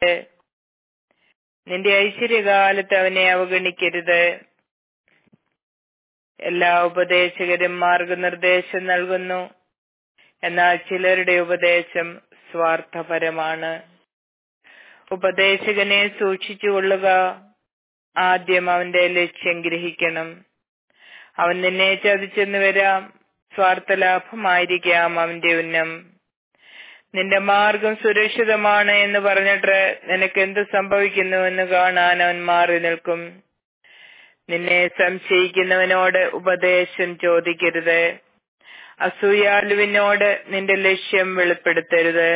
നിന്റെ ഐശ്വര്യകാലത്ത് അവനെ അവഗണിക്കരുത് എല്ലാ ഉപദേശകരും മാർഗനിർദ്ദേശം നൽകുന്നു എന്നാൽ ചിലരുടെ ഉപദേശം സ്വാർത്ഥപരമാണ് ഉപദേശകനെ സൂക്ഷിച്ചുകൊള്ളുക ആദ്യം അവന്റെ ലക്ഷ്യം ഗ്രഹിക്കണം അവൻ നിന്നെ ചതിച്ചെന്ന് വരാം സ്വാർത്ഥ ലാഭമായിരിക്കാം അവന്റെ ഉന്നം നിന്റെ മാർഗം സുരക്ഷിതമാണ് എന്ന് പറഞ്ഞിട്ട് നിനക്ക് എന്ത് സംഭവിക്കുന്നുവെന്ന് കാണാൻ അവൻ മാറി നിൽക്കും നിന്നെ സംശയിക്കുന്നവനോട് ഉപദേശം ചോദിക്കരുത് അസൂയാലുവിനോട് നിന്റെ ലക്ഷ്യം വെളിപ്പെടുത്തരുത്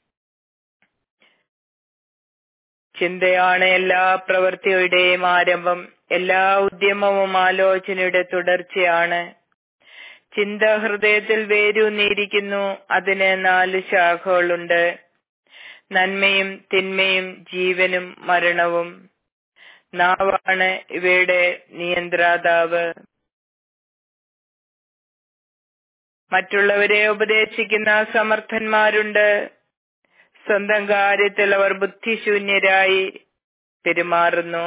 ചിന്തയാണ് എല്ലാ പ്രവൃത്തിയുടെയും ആരംഭം എല്ലാ ഉദ്യമവും ആലോചനയുടെ തുടർച്ചയാണ് ചിന്ത ഹൃദയത്തിൽ വേരൂന്നിയിരിക്കുന്നു അതിന് നാല് ശാഖകളുണ്ട് നന്മയും തിന്മയും ജീവനും മരണവും നാവാണ് ഇവയുടെ നിയന്ത്രാതാവ് മറ്റുള്ളവരെ ഉപദേശിക്കുന്ന സമർത്ഥന്മാരുണ്ട് സ്വന്തം കാര്യത്തിൽ അവർ ബുദ്ധിശൂന്യരായി പെരുമാറുന്നു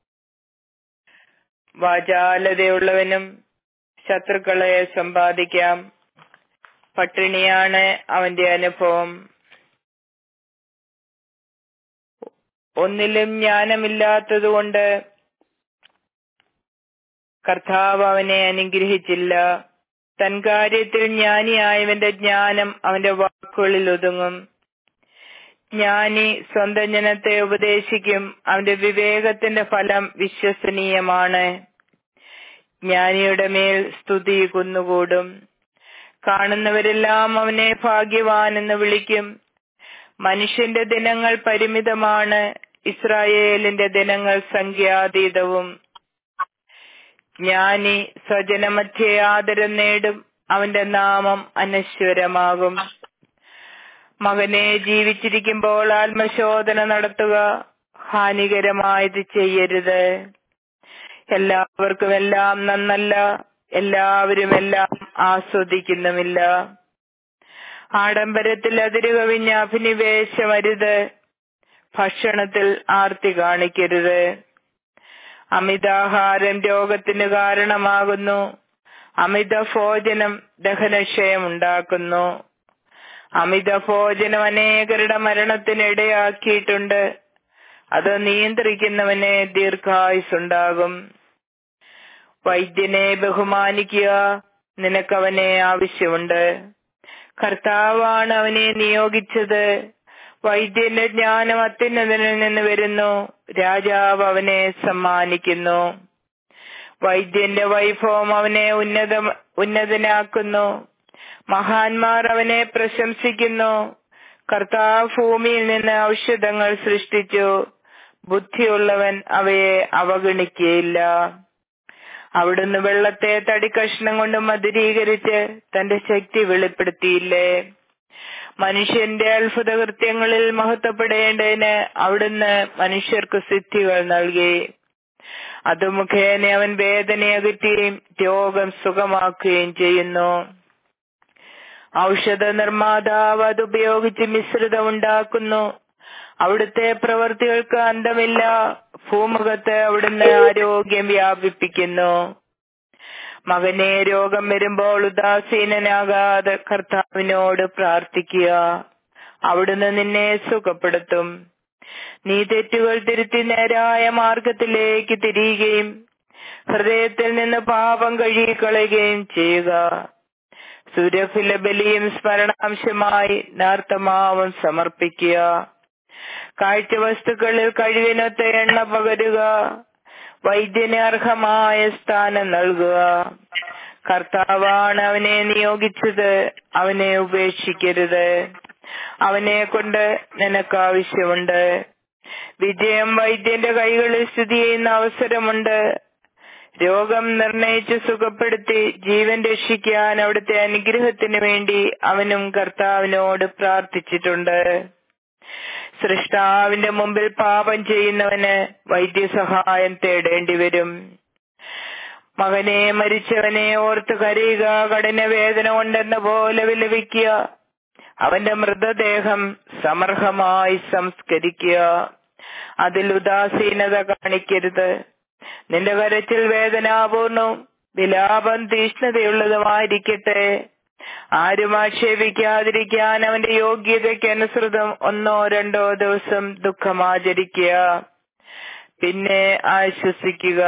വാചാലതയുള്ളവനും ശത്രുക്കളെ സമ്പാദിക്കാം പട്ടിണിയാണ് അവന്റെ അനുഭവം ഒന്നിലും ജ്ഞാനമില്ലാത്തതുകൊണ്ട് കർത്താവ് അവനെ അനുഗ്രഹിച്ചില്ല തൻ കാര്യത്തിൽ ജ്ഞാനിയായവന്റെ ജ്ഞാനം അവന്റെ വാക്കുകളിൽ ഒതുങ്ങും ജ്ഞാനി സ്വന്തം ജനത്തെ ഉപദേശിക്കും അവന്റെ വിവേകത്തിന്റെ ഫലം വിശ്വസനീയമാണ് ജ്ഞാനിയുടെ മേൽ സ്തുതി കുന്നുകൂടും കാണുന്നവരെല്ലാം അവനെ ഭാഗ്യവാൻ എന്ന് വിളിക്കും മനുഷ്യന്റെ ദിനങ്ങൾ പരിമിതമാണ് ഇസ്രായേലിന്റെ ദിനങ്ങൾ സംഖ്യാതീതവും ജ്ഞാനി സ്വജനമധ്യേ ആദരം നേടും അവന്റെ നാമം അനശ്വരമാകും മകനെ ജീവിച്ചിരിക്കുമ്പോൾ ആത്മശോധന നടത്തുക ഹാനികരമായത് ചെയ്യരുത് എല്ലാവർക്കും എല്ലാം നന്നല്ല എല്ലാവരും എല്ലാം ആസ്വദിക്കുന്നുമില്ല ആഡംബരത്തിൽ അതിരു കവിഞ്ഞ അഭിനിവേശമരുത് ഭക്ഷണത്തിൽ ആർത്തി കാണിക്കരുത് അമിതാഹാരം രോഗത്തിന് കാരണമാകുന്നു അമിത ഭോജനം ദഹനക്ഷയം ഉണ്ടാക്കുന്നു അമിത ഭോജനം അനേകരുടെ മരണത്തിന് ഇടയാക്കിയിട്ടുണ്ട് അത് നിയന്ത്രിക്കുന്നവനെ ദീർഘായുസുണ്ടാകും വൈദ്യനെ ബഹുമാനിക്കുക നിനക്കവനെ ആവശ്യമുണ്ട് കർത്താവാണ് അവനെ നിയോഗിച്ചത് വൈദ്യന്റെ ജ്ഞാനം അത്യുന്നതനിൽ നിന്ന് വരുന്നു രാജാവ് അവനെ സമ്മാനിക്കുന്നു വൈദ്യന്റെ വൈഭവം അവനെ ഉന്നത ഉന്നതനാക്കുന്നു മഹാന്മാർ അവനെ പ്രശംസിക്കുന്നു കർത്താവ് ഭൂമിയിൽ നിന്ന് ഔഷധങ്ങൾ സൃഷ്ടിച്ചു ബുദ്ധിയുള്ളവൻ അവയെ അവഗണിക്കുകയില്ല അവിടുന്ന് വെള്ളത്തെ തടിക്കഷ്ണം കൊണ്ട് മധുരീകരിച്ച് തന്റെ ശക്തി വെളിപ്പെടുത്തിയില്ലേ മനുഷ്യന്റെ അത്ഭുത കൃത്യങ്ങളിൽ മഹത്വപ്പെടേണ്ടതിന് അവിടുന്ന് മനുഷ്യർക്ക് സിദ്ധികൾ നൽകി അത് മുഖേന അവൻ വേദനയകറ്റുകയും രോഗം സുഖമാക്കുകയും ചെയ്യുന്നു ഔഷധ നിർമ്മാതാവ് അത് ഉപയോഗിച്ച് മിശ്രിതം ഉണ്ടാക്കുന്നു അവിടുത്തെ പ്രവർത്തികൾക്ക് അന്തമില്ല ഭൂമുഖത്ത് അവിടുന്ന് ആരോഗ്യം വ്യാപിപ്പിക്കുന്നു മകനെ രോഗം വരുമ്പോൾ ഉദാസീനനാകാതെ കർത്താവിനോട് പ്രാർത്ഥിക്കുക അവിടുന്ന് നിന്നെ സുഖപ്പെടുത്തും നീ തെറ്റുകൾ തിരുത്തി നേരായ മാർഗത്തിലേക്ക് തിരിയുകയും ഹൃദയത്തിൽ നിന്ന് പാപം കഴുകിക്കളയുകയും ചെയ്യുക സുരഫില ബലിയും സ്മരണാംശമായി നാർത്തമാവും സമർപ്പിക്കുക കാഴ്ചവസ്തുക്കളിൽ കഴിവിനൊത്ത എണ്ണ പകരുക വൈദ്യന് അർഹമായ സ്ഥാനം നൽകുക കർത്താവാണ് അവനെ നിയോഗിച്ചത് അവനെ ഉപേക്ഷിക്കരുത് അവനെ കൊണ്ട് നിനക്ക് ആവശ്യമുണ്ട് വിജയം വൈദ്യന്റെ കൈകളിൽ സ്ഥിതി ചെയ്യുന്ന അവസരമുണ്ട് രോഗം നിർണയിച്ച് സുഖപ്പെടുത്തി ജീവൻ രക്ഷിക്കാൻ അവിടുത്തെ അനുഗ്രഹത്തിന് വേണ്ടി അവനും കർത്താവിനോട് പ്രാർത്ഥിച്ചിട്ടുണ്ട് സൃഷ്ടാവിന്റെ മുമ്പിൽ പാപം ചെയ്യുന്നവന് വൈദ്യസഹായം തേടേണ്ടി വരും മകനെ മരിച്ചവനെ ഓർത്ത് കരയുക കഠിന വേദന കൊണ്ടെന്ന പോലെ വിലപിക്കുക അവന്റെ മൃതദേഹം സമർഹമായി സംസ്കരിക്കുക അതിൽ ഉദാസീനത കാണിക്കരുത് നിന്റെ കരച്ചിൽ വേദനാപൂർണവും വിലാപം തീഷ്ണതയുള്ളതുമായിരിക്കട്ടെ ആരും ആക്ഷേപിക്കാതിരിക്കാൻ അവന്റെ യോഗ്യതയ്ക്ക് അനുസൃതം ഒന്നോ രണ്ടോ ദിവസം ദുഃഖമാചരിക്കുക പിന്നെ ആശ്വസിക്കുക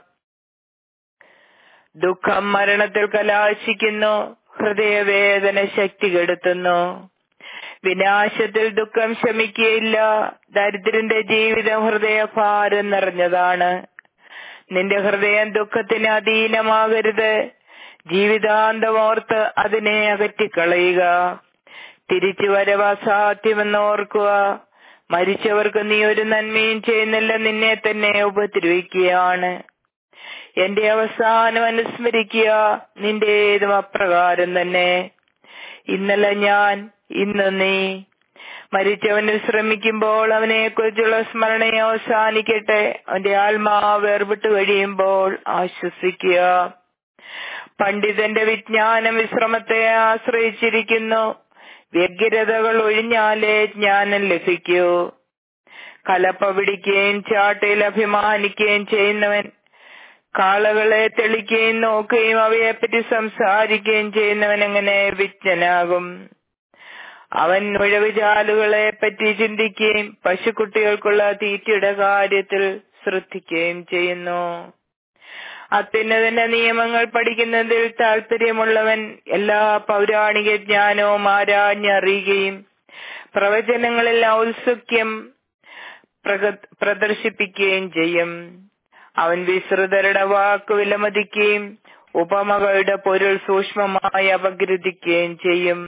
ദുഃഖം മരണത്തിൽ കലാശിക്കുന്നു ഹൃദയവേദന ശക്തി കെടുത്തുന്നു വിനാശത്തിൽ ദുഃഖം ശമിക്കുകയില്ല ദരിദ്രന്റെ ജീവിതം ഹൃദയഭാരം നിറഞ്ഞതാണ് നിന്റെ ഹൃദയം ദുഃഖത്തിന് അധീനമാകരുത് ജീവിതാന്തമോർത്ത് അതിനെ അകറ്റിക്കളയുക തിരിച്ചു വരവ് അസാധ്യമെന്ന് ഓർക്കുക മരിച്ചവർക്ക് നീ ഒരു നന്മയും ചെയ്യുന്നില്ല നിന്നെ തന്നെ ഉപദ്രവിക്കുകയാണ് എന്റെ അവസാനം അനുസ്മരിക്കുക നിന്റേതും അപ്രകാരം തന്നെ ഇന്നലെ ഞാൻ ഇന്ന് നീ മരിച്ചവനിൽ ശ്രമിക്കുമ്പോൾ അവനെ കുറിച്ചുള്ള സ്മരണയെ അവസാനിക്കട്ടെ അവന്റെ ആത്മാവ് വേർപെട്ട് കഴിയുമ്പോൾ ആശ്വസിക്കുക പണ്ഡിതന്റെ വിജ്ഞാനം വിശ്രമത്തെ ആശ്രയിച്ചിരിക്കുന്നു വ്യഗ്രതകൾ ഒഴിഞ്ഞാലേ ജ്ഞാനം ലഭിക്കൂ കലപ്പ പിടിക്കുകയും ചാട്ടയിൽ അഭിമാനിക്കുകയും ചെയ്യുന്നവൻ കാളകളെ തെളിക്കുകയും നോക്കുകയും അവയെപ്പറ്റി സംസാരിക്കുകയും ചെയ്യുന്നവൻ എങ്ങനെ വിജ്ഞനാകും അവൻ ഉഴവുചാലുകളെ പറ്റി ചിന്തിക്കുകയും പശുക്കുട്ടികൾക്കുള്ള തീറ്റയുടെ കാര്യത്തിൽ ശ്രദ്ധിക്കുകയും ചെയ്യുന്നു അത്യുന്നതന്റെ നിയമങ്ങൾ പഠിക്കുന്നതിൽ താല്പര്യമുള്ളവൻ എല്ലാ പൗരാണിക ജ്ഞാനവും ആരാഞ്ഞറിയുകയും പ്രവചനങ്ങളിൽ ഔത്സുക്യം പ്രദർശിപ്പിക്കുകയും ചെയ്യും അവൻ വിശ്രുതരുടെ വാക്ക് വിലമതിക്കുകയും ഉപമകളുടെ പൊരുൾ സൂക്ഷ്മമായി അപഗ്രഥിക്കുകയും ചെയ്യും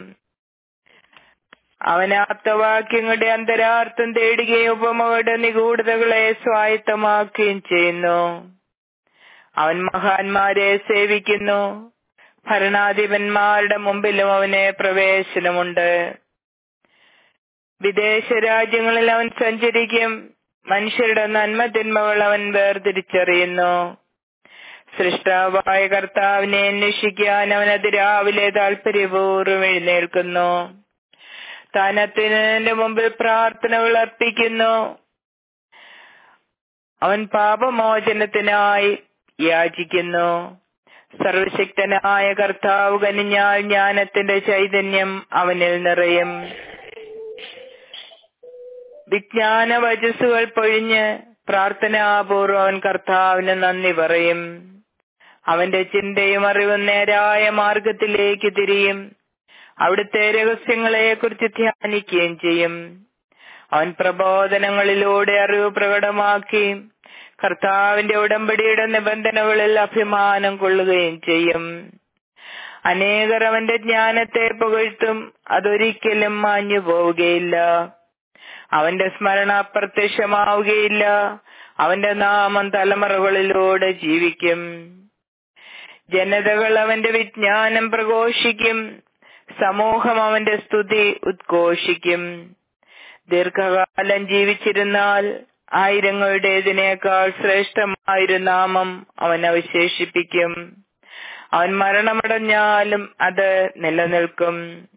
അവൻ ആപ്തവാക്യങ്ങളുടെ അന്തരാർത്ഥം തേടുകയും ഉപമകളുടെ നിഗൂഢതകളെ സ്വായത്തമാക്കുകയും ചെയ്യുന്നു അവൻ മഹാന്മാരെ സേവിക്കുന്നു ഭരണാധിപന്മാരുടെ മുമ്പിലും അവന് പ്രവേശനമുണ്ട് വിദേശ രാജ്യങ്ങളിൽ അവൻ സഞ്ചരിക്കും മനുഷ്യരുടെ നന്മ തിന്മകൾ അവൻ വേർതിരിച്ചറിയുന്നു സൃഷ്ടാവായ കർത്താവിനെ അന്വേഷിക്കാൻ അവൻ അതിരാവിലെ താല്പര്യപൂർവ്വം എഴുന്നേൽക്കുന്നു താനത്തിന് മുമ്പിൽ പ്രാർത്ഥനകൾ അർപ്പിക്കുന്നു അവൻ പാപമോചനത്തിനായി യാചിക്കുന്നു സർവശക്തനായ കർത്താവ് കനിഞ്ഞാൽ ജ്ഞാനത്തിന്റെ ചൈതന്യം അവനിൽ നിറയും വിജ്ഞാന വചസ്സുകൾ പൊഴിഞ്ഞ് പ്രാർത്ഥനാപൂർവം അവൻ കർത്താവിന് നന്ദി പറയും അവന്റെ ചിന്തയും അറിവും നേരായ മാർഗത്തിലേക്ക് തിരിയും അവിടുത്തെ രഹസ്യങ്ങളെ കുറിച്ച് ധ്യാനിക്കുകയും ചെയ്യും അവൻ പ്രബോധനങ്ങളിലൂടെ അറിവ് പ്രകടമാക്കി കർത്താവിന്റെ ഉടമ്പടിയുടെ നിബന്ധനകളിൽ അഭിമാനം കൊള്ളുകയും ചെയ്യും അനേകർ അവന്റെ ജ്ഞാനത്തെ പുകഴ്ത്തും അതൊരിക്കലും മാഞ്ഞു പോവുകയില്ല അവന്റെ സ്മരണ അപ്രത്യക്ഷമാവുകയില്ല അവന്റെ നാമം തലമുറകളിലൂടെ ജീവിക്കും ജനതകൾ അവന്റെ വിജ്ഞാനം പ്രഘോഷിക്കും സമൂഹം അവന്റെ സ്തുതി ഉദ്ഘോഷിക്കും ദീർഘകാലം ജീവിച്ചിരുന്നാൽ ആയിരങ്ങളുടേതിനേക്കാൾ ശ്രേഷ്ഠമായൊരു നാമം അവൻ അവശേഷിപ്പിക്കും അവൻ മരണമടഞ്ഞാലും അത് നിലനിൽക്കും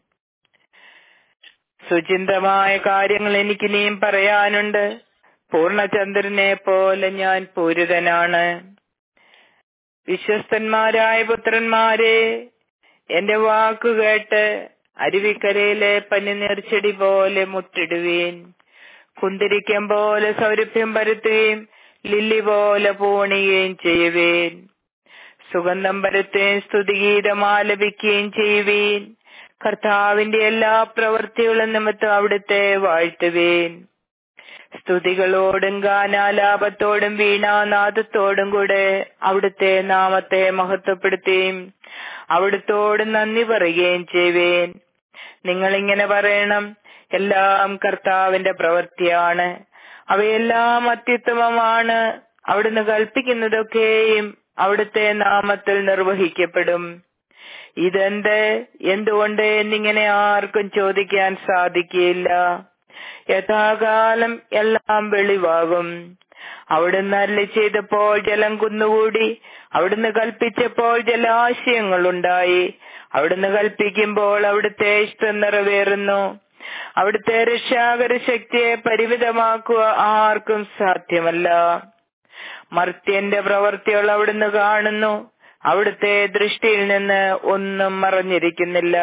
സുചിന്തമായ കാര്യങ്ങൾ എനിക്ക് ഇനിയും പറയാനുണ്ട് പൂർണ്ണചന്ദ്രനെ പോലെ ഞാൻ പൂരിതനാണ് വിശ്വസ്തന്മാരായ പുത്രന്മാരെ എന്റെ വാക്കു കേട്ട് അരുവിക്കരയിലെ പനിനീർച്ചെടി പോലെ മുട്ടിടുവീൻ കുന്തിരിക്കം പോലെ സൗരഭ്യം പരത്തുകയും ലില്ലി പോലെ പൂണിയുകയും ചെയ്യുവീൻ സുഗന്ധം പരത്തുകയും സ്തുതിഗീതം ആലപിക്കുകയും ചെയ്യുവീൻ കർത്താവിന്റെ എല്ലാ പ്രവൃത്തികളും നിമിത്തം അവിടുത്തെ വാഴ്ത്തുവീൻ സ്തുതികളോടും ഗാനാലാപത്തോടും വീണാനാദത്തോടും കൂടെ അവിടുത്തെ നാമത്തെ മഹത്വപ്പെടുത്തുകയും അവിടുത്തോട് നന്ദി പറയുകയും ചെയ്യുവേൻ നിങ്ങൾ ഇങ്ങനെ പറയണം എല്ലാം കർത്താവിന്റെ പ്രവൃത്തിയാണ് അവയെല്ലാം അത്യുത്തമമാണ് അവിടുന്ന് കൽപ്പിക്കുന്നതൊക്കെയും അവിടുത്തെ നാമത്തിൽ നിർവഹിക്കപ്പെടും ഇതെന്ത് എന്തുകൊണ്ട് എന്നിങ്ങനെ ആർക്കും ചോദിക്കാൻ സാധിക്കില്ല യഥാകാലം എല്ലാം വെളിവാകും അവിടുന്ന് അരളി ചെയ്തപ്പോൾ ജലം കുന്നുകൂടി അവിടുന്ന് കൽപ്പിച്ചപ്പോൾ ജലാശയങ്ങൾ ഉണ്ടായി അവിടുന്ന് കൽപ്പിക്കുമ്പോൾ അവിടുത്തെ ഇഷ്ടം നിറവേറുന്നു അവിടുത്തെ രക്ഷാകര ശക്തിയെ പരിമിതമാക്കുക ആർക്കും സാധ്യമല്ല മർത്യന്റെ പ്രവർത്തികൾ അവിടുന്ന് കാണുന്നു അവിടുത്തെ ദൃഷ്ടിയിൽ നിന്ന് ഒന്നും മറഞ്ഞിരിക്കുന്നില്ല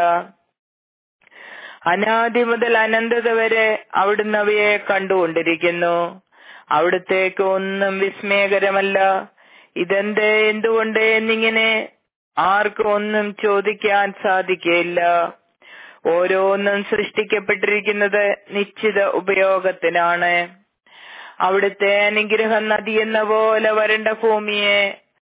അനാദി മുതൽ അനന്തത വരെ അവിടുന്ന് അവയെ കണ്ടുകൊണ്ടിരിക്കുന്നു അവിടുത്തേക്ക് ഒന്നും വിസ്മയകരമല്ല ഇതെന്ത് എന്തുകൊണ്ട് എന്നിങ്ങനെ ആർക്കും ഒന്നും ചോദിക്കാൻ സാധിക്കുകയില്ല ഓരോന്നും സൃഷ്ടിക്കപ്പെട്ടിരിക്കുന്നത് നിശ്ചിത ഉപയോഗത്തിനാണ് അവിടുത്തെ അനുഗ്രഹം നദി എന്ന പോലെ വരണ്ട ഭൂമിയെ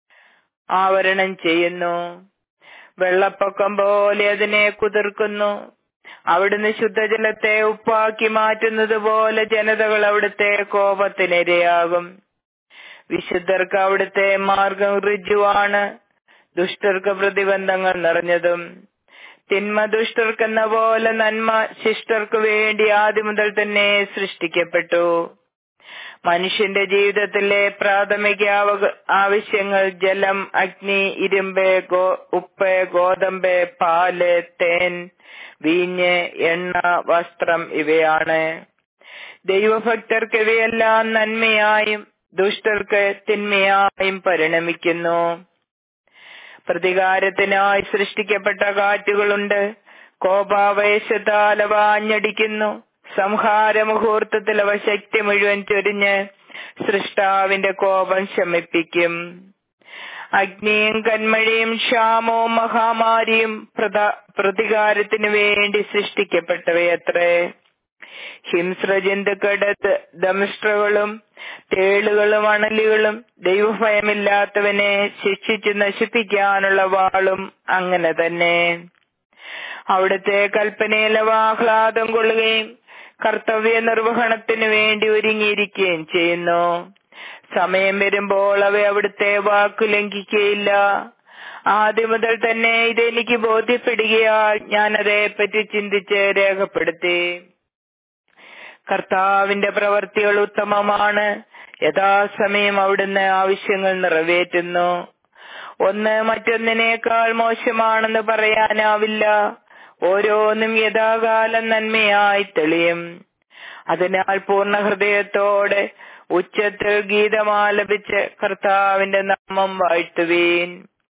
ആവരണം ചെയ്യുന്നു വെള്ളപ്പൊക്കം പോലെ അതിനെ കുതിർക്കുന്നു അവിടുന്ന് ശുദ്ധജലത്തെ ഉപ്പാക്കി മാറ്റുന്നത് പോലെ ജനതകൾ അവിടുത്തെ കോപത്തിനിരയാകും വിശുദ്ധർക്ക് അവിടുത്തെ മാർഗം ഋജുവാണ് ദുഷ്ടർക്ക് പ്രതിബന്ധങ്ങൾ നിറഞ്ഞതും തിന്മ ദുഷ്ടർക്കെന്ന പോലെ നന്മ ശിഷ്ടർക്ക് വേണ്ടി ആദ്യം മുതൽ തന്നെ സൃഷ്ടിക്കപ്പെട്ടു മനുഷ്യന്റെ ജീവിതത്തിലെ പ്രാഥമിക ആവശ്യങ്ങൾ ജലം അഗ്നി ഇരുമ്പ് ഗോ ഉപ്പ് ഗോതമ്പ് പാല് തേൻ വീഞ്ഞ് എണ്ണ വസ്ത്രം ഇവയാണ് ദൈവഭക്തർക്ക് ഇവയെല്ലാം നന്മയായും ദുഷ്ടർക്ക് തിന്മയായും പരിണമിക്കുന്നു പ്രതികാരത്തിനായി സൃഷ്ടിക്കപ്പെട്ട കാറ്റുകളുണ്ട് കോപാവേശത്താൽ അവ ആഞ്ഞടിക്കുന്നു സംഹാര മുഹൂർത്തത്തിൽ അവ ശക്തി മുഴുവൻ ചൊരിഞ്ഞ് സൃഷ്ടാവിന്റെ കോപം ശമിപ്പിക്കും അഗ്നിയും കന്മഴയും ക്ഷാമവും മഹാമാരിയും പ്രതികാരത്തിനു വേണ്ടി സൃഷ്ടിക്കപ്പെട്ടവയത്രേ ഹിംസ്ര ജന്തുക്കളുടെ ദംഷ്ട്രകളും തേളുകളും അണലികളും ദൈവഭയമില്ലാത്തവനെ ശിക്ഷിച്ച് നശിപ്പിക്കാനുള്ള വാളും അങ്ങനെ തന്നെ അവിടുത്തെ കൽപ്പനയിലെ ആഹ്ലാദം കൊള്ളുകയും കർത്തവ്യ നിർവഹണത്തിന് വേണ്ടി ഒരുങ്ങിയിരിക്കുകയും ചെയ്യുന്നു സമയം വരുമ്പോൾ അവ അവിടുത്തെ വാക്കു ലംഘിക്കുകയില്ല ആദ്യം മുതൽ തന്നെ ഇതെനിക്ക് ബോധ്യപ്പെടുകയാൽ ഞാൻ അതേപ്പറ്റി ചിന്തിച്ച് രേഖപ്പെടുത്തി കർത്താവിന്റെ പ്രവർത്തികൾ ഉത്തമമാണ് യഥാസമയം അവിടുന്ന് ആവശ്യങ്ങൾ നിറവേറ്റുന്നു ഒന്ന് മറ്റൊന്നിനേക്കാൾ മോശമാണെന്ന് പറയാനാവില്ല ഓരോന്നും യഥാകാലം നന്മയായി തെളിയും അതിനാൽ പൂർണ്ണ ഹൃദയത്തോടെ ഉച്ചത്തിൽ ഗീതമാലപിച്ച് കർത്താവിന്റെ നാമം വാഴ്ത്തുവീൻ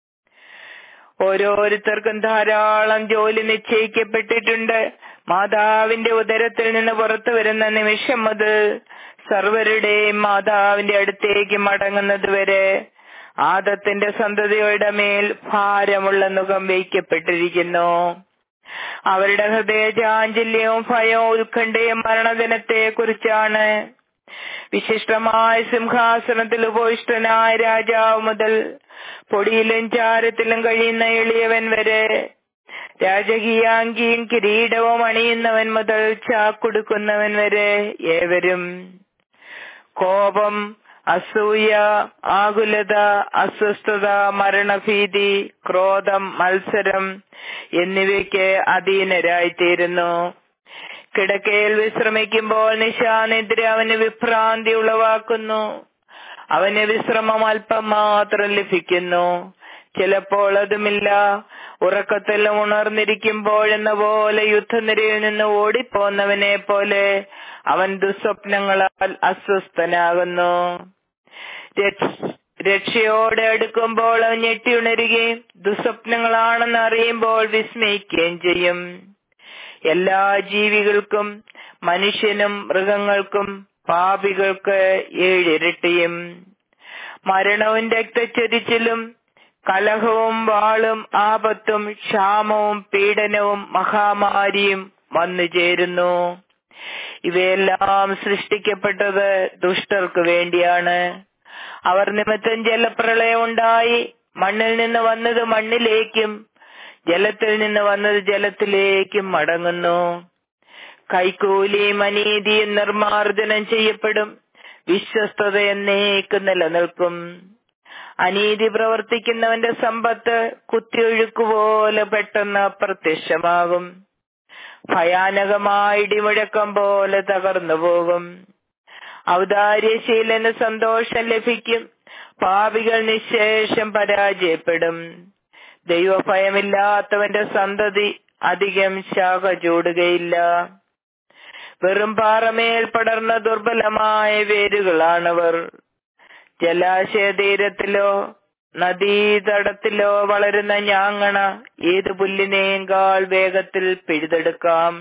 ഓരോരുത്തർക്കും ധാരാളം ജോലി നിശ്ചയിക്കപ്പെട്ടിട്ടുണ്ട് മാതാവിന്റെ ഉദരത്തിൽ നിന്ന് പുറത്തു വരുന്ന നിമിഷം മുതൽ സർവരുടെയും മാതാവിന്റെ അടുത്തേക്ക് മടങ്ങുന്നത് വരെ ആദത്തിന്റെ സന്തതിയുടെ മേൽ ഭാരമുള്ള മുഖം വയ്ക്കപ്പെട്ടിരിക്കുന്നു അവരുടെ ഹൃദയ ചാഞ്ചല്യവും ഭയവും ഉത്കണ്ഠയും മരണദിനത്തെ കുറിച്ചാണ് വിശിഷ്ടമായ സിംഹാസനത്തിൽ ഉപവിഷ്ടനായ രാജാവ് മുതൽ പൊടിയിലും ചാരത്തിലും കഴിയുന്ന എളിയവൻ വരെ രാജകീയാങ്കിയും കിരീടവും അണിയുന്നവൻ മുതൽ ചാക്കുടുക്കുന്നവൻ വരെ ഏവരും കോപം അസൂയ ആകുലത അസ്വസ്ഥത മരണഭീതി ക്രോധം മത്സരം എന്നിവയ്ക്ക് അധീനരായിത്തീരുന്നു കിടക്കയിൽ വിശ്രമിക്കുമ്പോൾ നിശാനിദ്ര അവന് വിഭ്രാന്തി ഉളവാക്കുന്നു അവന് വിശ്രമം അല്പം മാത്രം ലഭിക്കുന്നു ചിലപ്പോൾ അതുമില്ല ഉറക്കത്തിൽ ഉണർന്നിരിക്കുമ്പോഴെന്ന പോലെ യുദ്ധനിരയിൽ നിന്ന് ഓടിപ്പോന്നവനെ പോലെ അവൻ ദുസ്വപ്നങ്ങളാൽ അസ്വസ്ഥനാകുന്നു രക്ഷയോടെ അടുക്കുമ്പോൾ അവൻ ഞെട്ടിയുണരുകയും ദുസ്വപ്നങ്ങളാണെന്ന് അറിയുമ്പോൾ വിസ്മയിക്കുകയും ചെയ്യും എല്ലാ ജീവികൾക്കും മനുഷ്യനും മൃഗങ്ങൾക്കും പാപികൾക്ക് ഏഴിരട്ടിയും മരണവും രക്തച്ചൊരിച്ചിലും കലഹവും വാളും ആപത്തും ക്ഷാമവും പീഡനവും മഹാമാരിയും വന്നു ചേരുന്നു ഇവയെല്ലാം സൃഷ്ടിക്കപ്പെട്ടത് ദുഷ്ടർക്ക് വേണ്ടിയാണ് അവർ നിമിത്തം ജലപ്രളയം ഉണ്ടായി മണ്ണിൽ നിന്ന് വന്നത് മണ്ണിലേക്കും ജലത്തിൽ നിന്ന് വന്നത് ജലത്തിലേക്കും മടങ്ങുന്നു കൈക്കൂലിയും അനീതിയും നിർമാർജനം ചെയ്യപ്പെടും വിശ്വസ്തത എന്നേക്ക് നിലനിൽക്കും അനീതി പ്രവർത്തിക്കുന്നവന്റെ സമ്പത്ത് കുത്തിയൊഴുക്കുപോലെ പെട്ടെന്ന് പ്രത്യക്ഷമാകും ഭയാനകമായ ഇടിമുഴക്കം പോലെ തകർന്നു പോകും ഔദാര്യശീലന് സന്തോഷം ലഭിക്കും പാപികൾ നിശേഷം പരാജയപ്പെടും ദൈവഭയമില്ലാത്തവന്റെ സന്തതി അധികം ശാഖ ചൂടുകയില്ല വെറും പാറമേൽ പടർന്ന ദുർബലമായ വേരുകളാണവർ ജലാശയ തീരത്തിലോ നദീതടത്തിലോ വളരുന്ന ഞാങ്ങണ ഏത് പുല്ലിനേക്കാൾ വേഗത്തിൽ പിഴുതെടുക്കാം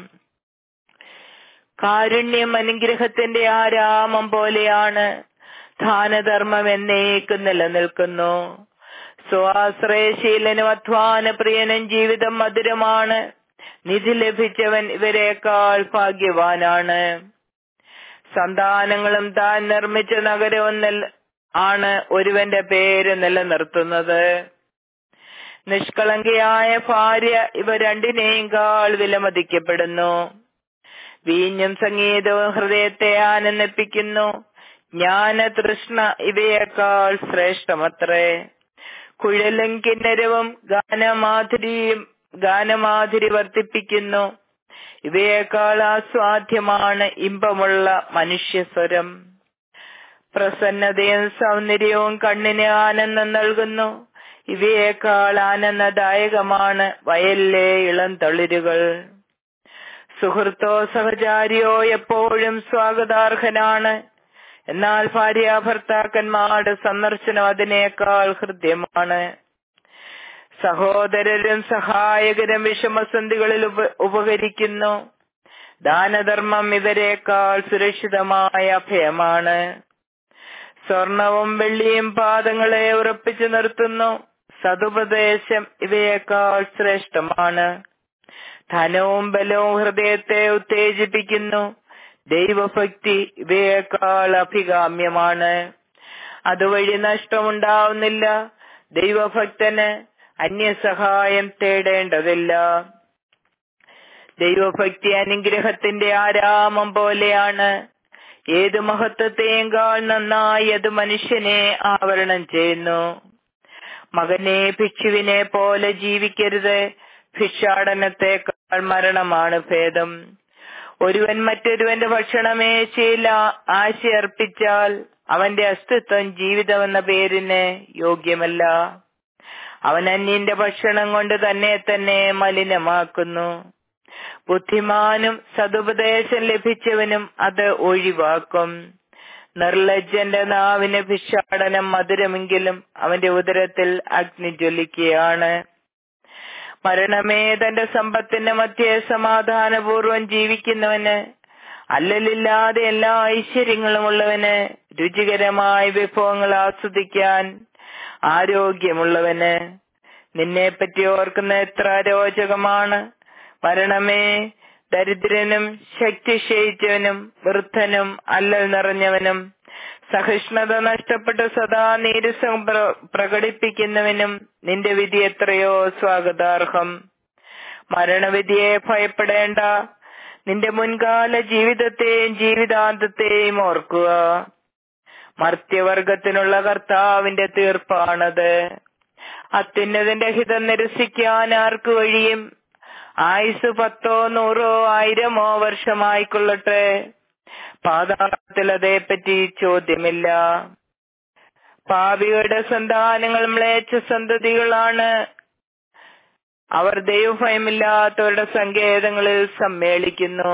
കാരുണ്യം അനുഗ്രഹത്തിന്റെ ആരാമം പോലെയാണ് ദാനധർമ്മം എന്നേക്കും നിലനിൽക്കുന്നു സ്വാശ്രയശീലനും അധ്വാന പ്രിയനും ജീവിതം മധുരമാണ് നിധി ലഭിച്ചവൻ ഇവരെക്കാൾ ഭാഗ്യവാനാണ് സന്താനങ്ങളും താൻ നിർമ്മിച്ച നഗരവും നില ആണ് ഒരുവന്റെ പേര് നിലനിർത്തുന്നത് നിഷ്കളങ്കയായ ഭാര്യ ഇവ രണ്ടിനെയും കാൾ വിലമതിക്കപ്പെടുന്നു വീഞ്ഞും സംഗീതവും ഹൃദയത്തെ ആനന്ദിപ്പിക്കുന്നു ജ്ഞാന തൃഷ്ണ ഇവയേക്കാൾ ശ്രേഷ്ഠമത്രേ കുഴലും കിന്നരവും ഗാനമാധുരിയും ഗാനമാധുരി വർദ്ധിപ്പിക്കുന്നു ഇവയേക്കാൾ ആസ്വാദ്യമാണ് ഇമ്പമുള്ള മനുഷ്യസ്വരം പ്രസന്നതയും സൗന്ദര്യവും കണ്ണിന് ആനന്ദം നൽകുന്നു ഇവയേക്കാൾ ആനന്ദദായകമാണ് വയലിലെ ഇളം തളിരുകൾ സുഹൃത്തോ സഹചാരിയോ എപ്പോഴും സ്വാഗതാർഹനാണ് എന്നാൽ ഭാര്യ ഭർത്താക്കന്മാരുടെ സന്ദർശനം അതിനേക്കാൾ ഹൃദ്യമാണ് സഹോദരരും സഹായകരും വിഷമസന്ധികളിൽ ഉപ ഉപകരിക്കുന്നു ദാനധർമ്മം ഇവരെക്കാൾ സുരക്ഷിതമായ അഭയമാണ് സ്വർണവും വെള്ളിയും പാദങ്ങളെ ഉറപ്പിച്ചു നിർത്തുന്നു സതുപദേശം ഇവയേക്കാൾ ശ്രേഷ്ഠമാണ് ധനവും ബലവും ഹൃദയത്തെ ഉത്തേജിപ്പിക്കുന്നു ദൈവഭക്തി ഇവയേക്കാൾ അഭികാമ്യമാണ് അതുവഴി നഷ്ടമുണ്ടാവുന്നില്ല ദൈവഭക്തന് അന്യസഹായം തേടേണ്ടതില്ല ദൈവഭക്തി അനുഗ്രഹത്തിന്റെ ആരാമം പോലെയാണ് ഏത് മഹത്വത്തെയേക്കാൾ നന്നായി അത് മനുഷ്യനെ ആവരണം ചെയ്യുന്നു മകനെ ഭിക്ഷുവിനെ പോലെ ജീവിക്കരുത് ഭിക്ഷാടനത്തെക്കാൾ മരണമാണ് ഭേദം ഒരുവൻ മറ്റൊരുവന്റെ ഭക്ഷണമേശയിൽ ആശയർപ്പിച്ചാൽ അവന്റെ അസ്തിത്വം ജീവിതമെന്ന പേരിന് യോഗ്യമല്ല അവൻ അന്യന്റെ ഭക്ഷണം കൊണ്ട് തന്നെ തന്നെ മലിനമാക്കുന്നു ബുദ്ധിമാനും സതുപദേശം ലഭിച്ചവനും അത് ഒഴിവാക്കും നിർലജ്ജന്റെ നാവിന് ഭിക്ഷാടനം മധുരമെങ്കിലും അവന്റെ ഉദരത്തിൽ അഗ്നി ജ്വലിക്കുകയാണ് മരണമേ തന്റെ സമ്പത്തിന്റെ മധ്യേ സമാധാനപൂർവം ജീവിക്കുന്നവന് അല്ലലില്ലാതെ എല്ലാ ഐശ്വര്യങ്ങളും ഉള്ളവന് രുചികരമായ വിഭവങ്ങൾ ആസ്വദിക്കാൻ ആരോഗ്യമുള്ളവന് നിന്നെ പറ്റി ഓർക്കുന്ന എത്ര രോചകമാണ് മരണമേ ദരിദ്രനും ശക്തി ക്ഷയിച്ചവനും വൃദ്ധനും അല്ലൽ നിറഞ്ഞവനും സഹിഷ്ണുത നഷ്ടപ്പെട്ട് സദാ നീരസം പ്രകടിപ്പിക്കുന്നവനും നിന്റെ വിധി എത്രയോ സ്വാഗതാർഹം മരണവിധിയെ ഭയപ്പെടേണ്ട നിന്റെ മുൻകാല ജീവിതത്തെയും ജീവിതാന്തത്തെയും ഓർക്കുക മർത്യവർഗത്തിനുള്ള കർത്താവിന്റെ തീർപ്പാണത് അത്യുന്നതിന്റെ ഹിതം നിരസിക്കാൻ ആർക്ക് കഴിയും ആയുസ് പത്തോ നൂറോ ആയിരമോ വർഷമായിക്കൊള്ളട്ടെ പാതാളത്തിൽ അതേപ്പറ്റി ചോദ്യമില്ല പാപിയുടെ സന്താനങ്ങൾ മ്ലേച്ഛ സന്തതികളാണ് അവർ ദൈവഭയമില്ലാത്തവരുടെ സങ്കേതങ്ങളിൽ സമ്മേളിക്കുന്നു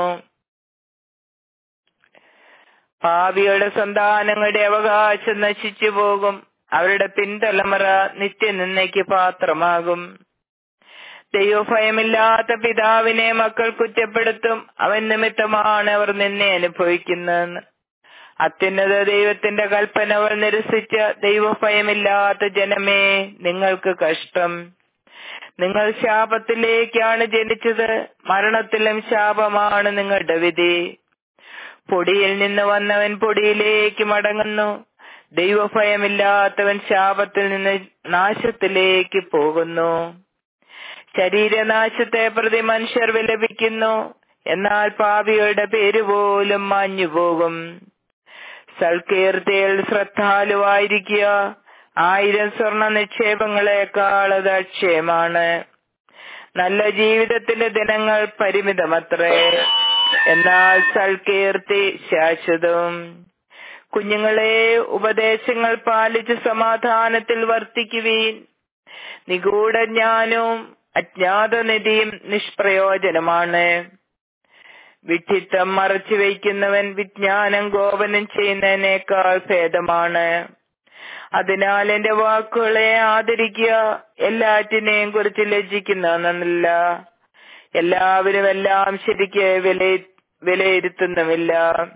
പാപിയുടെ സന്താനങ്ങളുടെ അവകാശം നശിച്ചു പോകും അവരുടെ പിൻതലമുറ നിത്യനിന്ദയ്ക്ക് പാത്രമാകും ദൈവഭയമില്ലാത്ത പിതാവിനെ മക്കൾ കുറ്റപ്പെടുത്തും അവൻ നിമിത്തമാണ് അവർ നിന്നെ അനുഭവിക്കുന്നതെന്ന് അത്യുന്നത ദൈവത്തിന്റെ കൽപ്പനകൾ നിരസിച്ച ദൈവഭയമില്ലാത്ത ജനമേ നിങ്ങൾക്ക് കഷ്ടം നിങ്ങൾ ശാപത്തിലേക്കാണ് ജനിച്ചത് മരണത്തിലും ശാപമാണ് നിങ്ങളുടെ വിധി പൊടിയിൽ നിന്ന് വന്നവൻ പൊടിയിലേക്ക് മടങ്ങുന്നു ദൈവഭയമില്ലാത്തവൻ ശാപത്തിൽ നിന്ന് നാശത്തിലേക്ക് പോകുന്നു ശരീരനാശത്തെ പ്രതി മനുഷ്യർ വിലപിക്കുന്നു എന്നാൽ പാപിയുടെ പേര് പോലും മാഞ്ഞുപോകും സൽകീർത്തിയിൽ ശ്രദ്ധാലുവായിരിക്കുക ആയിരം സ്വർണ നിക്ഷേപങ്ങളെക്കാൾ അത് അക്ഷയമാണ് നല്ല ജീവിതത്തിന്റെ ദിനങ്ങൾ പരിമിതമത്രേ എന്നാൽ സൽകീർത്തി ശാശ്വതവും കുഞ്ഞുങ്ങളെ ഉപദേശങ്ങൾ പാലിച്ച് സമാധാനത്തിൽ വർത്തിക്കുവീൻ നിഗൂഢ ജ്ഞാനവും അജ്ഞാതനിധിയും നിഷ്പ്രയോജനമാണ് വിഡ്ഢിത്തം മറച്ചു വയ്ക്കുന്നവൻ വിജ്ഞാനം ഗോപനം ചെയ്യുന്നതിനേക്കാൾ ഭേദമാണ് അതിനാൽ എന്റെ വാക്കുകളെ ആദരിക്കുക എല്ലാറ്റിനെയും കുറിച്ച് ലജ്ജിക്കുന്നതെന്നല്ല എല്ലാവരും എല്ലാം ശരിക്ക് വില വിലയിരുത്തുന്നുമില്ല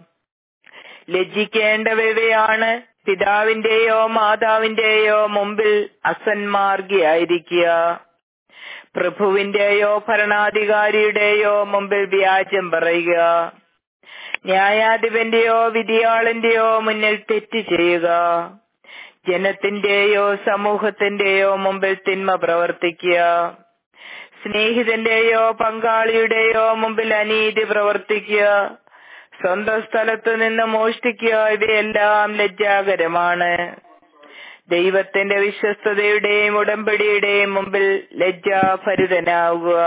ലജ്ജിക്കേണ്ടവയാണ് പിതാവിന്റെയോ മാതാവിന്റെയോ മുമ്പിൽ അസന്മാർഗിയായിരിക്കുക പ്രഭുവിന്റെയോ ഭരണാധികാരിയുടെയോ മുമ്പിൽ വ്യാജം പറയുക ന്യായാധിപന്റെയോ വിധിയാളിന്റെയോ മുന്നിൽ തെറ്റ് ചെയ്യുക ജനത്തിന്റെയോ സമൂഹത്തിന്റെയോ മുമ്പിൽ തിന്മ പ്രവർത്തിക്കുക സ്നേഹിതന്റെയോ പങ്കാളിയുടെയോ മുമ്പിൽ അനീതി പ്രവർത്തിക്കുക സ്വന്തം സ്ഥലത്തു നിന്ന് മോഷ്ടിക്കുക ഇവയെല്ലാം ലജ്ജാകരമാണ് ദൈവത്തിന്റെ വിശ്വസ്തതയുടെയും ഉടമ്പടിയുടെയും മുമ്പിൽ ലജ്ജാഭരിതനാവുക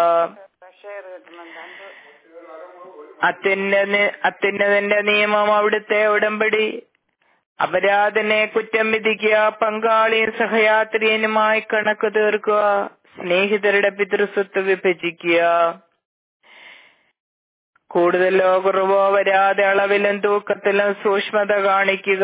അത്യുന്ന അത്യുന്നതന്റെ നിയമം അവിടുത്തെ ഉടമ്പടി അപരാധനെ കുറ്റം വിധിക്കുക പങ്കാളിയും സഹയാത്രിയനുമായി കണക്ക് തീർക്കുക സ്നേഹിതരുടെ പിതൃസ്വത്ത് വിഭജിക്കുക കൂടുതലോ കുറവോ വരാതെ അളവിലും തൂക്കത്തിലും സൂക്ഷ്മത കാണിക്കുക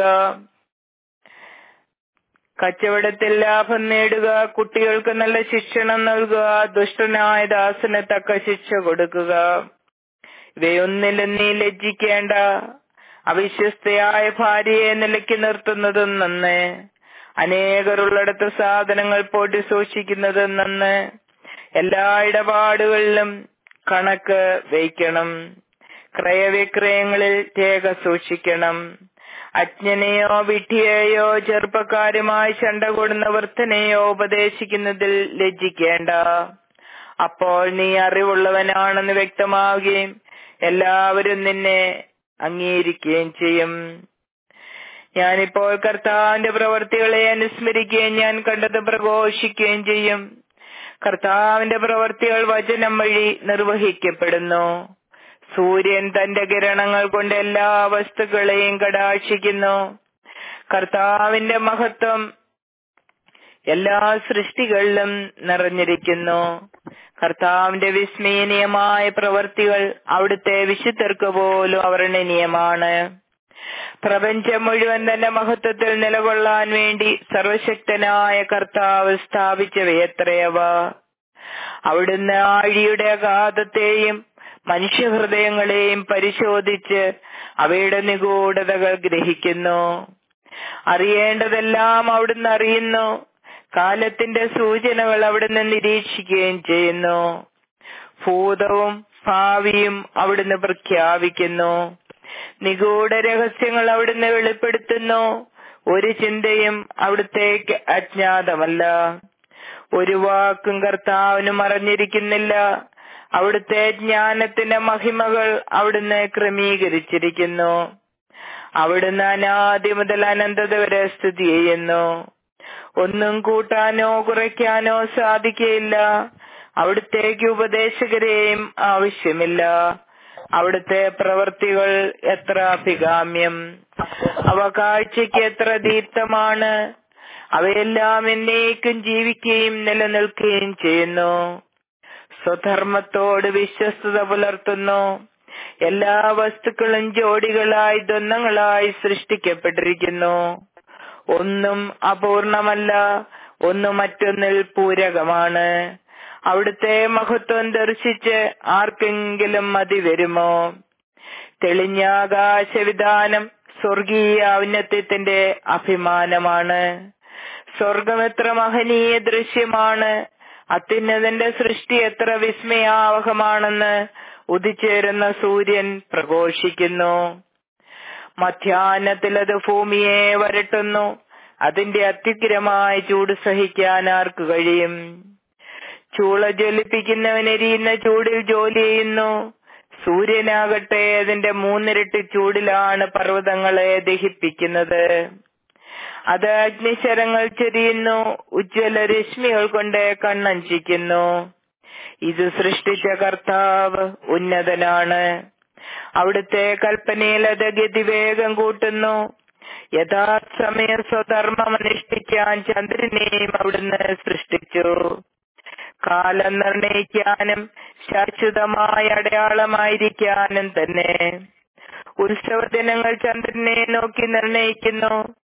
കച്ചവടത്തിൽ ലാഭം നേടുക കുട്ടികൾക്ക് നല്ല ശിക്ഷണം നൽകുക ദുഷ്ടനായ ദാസന് തക്ക ശിക്ഷ കൊടുക്കുക ഇവയൊന്നിലും നീ ലജ്ജിക്കേണ്ട അവിശ്വസ്തയായ ഭാര്യയെ നിലയ്ക്ക് നിർത്തുന്നതും നന്ന് അനേകരുള്ളിടത്ത് സാധനങ്ങൾ പൊടി സൂക്ഷിക്കുന്നതും നന്ന് എല്ലാ ഇടപാടുകളിലും കണക്ക് വയ്ക്കണം ക്രയവിക്രയങ്ങളിൽ രേഖ സൂക്ഷിക്കണം അജ്ഞനെയോ വിഡ്ഢിയെയോ ചെറുപ്പക്കാരുമായി ചണ്ട കൂടുന്ന വൃദ്ധനെയോ ഉപദേശിക്കുന്നതിൽ ലജ്ജിക്കേണ്ട അപ്പോൾ നീ അറിവുള്ളവനാണെന്ന് വ്യക്തമാവുകയും എല്ലാവരും നിന്നെ അംഗീകരിക്കുകയും ചെയ്യും ഞാനിപ്പോൾ കർത്താവിന്റെ പ്രവർത്തികളെ അനുസ്മരിക്കുകയും ഞാൻ കണ്ടത് പ്രഘോഷിക്കുകയും ചെയ്യും കർത്താവിന്റെ പ്രവർത്തികൾ വചനം വഴി നിർവഹിക്കപ്പെടുന്നു സൂര്യൻ തന്റെ കിരണങ്ങൾ കൊണ്ട് എല്ലാ വസ്തുക്കളെയും കടാക്ഷിക്കുന്നു കർത്താവിന്റെ മഹത്വം എല്ലാ സൃഷ്ടികളിലും നിറഞ്ഞിരിക്കുന്നു കർത്താവിന്റെ വിസ്മയനീയമായ പ്രവർത്തികൾ അവിടുത്തെ വിശുദ്ധർക്ക് പോലും അവർണനീയമാണ് പ്രപഞ്ചം മുഴുവൻ തന്റെ മഹത്വത്തിൽ നിലകൊള്ളാൻ വേണ്ടി സർവശക്തനായ കർത്താവ് സ്ഥാപിച്ചവയെത്രയവ അവിടുന്ന് ആഴിയുടെ അഗാധത്തെയും മനുഷ്യഹൃദയങ്ങളെയും പരിശോധിച്ച് അവയുടെ നിഗൂഢതകൾ ഗ്രഹിക്കുന്നു അറിയേണ്ടതെല്ലാം അവിടുന്ന് അറിയുന്നു കാലത്തിന്റെ സൂചനകൾ അവിടുന്ന് നിരീക്ഷിക്കുകയും ചെയ്യുന്നു ഭൂതവും ഭാവിയും അവിടുന്ന് പ്രഖ്യാപിക്കുന്നു നിഗൂഢ രഹസ്യങ്ങൾ അവിടുന്ന് വെളിപ്പെടുത്തുന്നു ഒരു ചിന്തയും അവിടുത്തേക്ക് അജ്ഞാതമല്ല ഒരു വാക്കും കർത്താവിന് മറഞ്ഞിരിക്കുന്നില്ല അവിടുത്തെ ജ്ഞാനത്തിന്റെ മഹിമകൾ അവിടുന്ന് ക്രമീകരിച്ചിരിക്കുന്നു അവിടുന്ന് അനാദി മുതൽ അനന്തത വരെ സ്ഥിതി ചെയ്യുന്നു ഒന്നും കൂട്ടാനോ കുറയ്ക്കാനോ സാധിക്കയില്ല അവിടുത്തേക്ക് ഉപദേശകരെയും ആവശ്യമില്ല അവിടുത്തെ പ്രവൃത്തികൾ എത്ര അഭികാമ്യം അവ കാഴ്ചയ്ക്ക് എത്ര ദീപ്തമാണ് അവയെല്ലാം എന്നേക്കും ജീവിക്കുകയും നിലനിൽക്കുകയും ചെയ്യുന്നു സ്വധർമ്മത്തോട് വിശ്വസ്തത പുലർത്തുന്നു എല്ലാ വസ്തുക്കളും ജോഡികളായി ദ്വന്ദ്ങ്ങളായി സൃഷ്ടിക്കപ്പെട്ടിരിക്കുന്നു ഒന്നും അപൂർണമല്ല ഒന്ന് മറ്റൊന്നിൽ പൂരകമാണ് അവിടുത്തെ മഹത്വം ദർശിച്ച് ആർക്കെങ്കിലും മതി വരുമോ തെളിഞ്ഞ ആകാശവിധാനം സ്വർഗീയ ഔന്നത്യത്തിന്റെ അഭിമാനമാണ് സ്വർഗം എത്ര മഹനീയ ദൃശ്യമാണ് അത്യുന്നതന്റെ സൃഷ്ടി എത്ര വിസ്മയാവഹമാണെന്ന് ഉദിച്ചേരുന്ന സൂര്യൻ പ്രഘോഷിക്കുന്നു മധ്യാഹ്നത്തിൽ അത് ഭൂമിയെ വരട്ടുന്നു അതിന്റെ അത്യുഗ്രമായ ചൂട് സഹിക്കാൻ ആർക്ക് കഴിയും ചൂള ജ്വലിപ്പിക്കുന്നവൻ എരിയുന്ന ചൂടിൽ ജോലി ചെയ്യുന്നു സൂര്യനാകട്ടെ അതിന്റെ മൂന്നിരട്ടി ചൂടിലാണ് പർവ്വതങ്ങളെ ദഹിപ്പിക്കുന്നത് അത് അഗ്നിശരങ്ങൾ ചൊരിയുന്നു ഉജ്ജ്വല രശ്മികൾ കൊണ്ട് കണ്ണഞ്ചിക്കുന്നു ഇത് സൃഷ്ടിച്ച കർത്താവ് ഉന്നതനാണ് അവിടുത്തെ കൽപ്പനയിൽ അത് ഗതിവേഗം കൂട്ടുന്നു യഥാസമയം സ്വധർമ്മം അനുഷ്ഠിക്കാൻ ചന്ദ്രനെയും അവിടുന്ന് സൃഷ്ടിച്ചു കാലം നിർണയിക്കാനും ശാശ്വതമായ അടയാളമായിരിക്കാനും തന്നെ ഉത്സവ ദിനങ്ങൾ ചന്ദ്രനെ നോക്കി നിർണയിക്കുന്നു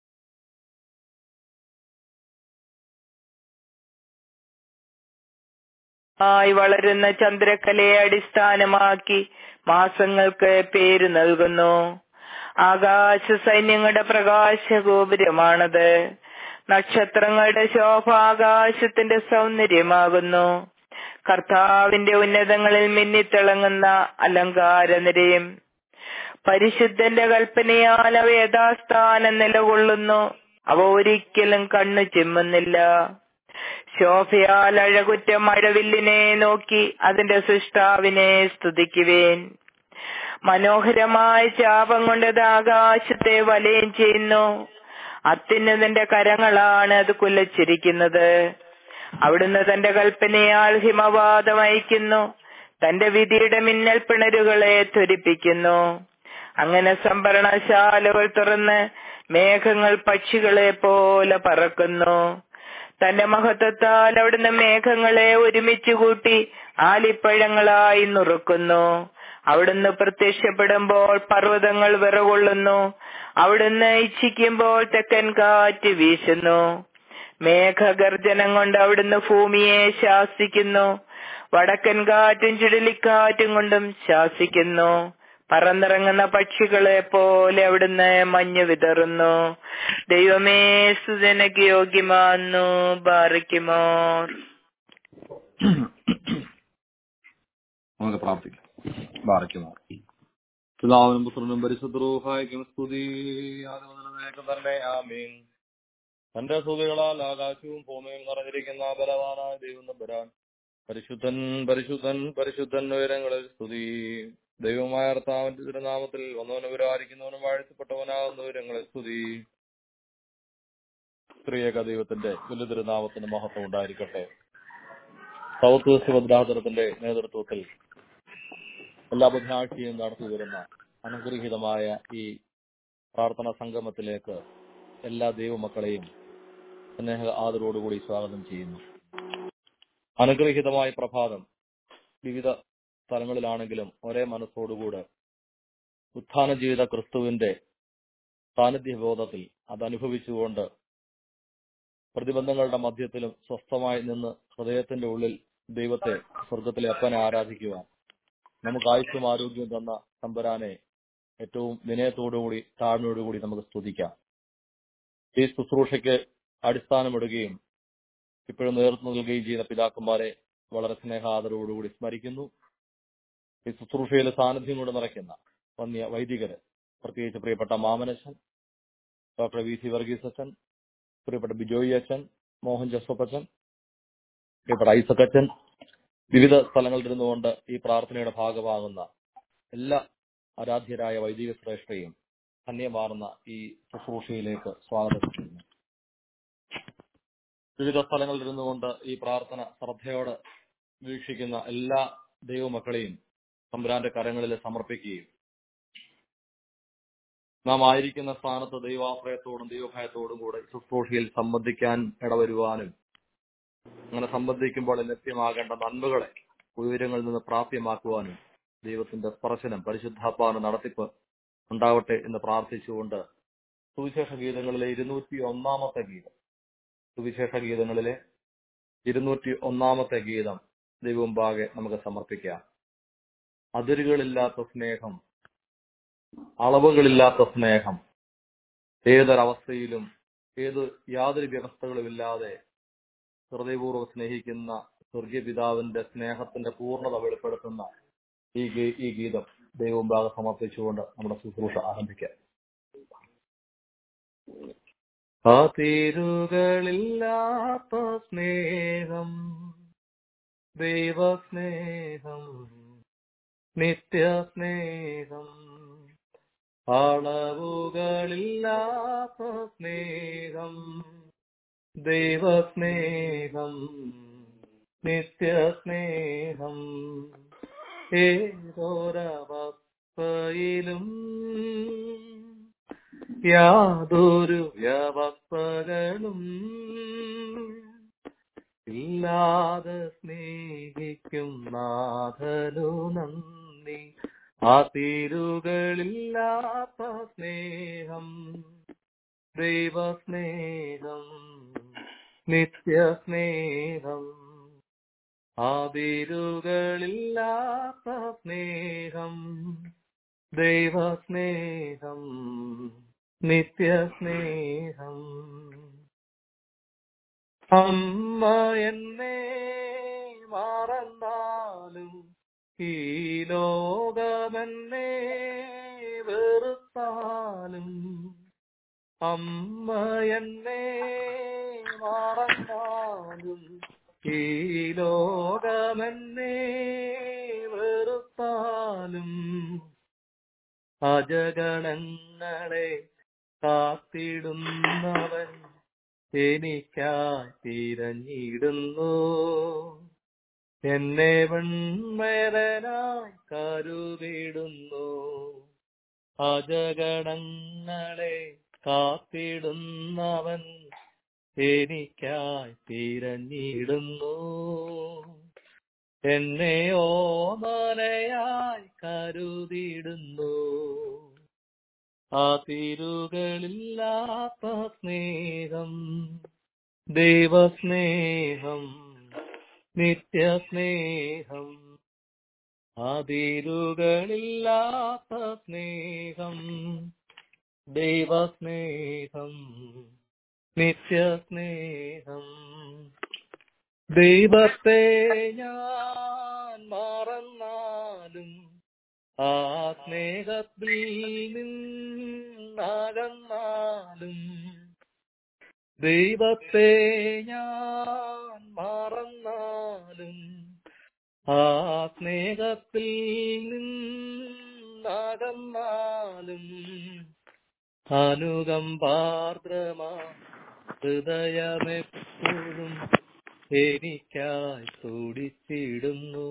ആയി വളരുന്ന ചന്ദ്രക്കലയെ അടിസ്ഥാനമാക്കി മാസങ്ങൾക്ക് പേര് നൽകുന്നു ആകാശ സൈന്യങ്ങളുടെ പ്രകാശ ഗോപുരമാണത് നക്ഷത്രങ്ങളുടെ ശോഭ ആകാശത്തിന്റെ സൗന്ദര്യമാകുന്നു കർത്താവിന്റെ ഉന്നതങ്ങളിൽ മിന്നിത്തിളങ്ങുന്ന അലങ്കാര നിരയും പരിശുദ്ധന്റെ കൽപ്പനയാൽ അവ യഥാസ്ഥാനം നിലകൊള്ളുന്നു അവ ഒരിക്കലും കണ്ണു ചിമ്മുന്നില്ല ശോഭയാൽ അഴകുറ്റ മഴവില്ലിനെ നോക്കി അതിന്റെ സൃഷ്ടാവിനെ സ്തുതിക്കുവേൻ മനോഹരമായ ചാപം കൊണ്ടത് ആകാശത്തെ വലയം ചെയ്യുന്നു അത്യുന്നതിന്റെ കരങ്ങളാണ് അത് കുലച്ചിരിക്കുന്നത് അവിടുന്ന് തന്റെ കൽപ്പനയാൽ ഹിമവാദം അയക്കുന്നു തന്റെ വിധിയുടെ മിന്നൽ പിണരുകളെ ത്വരിപ്പിക്കുന്നു അങ്ങനെ സംഭരണശാലകൾ തുറന്ന് മേഘങ്ങൾ പക്ഷികളെ പോലെ പറക്കുന്നു തന്റെ മഹത്വത്താൽ അവിടുന്ന് മേഘങ്ങളെ ഒരുമിച്ച് കൂട്ടി ആലിപ്പഴങ്ങളായി നുറുക്കുന്നു അവിടുന്ന് പ്രത്യക്ഷപ്പെടുമ്പോൾ പർവ്വതങ്ങൾ വിറകൊള്ളുന്നു അവിടുന്ന് ഇച്ഛിക്കുമ്പോൾ തെക്കൻ കാറ്റ് വീശുന്നു മേഘഗർജനം കൊണ്ട് അവിടുന്ന് ഭൂമിയെ ശാസിക്കുന്നു വടക്കൻ കാറ്റും ചുഴലിക്കാറ്റും കൊണ്ടും ശാസിക്കുന്നു പറന്നിറങ്ങുന്ന പക്ഷികളെ പോലെ അവിടുന്ന് മഞ്ഞ് വിതറുന്നു ദൈവമേ സുജനക്ക് യോഗ്യമാന്നു ബാറിക്കുമോ നമുക്ക് പ്രാർത്ഥിക്കാം ബാധിക്കുന്നു പിതാവിനും പുത്രനും പരിശുദ്ധ റൂഹായിക്കും സ്തുതി ആദ്യം തന്നെ ആമീൻ തന്റെ സ്തുതികളാൽ ആകാശവും ഭൂമിയും നിറഞ്ഞിരിക്കുന്ന ബലവാനായ ദൈവം നമ്പരാൻ പരിശുദ്ധൻ പരിശുദ്ധൻ പരിശുദ്ധൻ ഉയരങ്ങളിൽ സ്തുതി ദൈവമായ കർത്താവിന്റെ തിരുനാമത്തിൽ വന്നവനും വിരാരിക്കുന്നവനും വാഴ്ത്തപ്പെട്ടവനാകുന്ന ഉയരങ്ങളിൽ സ്തുതി സ്ത്രീയേക ദൈവത്തിന്റെ വലിയ തിരുനാമത്തിന് മഹത്വം ഉണ്ടായിരിക്കട്ടെ സൗത്ത് വെസ്റ്റ് ഭദ്രാതരത്തിന്റെ നേതൃത്വത്തിൽ എല്ലാ ബുധനാഴ്ചയും നടത്തി വരുന്ന അനുഗ്രഹീതമായ ഈ പ്രാർത്ഥനാ സംഗമത്തിലേക്ക് എല്ലാ ദൈവമക്കളെയും സ്നേഹ ആദരവോടുകൂടി സ്വാഗതം ചെയ്യുന്നു അനുഗ്രഹീതമായ പ്രഭാതം വിവിധ സ്ഥലങ്ങളിലാണെങ്കിലും ഒരേ മനസ്സോടുകൂടെ ഉത്ഥാന ജീവിത ക്രിസ്തുവിന്റെ സാന്നിധ്യബോധത്തിൽ അത് അനുഭവിച്ചുകൊണ്ട് പ്രതിബന്ധങ്ങളുടെ മധ്യത്തിലും സ്വസ്ഥമായി നിന്ന് ഹൃദയത്തിന്റെ ഉള്ളിൽ ദൈവത്തെ സ്വർഗത്തിലെ അപ്പനെ ആരാധിക്കുവാൻ നമുക്ക് ആയുസ്സും ആരോഗ്യവും തന്ന തമ്പരാനെ ഏറ്റവും വിനയത്തോടുകൂടി താഴ്മയോടുകൂടി നമുക്ക് സ്തുതിക്കാം ഈ ശുശ്രൂഷയ്ക്ക് അടിസ്ഥാനമിടുകയും ഇപ്പോഴും നേതൃത്വം നൽകുകയും ചെയ്യുന്ന പിതാക്കന്മാരെ വളരെ സ്നേഹാദരവോടുകൂടി സ്മരിക്കുന്നു ഈ ശുശ്രൂഷയിലെ സാന്നിധ്യം കൊണ്ട് നിറയ്ക്കുന്ന വന്യ വൈദികര് പ്രത്യേകിച്ച് പ്രിയപ്പെട്ട മാമനച്ചൻ ഡോക്ടർ വി സി വർഗീസ് അച്ഛൻ പ്രിയപ്പെട്ട ബിജോയി അച്ഛൻ മോഹൻ ജോസഫ് അച്ഛൻ പ്രിയപ്പെട്ട ഐസക് അച്ഛൻ വിവിധ സ്ഥലങ്ങളിലിരുന്നുകൊണ്ട് ഈ പ്രാർത്ഥനയുടെ ഭാഗമാകുന്ന എല്ലാ ആരാധ്യരായ വൈദിക ശ്രേഷ്ഠയും ധന്യമാർന്ന ഈ ശുശ്രൂഷയിലേക്ക് സ്വാഗതം ചെയ്യുന്നു വിവിധ സ്ഥലങ്ങളിലിരുന്നുകൊണ്ട് ഈ പ്രാർത്ഥന ശ്രദ്ധയോടെ വീക്ഷിക്കുന്ന എല്ലാ ദൈവമക്കളെയും തമ്പുരാന്റെ കരങ്ങളിൽ സമർപ്പിക്കുകയും നാം ആയിരിക്കുന്ന സ്ഥാനത്ത് ദൈവാശ്രയത്തോടും ദൈവഭയത്തോടും കൂടെ ശുശ്രൂഷയിൽ സംബന്ധിക്കാൻ ഇടവരുവാനും അങ്ങനെ സംബന്ധിക്കുമ്പോൾ ലഭ്യമാകേണ്ട നന്മകളെ ഉയരങ്ങളിൽ നിന്ന് പ്രാപ്യമാക്കുവാനും ദൈവത്തിന്റെ സ്പർശനം പരിശുദ്ധാത്മാവിന് നടത്തിപ്പ് ഉണ്ടാവട്ടെ എന്ന് പ്രാർത്ഥിച്ചുകൊണ്ട് സുവിശേഷ ഗീതങ്ങളിലെ ഇരുന്നൂറ്റി ഒന്നാമത്തെ ഗീതം സുവിശേഷ ഗീതങ്ങളിലെ ഇരുന്നൂറ്റി ഒന്നാമത്തെ ഗീതം ദൈവമുമ്പാകെ നമുക്ക് സമർപ്പിക്കാം അതിരുകളില്ലാത്ത സ്നേഹം അളവുകളില്ലാത്ത സ്നേഹം ഏതൊരവസ്ഥയിലും ഏത് യാതൊരു വ്യവസ്ഥകളുമില്ലാതെ ഹൃദയപൂർവ്വം സ്നേഹിക്കുന്ന സ്വർഗീയ പിതാവിന്റെ സ്നേഹത്തിന്റെ പൂർണ്ണത വെളിപ്പെടുത്തുന്ന ഈ ഗീ- ഈ ഗീതം ദൈവമുമ്പാകെ സമർപ്പിച്ചുകൊണ്ട് നമ്മുടെ ശുശ്രൂഷ ആരംഭിക്കാം അതിരുകളില്ലാത്ത സ്നേഹം ദൈവസ്നേഹം നിത്യസ്നേഹം അളവുകളില്ലാത്ത സ്നേഹം ദൈവസ്നേഹം നിത്യസ്നേഹം ഏതൊരവസ്ഥയിലും യാതൊരു വ്യവസ്ഥകളും ഇല്ലാതെ സ്നേഹിക്കും നാഥനു നന്ദി ആ തീരുകളില്ലാത്ത സ്നേഹം ദൈവസ്നേഹം നിത്യസ്നേഹം ആതിരുകളില്ലാത്ത സ്നേഹം ദൈവസ്നേഹം നിത്യസ്നേഹം അമ്മ എന്നെ മറന്നാലും ഈ ലോകമെന്നെ വെറുത്താലും അമ്മ എന്നെ മറന്നാലും ഈ ലോകമെന്നെ വെറുത്താലും അജഗണങ്ങളെ കാത്തിടുന്നവൻ എനിക്കായി തിരഞ്ഞിടുന്നു എന്നെ വെൺമേരനായി കരുതിടുന്നു അജഗണങ്ങളെ കാത്തിടുന്നവൻ എനിക്കായി തിരഞ്ഞിടുന്നു എന്നെ ഓമനയായി കരുതിടുന്നു ആ തിരുകളില്ലാത്ത സ്നേഹം ദൈവസ്നേഹം നിത്യസ്നേഹം ആ തിരുകളില്ലാത്ത സ്നേഹം ദൈവസ്നേഹം നിത്യസ്നേഹം ദൈവത്തെ ഞാൻ മറന്നാലും ആ സ്നേഹത്തിൽ നിന്നകന്നാലും ദൈവത്തെ ഞാൻ മറന്നാലും ആ സ്നേഹത്തിൽ നിന്നകന്നാലും അനുകമ്പാർദ്രമാ ഹൃദയമെപ്പോഴും എനിക്കായി തുടിച്ചിടുന്നു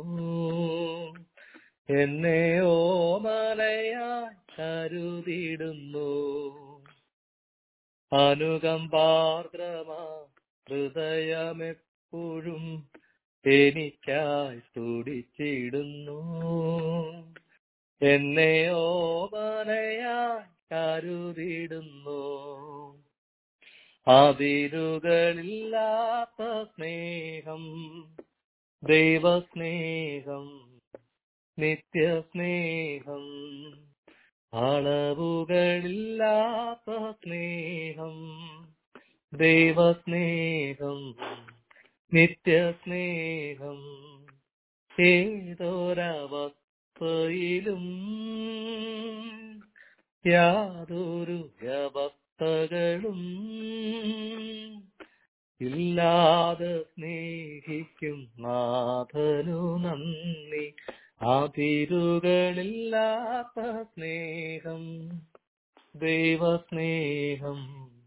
എന്നെ ഓമനയായി കരുതിടുന്നു അനുകമ്പാർദ്രമാ ഹൃദയമെപ്പോഴും എനിക്കായി തുടിച്ചിടുന്നു എന്നെ ഓമനയായി കരുതിടുന്നു അതിരുകളില്ലാത്ത സ്നേഹം ദൈവസ്നേഹം നിത്യസ്നേഹം അളവുകളില്ലാത്ത സ്നേഹം ദൈവസ്നേഹം നിത്യസ്നേഹം ഏതൊരവസ്ഥയിലും യാതൊരു വ്യവസ്ഥകളും ഇല്ലാതെ സ്നേഹിക്കും നാഥനു നന്ദി അതിരുകളില്ലാത്ത സ്നേഹം ദൈവസ്നേഹം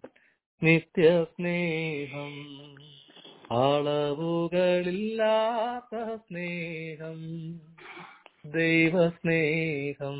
നിത്യസ്നേഹം അളവുകളില്ലാത്ത സ്നേഹം ദൈവസ്നേഹം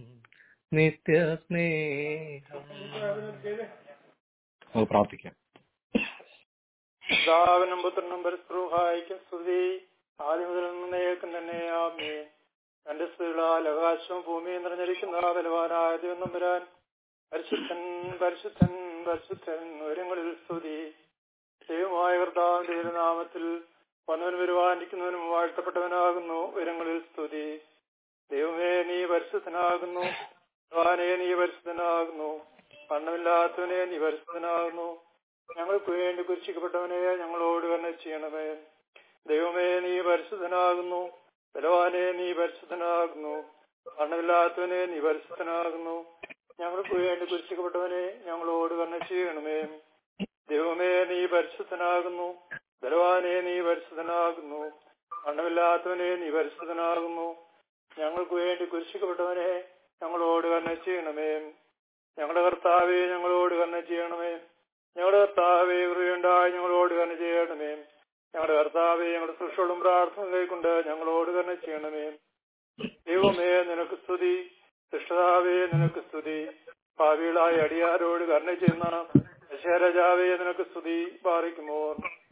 നിത്യസ്നേഹം നമുക്ക് പ്രാർത്ഥിക്കാം പിതാവിനും പുത്രനും പരസ്പരഹായിക്കും സ്തുതി ആദ്യം മുതൽ നിന്നേക്കും തന്നെ ആമേ തന്റെ സ്തുതികളാൽ ആകാശവും ഭൂമിയും നിറഞ്ഞിരിക്കുന്ന ബലവാനായ ദൈവം വരാൻ പരിശുദ്ധൻ പരിശുദ്ധൻ പരിശുദ്ധൻ ഉയരങ്ങളിൽ സ്തുതി ദൈവമായ കർത്താവിന്റെ തിരുനാമത്തിൽ വന്നവൻ വരുവാനിരിക്കുന്നവനും വാഴ്ത്തപ്പെട്ടവനാകുന്നു ഉയരങ്ങളിൽ സ്തുതി ദൈവമേ നീ പരിശുദ്ധനാകുന്നു ഭഗവാനെ നീ പരിശുദ്ധനാകുന്നു വണ്ണമില്ലാത്തവനെ നീ പരിശുദ്ധനാകുന്നു ഞങ്ങൾക്ക് വേണ്ടി കുരിശിക്കപ്പെട്ടവനെ ഞങ്ങളോട് കണ്ണ ചെയ്യണമേ ദൈവമേ നീ പരിശുദ്ധനാകുന്നു ബലവാനെ നീ പരിശുദ്ധനാകുന്നു വണ്ണമില്ലാത്തവനെ നീ പരിശുദ്ധനാകുന്നു ഞങ്ങൾക്ക് വേണ്ടി കുരിശിക്കപ്പെട്ടവനെ ഞങ്ങളോട് കണ്ണ ചെയ്യണമേ ദൈവമേ നീ പരിശുദ്ധനാകുന്നു ബലവാനെ നീ പരിശുദ്ധനാകുന്നു വണ്ണമില്ലാത്തവനെ നീ പരിശുദ്ധനാകുന്നു ഞങ്ങൾക്ക് വേണ്ടി കുരിശിക്കപ്പെട്ടവനെ ഞങ്ങളോട് കണ്ണ ചെയ്യണമേ ഞങ്ങളുടെ കർത്താവെ ഞങ്ങളോട് കണ്ണ ചെയ്യണമേ ഞങ്ങളുടെ കർത്താവെ കൃപയുണ്ടായി ഞങ്ങളോട് കണ്ണ ചെയ്യണമേ ഞങ്ങളുടെ കർത്താവെ ഞങ്ങളുടെ സൃഷ്ടവും പ്രാർത്ഥന കൈക്കൊണ്ട് ഞങ്ങളോട് കണ്ണ ചെയ്യണമേ ദൈവമേ നിനക്ക് സ്തുതി കൃഷ്ണതാവേ നിനക്ക് സ്തുതി ഭാവികളായ അടിയാരോട് കരുണ ചെയ്യുന്ന ദശരജാവേ നിനക്ക് സ്തുതി പാറിക്കുമോ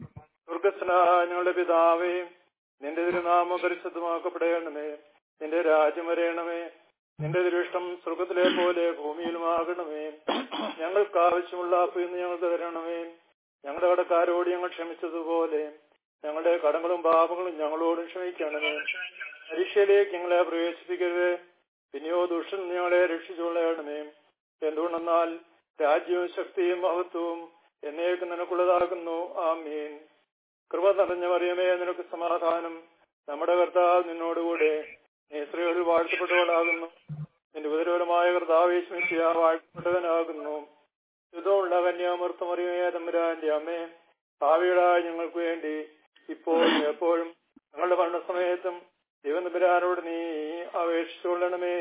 സ്വർഗസ്നാഹ ഞങ്ങളുടെ പിതാവേ നിന്റെ തിരുനാമം പരിശുദ്ധമാക്കപ്പെടണമേ നിന്റെ രാജ്യം വരയണമേ നിന്റെ ദൃഷ്ടം സ്വർഗത്തിലെ പോലെ ഭൂമിയിലുമാകണമേ ഞങ്ങൾക്ക് ആവശ്യമുള്ള അപ്പിന്ന് ഞങ്ങൾക്ക് തരണമേ ഞങ്ങളുടെ കടക്കാരോട് ഞങ്ങൾ ക്ഷമിച്ചതുപോലെ ഞങ്ങളുടെ കടങ്ങളും പാപങ്ങളും ഞങ്ങളോടും ക്ഷമിക്കണമേ പരീക്ഷയിലേക്ക് ഞങ്ങളെ പ്രവേശിപ്പിക്കരുത് പിന്നെയോ ദുഷ്ടൻ ഞങ്ങളെ രക്ഷിച്ചുകൊള്ളണമേ എന്തുകൊണ്ടെന്നാൽ രാജ്യവും ശക്തിയും മഹത്വവും എന്നേക്ക് നിനക്കുള്ളതാകുന്നു ആമീൻ കൃപ നിറഞ്ഞ മറിയമേ നിനക്ക് സമാധാനം നമ്മുടെ കർത്താവ് നിന്നോടുകൂടെ നീ സ്ത്രീകളിൽ വാഴ്ത്തപ്പെട്ടവളാകുന്നു നിന്റെ ഉപദ്രവമായ കർത്താവേശ്മിയ വാഴ്ത്തപ്പെട്ടവനാകുന്നു യുദ്ധമുള്ള കന്യാമൃത്തമറിയമേ തമ്പുരാന്റെ അമ്മേ ഭാവികളായ ഞങ്ങൾക്ക് വേണ്ടി ഇപ്പോഴും എപ്പോഴും ഞങ്ങളുടെ മരണസമയത്തും ദൈവനമ്പുരാനോട് നീ അപേക്ഷിച്ചുകൊള്ളണമേ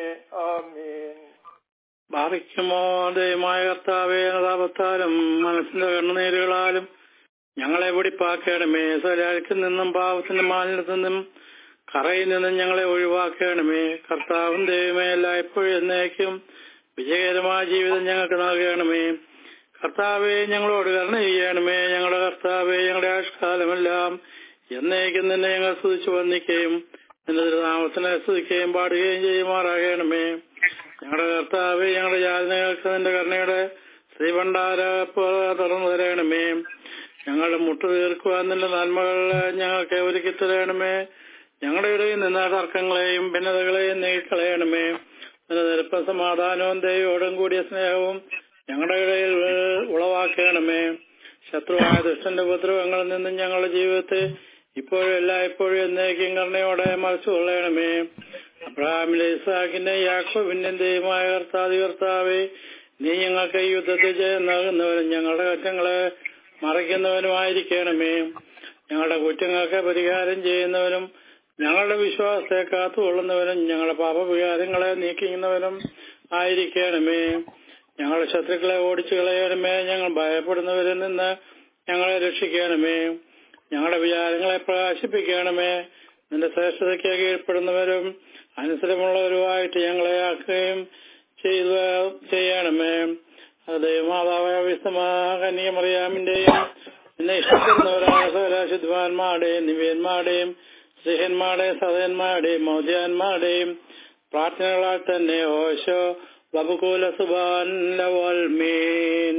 ആമീൻ ഭാവിക്കുമോ ദൈവമായ കർത്താവേ നതാപത്താലും മനസ്സിന്റെ കണ്ണുനീരുകളാലും ഞങ്ങളെ വെടിപ്പാക്കണമേ സ്വരാഴ്ചയിൽ നിന്നും പാവത്തിന്റെ മാലിന്യത്തിൽ നിന്നും കറയിൽ നിന്നും ഞങ്ങളെ ഒഴിവാക്കണമേ കർത്താവും ദൈവമേ എല്ലായ്പ്പോഴും എന്നേക്കും വിജയകരമായ ജീവിതം ഞങ്ങൾക്ക് നൽകണമേ കർത്താവെ ഞങ്ങളോട് കരുണ ചെയ്യണമേ ഞങ്ങളുടെ കർത്താവെ ഞങ്ങളുടെ ആഷ്കാലമെല്ലാം എന്നേക്കും നിന്നെ ഞങ്ങൾ സ്തുതിച്ചു വന്നിക്കുകയും നിന്റെ തിരുനാമത്തിനെ സ്തുതിക്കുകയും പാടുകയും ചെയ്യുമാറാകണമേ ഞങ്ങളുടെ കർത്താവ് ഞങ്ങളുടെ യാതനകൾക്ക് നിന്റെ കരുണയുടെ ശ്രീഭണ്ഡാര തുറന്നു തരണമേ ഞങ്ങളുടെ മുട്ടു തീർക്കുവാൻ നിന്റെ നന്മകൾ ഞങ്ങൾക്ക് ഒരുക്കി തരണമേ ഞങ്ങളുടെ ഇടയിൽ നിന്ന് തർക്കങ്ങളെയും ഭിന്നതകളെയും നീക്കളയണമേ നിന്റെ നിരപ്പ സമാധാനവും ദൈവയോടും കൂടിയ സ്നേഹവും ഞങ്ങളുടെ ഇടയിൽ ഉളവാക്കണമേ ശത്രുവായ ദുഷ്ടന്റെ ഉപദ്രവങ്ങളിൽ നിന്നും ഞങ്ങളുടെ ജീവിതത്തെ ഇപ്പോഴും എല്ലായ്പ്പോഴും എന്നേക്കും കരുണയോടെ മറിച്ചു കൊള്ളണമേ അബ്രഹാമിലെ ഇസാഖിന്റെ യാക്കോബിന്റെ ദൈവമായ കർത്താതി കർത്താവെ നീ ഞങ്ങൾക്ക് ഈ യുദ്ധത്തിൽ ജയം നൽകുന്നവരും ഞങ്ങളുടെ കുറ്റങ്ങളെ മറയ്ക്കുന്നവനുമായിരിക്കണമേ ഞങ്ങളുടെ കുറ്റങ്ങൾക്ക് പരിഹാരം ചെയ്യുന്നവരും ഞങ്ങളുടെ വിശ്വാസത്തെ കാത്തുകൊള്ളുന്നവരും ഞങ്ങളുടെ പാപവികാരങ്ങളെ നീക്കുന്നവരും ആയിരിക്കണമേ ഞങ്ങളുടെ ശത്രുക്കളെ ഓടിച്ചു കളയണമേ ഞങ്ങൾ ഭയപ്പെടുന്നവരിൽ നിന്ന് ഞങ്ങളെ രക്ഷിക്കണമേ ഞങ്ങളുടെ വിചാരങ്ങളെ പ്രകാശിപ്പിക്കണമേ നിന്റെ ശ്രേഷ്ഠതയ്ക്ക് കീഴ്പ്പെടുന്നവരും അനുസരമുള്ളവരുമായിട്ട് ഞങ്ങളെ ആക്കുകയും ചെയ്തു ചെയ്യണമേ അത് മാതാവായ വിസ്തമാകന്യമറിയാമിന്റെയും നിന്നെ ഇഷ്ടപ്പെടുന്നവരായ സകലാശുദ്ധാന്മാരുടെയും നിവ്യന്മാരുടെയും സ്ത്രീഹന്മാരുടെയും സതന്മാരുടെയും മൗദ്യാന്മാരുടെയും പ്രാർത്ഥനകളാൽ തന്നെ ഓശോ ബബുകൂല സുബാൻ ലവൽമീൻ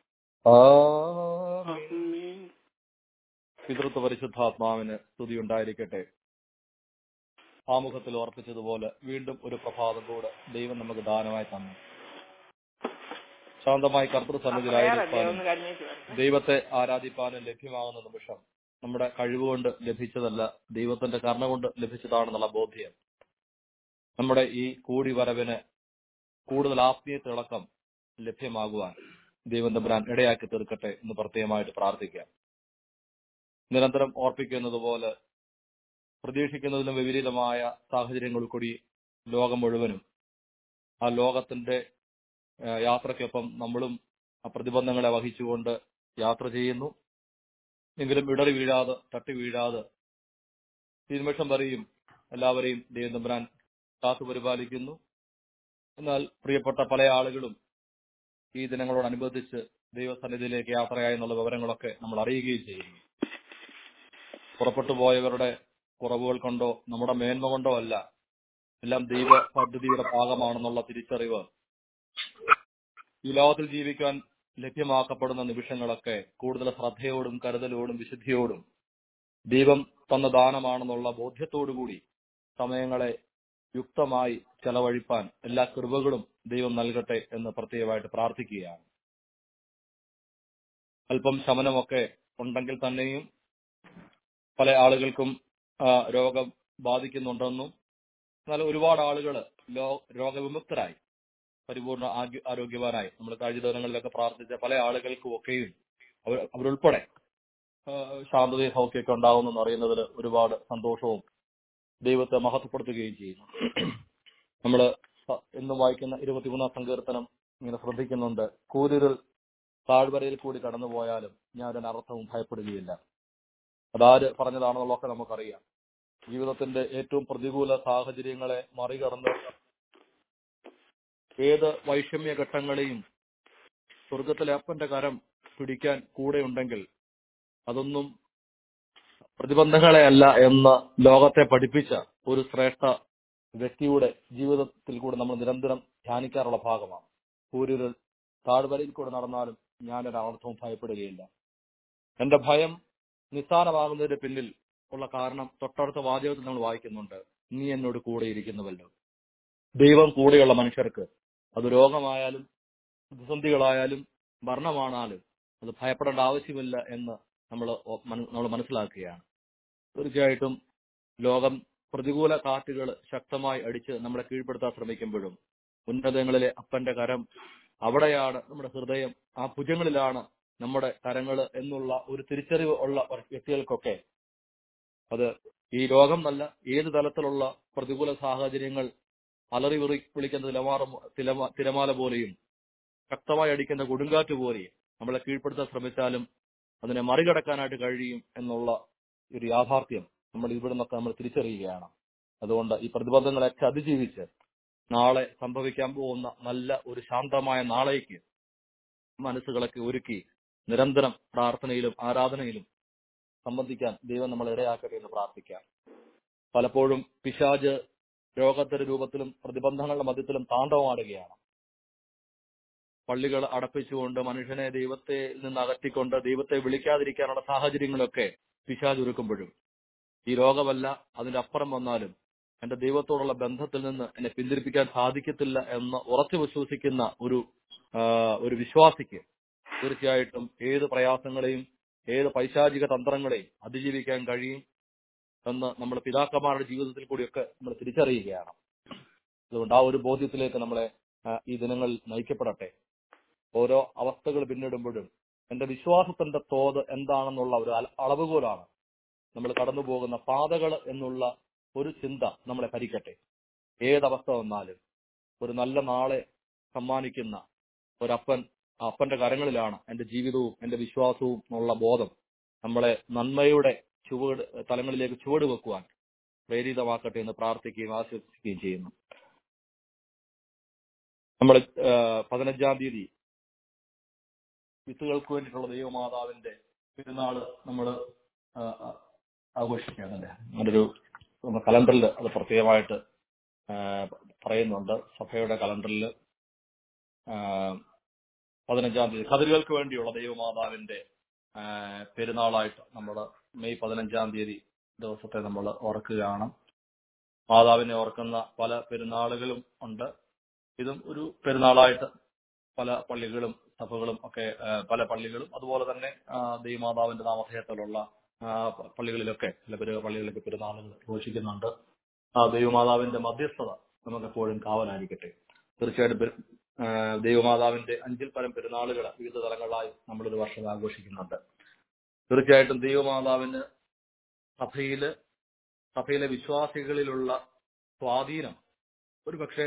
ആമീൻ. പിതൃത്വ പരിശുദ്ധാത്മാവിന് സ്തുതി ഉണ്ടായിരിക്കട്ടെ ആമുഖത്തിൽ ഓർപ്പിച്ചതുപോലെ വീണ്ടും ഒരു പ്രഭാതം കൂടെ ദൈവം നമുക്ക് ദാനമായി തന്നു ശാന്തമായി കർത്തൃസന്നിധിയിലായിരിക്കാനും ഒന്ന് കഴിഞ്ഞേക്ക് വരട്ടെ. ദൈവത്തെ ആരാധിപ്പാനും ലഭ്യമാകുന്ന നിമിഷം നമ്മുടെ കഴിവുകൊണ്ട് ലഭിച്ചതല്ല ദൈവത്തിന്റെ കർണ കൊണ്ട് ലഭിച്ചതാണെന്നുള്ള ബോധ്യം നമ്മുടെ ഈ കൂടി വരവിന് കൂടുതൽ ആത്മീയ തിളക്കം ലഭ്യമാകുവാൻ ദൈവം തമ്പുരാൻ ഇടയാക്കി തീർക്കട്ടെ എന്ന് പ്രത്യേകമായിട്ട് പ്രാർത്ഥിക്കാം നിരന്തരം ഓർപ്പിക്കുന്നത് പോലെ പ്രതീക്ഷിക്കുന്നതിലും വിപരീതമായ സാഹചര്യങ്ങൾ കൂടി ലോകം മുഴുവനും ആ ലോകത്തിന്റെ ആ, യാത്രയ്ക്കൊപ്പം നമ്മളും ആ പ്രതിബന്ധങ്ങളെ വഹിച്ചുകൊണ്ട് യാത്ര ചെയ്യുന്നു എങ്കിലും ഇടറി വീഴാതെ തട്ടി വീഴാതെ ഈ നിമിഷം വരെയും എല്ലാവരെയും ദൈവം തമ്പുരാൻ കാത്തു പരിപാലിക്കുന്നു എന്നാൽ പ്രിയപ്പെട്ട പല ആളുകളും ഈ ദിനങ്ങളോടനുബന്ധിച്ച് ദൈവസന്നിധിയിലേക്ക് യാത്രയായി എന്നുള്ള വിവരങ്ങളൊക്കെ നമ്മൾ അറിയുകയും ചെയ്യുന്നു പുറപ്പെട്ടു പോയവരുടെ കുറവുകൾ കൊണ്ടോ നമ്മുടെ മേന്മ കൊണ്ടോ അല്ല എല്ലാം ദൈവ പദ്ധതിയുടെ ഭാഗമാണെന്നുള്ള തിരിച്ചറിവ് ഈ ലോകത്തിൽ ജീവിക്കാൻ ലഭ്യമാക്കപ്പെടുന്ന നിമിഷങ്ങളൊക്കെ കൂടുതൽ ശ്രദ്ധയോടും കരുതലോടും വിശുദ്ധിയോടും ദൈവം തന്ന ദാനമാണെന്നുള്ള ബോധ്യത്തോടുകൂടി സമയങ്ങളെ യുക്തമായി ചെലവഴിപ്പാൻ എല്ലാ കൃപകളും ദൈവം നൽകട്ടെ എന്ന് പ്രത്യേകമായിട്ട് പ്രാർത്ഥിക്കുകയാണ് അല്പം ശമനമൊക്കെ ഉണ്ടെങ്കിൽ തന്നെയും പല ആളുകൾക്കും ആ, രോഗം ബാധിക്കുന്നുണ്ടെന്നും എന്നാൽ ഒരുപാട് ആളുകൾ രോഗവിമുക്തരായി പരിപൂർണ ആഗ്യ- ആരോഗ്യവാനായി നമ്മൾ കഴിഞ്ഞ ദിവസങ്ങളിലൊക്കെ പ്രാർത്ഥിച്ച പല ആളുകൾക്കും ഒക്കെയും അവർ അവരുൾപ്പെടെ ആ, ശാന്തതയും സൗഖ്യമൊക്കെ ഉണ്ടാകുമെന്ന് അറിയുന്നതിൽ ഒരുപാട് സന്തോഷവും ദൈവത്തെ മഹത്വപ്പെടുത്തുകയും ചെയ്യുന്നു നമ്മൾ എന്നും വായിക്കുന്ന ഇരുപത്തിമൂന്നാം സങ്കീർത്തനം ഇങ്ങനെ ശ്രദ്ധിക്കുന്നുണ്ട് കൂരിരുൾ താഴ്വരയിൽ കൂടി കടന്നുപോയാലും ഞാൻ അനർത്ഥവും ഭയപ്പെടുകയില്ല അതാര് പറഞ്ഞതാണെന്നുള്ളതൊക്കെ നമുക്കറിയാം ജീവിതത്തിന്റെ ഏറ്റവും പ്രതികൂല സാഹചര്യങ്ങളെ മറികടന്ന് ഏത് വൈഷമ്യ ഘട്ടങ്ങളെയും സ്വർഗത്തിലെ അപ്പന്റെ കരം പിടിക്കാൻ കൂടെയുണ്ടെങ്കിൽ അതൊന്നും പ്രതിബന്ധങ്ങളെയല്ല എന്ന് ലോകത്തെ പഠിപ്പിച്ച ഒരു ശ്രേഷ്ഠ വ്യക്തിയുടെ ജീവിതത്തിൽ കൂടെ നമ്മൾ നിരന്തരം ധ്യാനിക്കാറുള്ള ഭാഗമാണ് ഒരു താഴ്വരയിൽ കൂടെ നടന്നാലും ഞാനൊരു അനർത്ഥവും ഭയപ്പെടുകയില്ല എന്റെ ഭയം നിസ്സാരമാകുന്നതിന് പിന്നിൽ ഉള്ള കാരണം തൊട്ടടുത്ത വാചകത്തിൽ നമ്മൾ വായിക്കുന്നുണ്ട് നീ എന്നോട് കൂടെ ഇരിക്കുന്നുവല്ലോ ദൈവം കൂടെയുള്ള മനുഷ്യർക്ക് അത് രോഗമായാലും പ്രതിസന്ധികളായാലും മരണമാണാലും അത് ഭയപ്പെടേണ്ട ആവശ്യമില്ല എന്ന് നമ്മൾ നമ്മൾ മനസ്സിലാക്കുകയാണ് തീർച്ചയായിട്ടും ലോകം പ്രതികൂല കാറ്റുകൾ ശക്തമായി അടിച്ച് നമ്മളെ കീഴ്പ്പെടുത്താൻ ശ്രമിക്കുമ്പോഴും ഉന്നതങ്ങളിലെ അപ്പന്റെ കരം അവിടെയാണ് നമ്മുടെ ഹൃദയം ആ ഭുജങ്ങളിലാണ് നമ്മുടെ കരങ്ങൾ എന്നുള്ള ഒരു തിരിച്ചറിവ് ഉള്ള വ്യക്തികൾക്കൊക്കെ അത് ഈ രോഗം നല്ല ഏത് തലത്തിലുള്ള പ്രതികൂല സാഹചര്യങ്ങൾ അലറി വിറി വിളിക്കുന്ന തിലമാറ തിലമ- തിരമാല പോലെയും ശക്തമായി അടിക്കുന്ന കൊടുങ്കാറ്റ് പോലെയും നമ്മളെ കീഴ്പ്പെടുത്താൻ ശ്രമിച്ചാലും അതിനെ മറികടക്കാനായിട്ട് കഴിയും എന്നുള്ള ഒരു യാഥാർത്ഥ്യം നമ്മൾ ഇവിടെ നിന്നൊക്കെ നമ്മൾ തിരിച്ചറിയുകയാണ് അതുകൊണ്ട് ഈ പ്രതിബന്ധങ്ങളൊക്കെ അതിജീവിച്ച് നാളെ സംഭവിക്കാൻ പോകുന്ന നല്ല ഒരു ശാന്തമായ നാളേക്ക് മനസ്സുകളൊക്കെ ഒരുക്കി നിരന്തരം പ്രാർത്ഥനയിലും ആരാധനയിലും സംബന്ധിക്കാൻ ദൈവം നമ്മളെ ഇടയാക്കട്ടെ എന്ന് പ്രാർത്ഥിക്കാം പലപ്പോഴും പിശാജ് രോഗത്തിന്റെ രൂപത്തിലും പ്രതിബന്ധങ്ങളുടെ മധ്യത്തിലും താണ്ഡവമാടുകയാണ് പള്ളികൾ അടപ്പിച്ചുകൊണ്ട് മനുഷ്യനെ ദൈവത്തെ നിന്ന് അകറ്റിക്കൊണ്ട് ദൈവത്തെ വിളിക്കാതിരിക്കാനുള്ള സാഹചര്യങ്ങളൊക്കെ പിശാജ് ഒരുക്കുമ്പോഴും ഈ രോഗമല്ല അതിന്റെ അപ്പുറം വന്നാലും എന്റെ ദൈവത്തോടുള്ള ബന്ധത്തിൽ നിന്ന് എന്നെ പിന്തിരിപ്പിക്കാൻ സാധിക്കത്തില്ല എന്ന് ഉറച്ചു വിശ്വസിക്കുന്ന ഒരു ആ, ഒരു വിശ്വാസിക്ക് തീർച്ചയായിട്ടും ഏത് പ്രയാസങ്ങളെയും ഏത് പൈശാചിക തന്ത്രങ്ങളെയും അതിജീവിക്കാൻ കഴിയും എന്ന് നമ്മൾ പിതാക്കന്മാരുടെ ജീവിതത്തിൽ കൂടിയൊക്കെ നമ്മൾ തിരിച്ചറിയുകയാണ് അതുകൊണ്ട് ആ ഒരു ബോധ്യത്തിലേക്ക് നമ്മളെ ആ, ഈ ദിനങ്ങൾ നയിക്കപ്പെടട്ടെ ഓരോ അവസ്ഥകൾ പിന്നിടുമ്പോഴും എന്റെ വിശ്വാസത്തിന്റെ തോത് എന്താണെന്നുള്ള ഒരു അല- അളവുകോലാണ് നമ്മൾ കടന്നു പോകുന്ന പാതകൾ എന്നുള്ള ഒരു ചിന്ത നമ്മളെ ഭരിക്കട്ടെ ഏതവസ്ഥ വന്നാലും ഒരു നല്ല നാളെ സമ്മാനിക്കുന്ന ഒരപ്പൻ ആ അപ്പന്റെ കരങ്ങളിലാണ് എന്റെ ജീവിതവും എന്റെ വിശ്വാസവും എന്നുള്ള ബോധം നമ്മളെ നന്മയുടെ ചുവട് തലങ്ങളിലേക്ക് ചുവട് വെക്കുവാൻ പ്രേരിതമാക്കട്ടെ എന്ന് പ്രാർത്ഥിക്കുകയും ആശ്വസിക്കുകയും ചെയ്യുന്നു നമ്മൾ പതിനഞ്ചാം തീയതി വിത്തുകൾക്ക് വേണ്ടിയിട്ടുള്ള ദൈവമാതാവിന്റെ പെരുന്നാള് നമ്മൾ ആഘോഷിക്കുകയാണല്ലേ അങ്ങനൊരു നമ്മുടെ കലണ്ടറിൽ അത് പ്രത്യേകമായിട്ട് ആ, പറയുന്നുണ്ട് സഭയുടെ കലണ്ടറിൽ പതിനഞ്ചാം തീയതി കതിരുകൾക്ക് വേണ്ടിയുള്ള ദൈവമാതാവിന്റെ ആ, പെരുന്നാളായിട്ട് നമ്മൾ മെയ് പതിനഞ്ചാം തീയതി ദിവസത്തെ നമ്മൾ ഓർക്കുകയാണ് മാതാവിനെ ഓർക്കുന്ന പല പെരുന്നാളുകളും ഉണ്ട് ഇതും ഒരു പെരുന്നാളായിട്ട് പല പള്ളികളും സഭകളും ഒക്കെ ആ, പല പള്ളികളും അതുപോലെ തന്നെ ആ, ദൈവമാതാവിന്റെ നാമധേയത്തിലുള്ള ആ, പ- പള്ളികളിലൊക്കെ ചില പെരു പള്ളികളിലൊക്കെ പെരുന്നാളുകൾ ഘോഷിക്കുന്നുണ്ട് ആ ദൈവമാതാവിന്റെ മധ്യസ്ഥത നമുക്ക് എപ്പോഴും കാവലായിരിക്കട്ടെ തീർച്ചയായിട്ടും പെരു- ആ, ദൈവമാതാവിന്റെ അഞ്ചിൽ പരം പെരുന്നാളുകൾ വിവിധ തലങ്ങളിലായി നമ്മളൊരു വർഷം ആഘോഷിക്കുന്നുണ്ട് തീർച്ചയായിട്ടും ദൈവമാതാവിന് സഭയില് സഭയിലെ വിശ്വാസികളിലുള്ള സ്വാധീനം ഒരു പക്ഷേ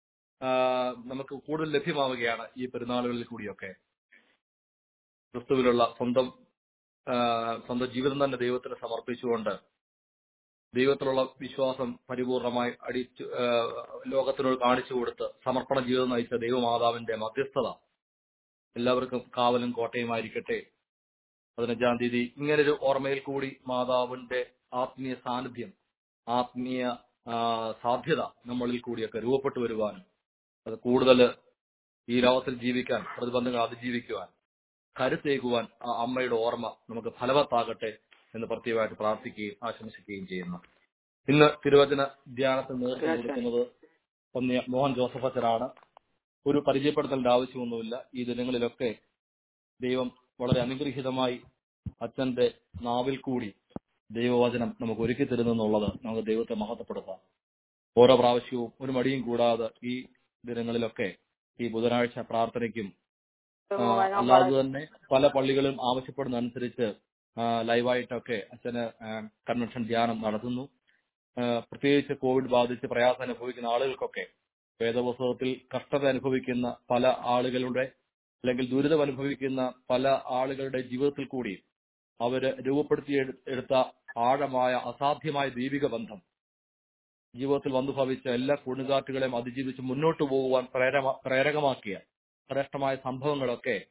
നമുക്ക് കൂടുതൽ ലഭ്യമാവുകയാണ് ഈ പെരുന്നാളുകളിൽ കൂടിയൊക്കെ ക്രിസ്തുവിലുള്ള സ്വന്തം ആ, സ്വന്തം ജീവിതം തന്നെ ദൈവത്തിന് സമർപ്പിച്ചുകൊണ്ട് ദൈവത്തിലുള്ള വിശ്വാസം പരിപൂർണമായി അടിച്ചു ആ, ലോകത്തിനോട് കാണിച്ചു കൊടുത്ത് സമർപ്പണ ജീവിതം നയിച്ച ദൈവമാതാവിന്റെ മധ്യസ്ഥത എല്ലാവർക്കും കാവലും കോട്ടയുമായിരിക്കട്ടെ പതിനഞ്ചാം തീയതി ഇങ്ങനൊരു ഓർമ്മയിൽ കൂടി മാതാവിന്റെ ആത്മീയ സാന്നിധ്യം ആത്മീയ ആ, സാധ്യത നമ്മളിൽ കൂടിയൊക്കെ രൂപപ്പെട്ടു വരുവാനും അത് കൂടുതൽ ഈ ലോകത്തിൽ ജീവിക്കാൻ പ്രതിബന്ധങ്ങൾ അതിജീവിക്കുവാൻ കരുത്തേകുവാൻ ആ അമ്മയുടെ ഓർമ്മ നമുക്ക് ഫലവത്താകട്ടെ എന്ന് പ്രത്യേകമായിട്ട് പ്രാർത്ഥിക്കുകയും ആശംസിക്കുകയും ചെയ്യുന്നു ഇന്ന് തിരുവചന ധ്യാനത്തിന് നേതൃത്വം കൊടുക്കുന്നത് ഒന്ന് മോഹൻ ജോസഫ് അച്ഛനാണ് ഒരു പരിചയപ്പെടുത്തലിന്റെ ആവശ്യമൊന്നുമില്ല ഈ ദിനങ്ങളിലൊക്കെ ദൈവം വളരെ അനുഗ്രഹീതമായി അച്ഛന്റെ നാവിൽ കൂടി ദൈവവചനം നമുക്ക് ഒരുക്കി തരുന്നെന്നുള്ളത് നമുക്ക് ദൈവത്തെ മഹത്വപ്പെടുത്താം ഓരോ പ്രാവശ്യവും ഒരു മടിയും കൂടാതെ ഈ ദിനങ്ങളിലൊക്കെ ഈ ബുധനാഴ്ച പ്രാർത്ഥനയ്ക്കും ആ, അല്ലാതെ തന്നെ പല പള്ളികളും ആവശ്യപ്പെടുന്ന അനുസരിച്ച് ആ, ലൈവായിട്ടൊക്കെ അച്ഛന് ആ, കൺവെൻഷൻ ധ്യാനം നടത്തുന്നു ആ, പ്രത്യേകിച്ച് കോവിഡ് ബാധിച്ച് പ്രയാസം അനുഭവിക്കുന്ന ആളുകൾക്കൊക്കെ വേദപുസ്തകത്തിൽ കഷ്ടത അനുഭവിക്കുന്ന പല ആളുകളുടെ അല്ലെങ്കിൽ ദുരിതം അനുഭവിക്കുന്ന പല ആളുകളുടെ ജീവിതത്തിൽ കൂടി അവര് രൂപപ്പെടുത്തി എടു- എടുത്ത ആഴമായ അസാധ്യമായ ദൈവിക ബന്ധം ജീവിതത്തിൽ വന്നു ഭവിച്ച എല്ലാ കൊടുങ്കാറ്റുകളെയും അതിജീവിച്ച് മുന്നോട്ട് പോകുവാൻ പ്രേരമ പ്രേരകമാക്കിയ ശ്രേഷ്ഠമായ സംഭവങ്ങളൊക്കെ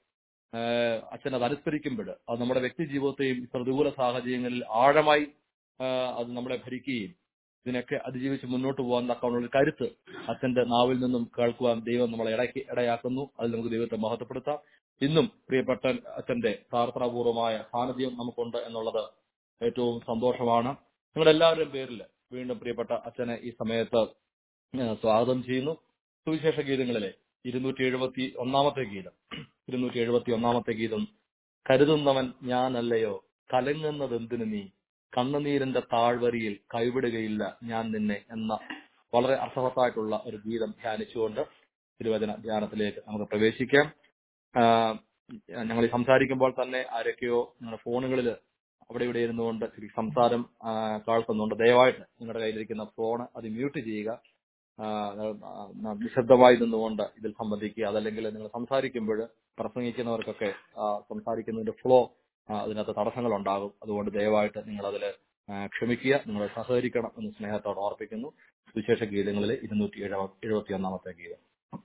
ഏഹ് അച്ഛൻ അത് അനുസ്മരിക്കുമ്പോൾ അത് നമ്മുടെ വ്യക്തി ജീവിതത്തെയും പ്രതികൂല സാഹചര്യങ്ങളിൽ ആഴമായി ഏഹ് അത് നമ്മളെ ഭരിക്കുകയും ഇതിനൊക്കെ അതിജീവിച്ച് മുന്നോട്ട് പോകാൻ തക്കവണ്ണ ഒരു കരുത്ത് അച്ഛന്റെ നാവിൽ നിന്നും കേൾക്കുവാൻ ദൈവം നമ്മളെ ഇടയ്ക്ക് ഇടയാക്കുന്നു അതിൽ നമുക്ക് ദൈവത്തെ മഹത്വപ്പെടുത്താം ഇന്നും പ്രിയപ്പെട്ട അച്ഛന്റെ പ്രാർത്ഥനാപൂർവമായ സാന്നിധ്യം നമുക്കുണ്ട് എന്നുള്ളത് ഏറ്റവും സന്തോഷമാണ് നിങ്ങളുടെ എല്ലാവരുടെയും പേരിൽ വീണ്ടും പ്രിയപ്പെട്ട അച്ഛനെ ഈ സമയത്ത് ഏഹ് സ്വാഗതം ചെയ്യുന്നു സുവിശേഷ ഗീതങ്ങളിലെ ഇരുന്നൂറ്റി എഴുപത്തി ഒന്നാമത്തെ ഗീതം ഇരുന്നൂറ്റി എഴുപത്തി ഒന്നാമത്തെ ഗീതം കരുതുന്നവൻ ഞാനല്ലയോ കലങ്ങുന്നത് എന്തിനു നീ കണ്ണുനീരിന്റെ താഴ്വരിയിൽ കൈവിടുകയില്ല ഞാൻ നിന്നെ എന്ന വളരെ അർത്ഥവത്തായിട്ടുള്ള ഒരു ഗീതം ധ്യാനിച്ചുകൊണ്ട് തിരുവചന ധ്യാനത്തിലേക്ക് നമുക്ക് പ്രവേശിക്കാം ആഹ് ഞങ്ങൾ ഈ സംസാരിക്കുമ്പോൾ തന്നെ ആരൊക്കെയോ നിങ്ങളുടെ ഫോണുകളിൽ അവിടെ ഇവിടെ ഇരുന്നുകൊണ്ട് ശരി സംസാരം ആഹ് കേൾക്കുന്നുണ്ട് ദയവായിട്ട് നിങ്ങളുടെ കയ്യിലിരിക്കുന്ന ഫോൺ അത് മ്യൂട്ട് ചെയ്യുക ആഹ് ആഹ് നിശബ്ദമായി നിന്നുകൊണ്ട് ഇതിൽ സംബന്ധിക്കുക അതല്ലെങ്കിൽ നിങ്ങൾ സംസാരിക്കുമ്പോൾ പ്രസംഗിക്കുന്നവർക്കൊക്കെ ആഹ് സംസാരിക്കുന്നതിന്റെ ഫ്ലോ അതിനകത്ത് തടസ്സങ്ങൾ ഉണ്ടാകും അതുകൊണ്ട് ദയവായിട്ട് നിങ്ങൾ അതിൽ ക്ഷമിക്കുക നിങ്ങൾ സഹകരിക്കണം എന്ന് സ്നേഹത്തോടെ ഓർപ്പിക്കുന്നു വിശേഷ ഗീതങ്ങളിലെ ഇരുന്നൂറ്റി എഴുപത്തി ഒന്നാമത്തെ ഗീതം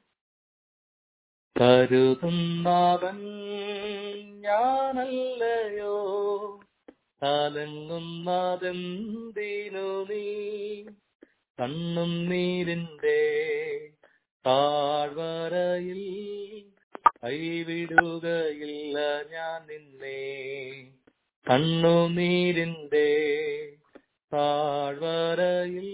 കരുതുന്നവൻ ഞാനല്ലയോ കലങ്ങുന്നതെന്തിനു നീ കണ്ണും നീരിന്റെ താഴ്വരയിൽ കൈവിടുകയില്ല ഞാൻ നിന്നെ കണ്ണുനീരിന്റെ താഴ്വരയിൽ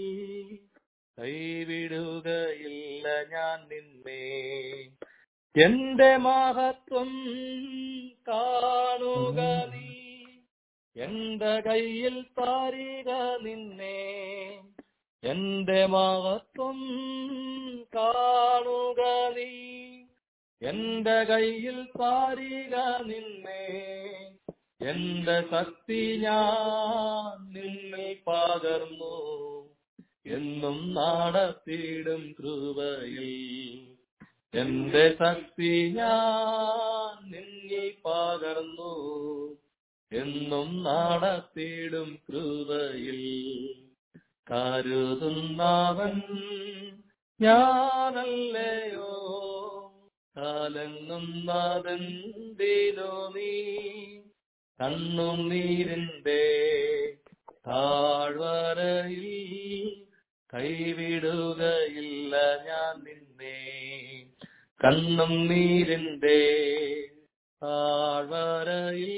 കൈവിടുകയില്ല ഞാൻ നിന്നെ എന്റെ മഹത്വം കാണുക നീ എന്റെ കയ്യിൽ താരിക നിന്നെ എന്റെ മഹത്വം കാണുക നീ എന്റെ കയ്യിൽ താരിക നിന്നെ എന്റെ ശക്തി ഞാൻ നിന്നിൽ പകർന്നു എന്നും നടത്തിയിടും കൃപയിൽ എന്റെ ശക്തി ഞാൻ നിന്നിൽ പകർന്നു എന്നും നടത്തിയിടും കൃപയിൽ കരുതുന്നവൻ ഞാനല്ലയോ കാലങ്ങുന്നതെന്തിനോ നീ കണ്ണും നീരിന്റെ താഴ്വരയിൽ കൈവിടുകയില്ല ഞാൻ നിന്നെ കണ്ണും നീരിന്റെ താഴ്വരയിൽ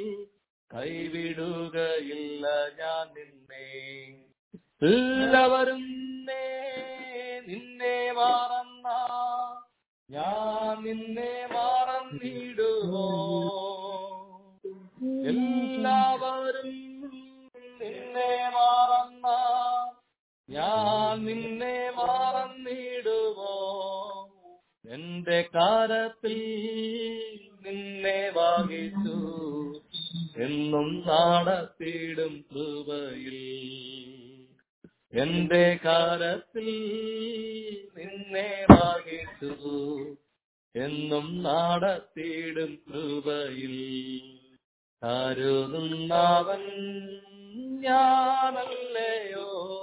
കൈവിടുകയില്ല ഞാൻ നിന്നെ എല്ലാവരും നേ നിന്നെ മറന്ന ഞാൻ നിന്നെ മറന്നിടുമോ എല്ലാവരും നിന്നെ മറന്ന ഞാൻ നിന്നെ മറന്നിടുമോ എന്റെ കാലത്തിൽ നിന്നെ വാങ്ങിച്ചു എന്നും നടത്തിയിടും കൃപയിൽ എന്റെ കാലത്തിൽ നിന്നെ വാങ്ങിച്ചു എന്നും നടത്തിയിടും കൃപയിൽ കരുതുന്നവൻ ഞാനല്ലയോ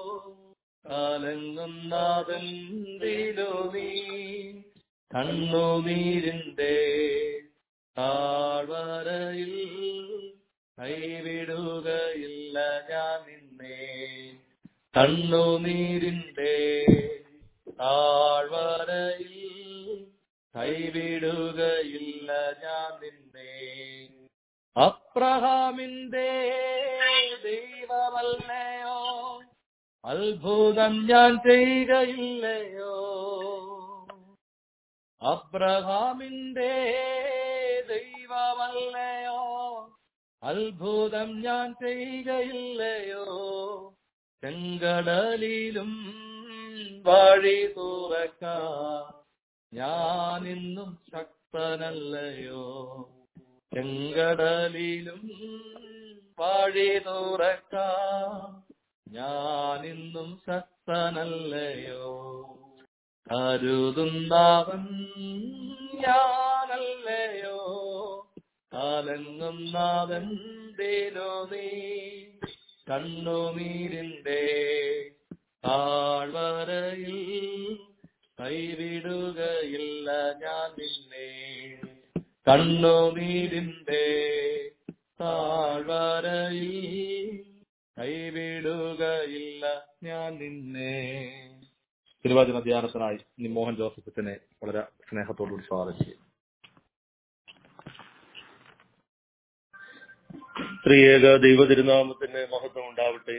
കാലങ്ങുന്നതെന്തിനു നീ കണ്ണുനീരിന്റെ താഴ്വരയിൽ കൈവിടുകയില്ല ഞാൻ നിന്നെ കണ്ണുനീരിന്റെ താഴ്വരയിൽ കൈവിടുകയില്ല ഞാൻ നിന്നെ അബ്രഹാമിന്റെ ദൈവമല്ലയോ അത്ഭുതം ഞാൻ ചെയ്യുകയില്ലയോ അബ്രഹാമിന്റെ ദൈവമല്ലയോ അത്ഭുതം ഞാൻ ചെയ്യുകയില്ലയോ ചെങ്കടലിലും വഴി തുറക്ക ഞാൻ ഇന്നും ശക്തനല്ലയോ ചെങ്കടലിലും വഴി തുറക്ക ഞാൻ ഇന്നും ശക്തനല്ലയോ കരുതുന്നവൻ ഞാനല്ലയോ കാലങ്ങുന്നതെന്തേനോ നീ കണ്ണുനീരിന്റെ താഴ്വരയിൽ കൈവിടുകയില്ല ഞാൻ നിന്നെ കണ്ണുനീരിന്റെ താഴ്വരയിൽ കൈവിടുകയില്ല ഞാൻ നിന്നെ തിരുവാചന ധ്യാനത്തിനായി ഇനി മോഹൻ ജോസഫിനെ വളരെ സ്നേഹത്തോടുകൂടി സ്വാഗതം ചെയ്യും സ്ത്രീയേക ദൈവ തിരുനാമത്തിന് മഹത്വം ഉണ്ടാവട്ടെ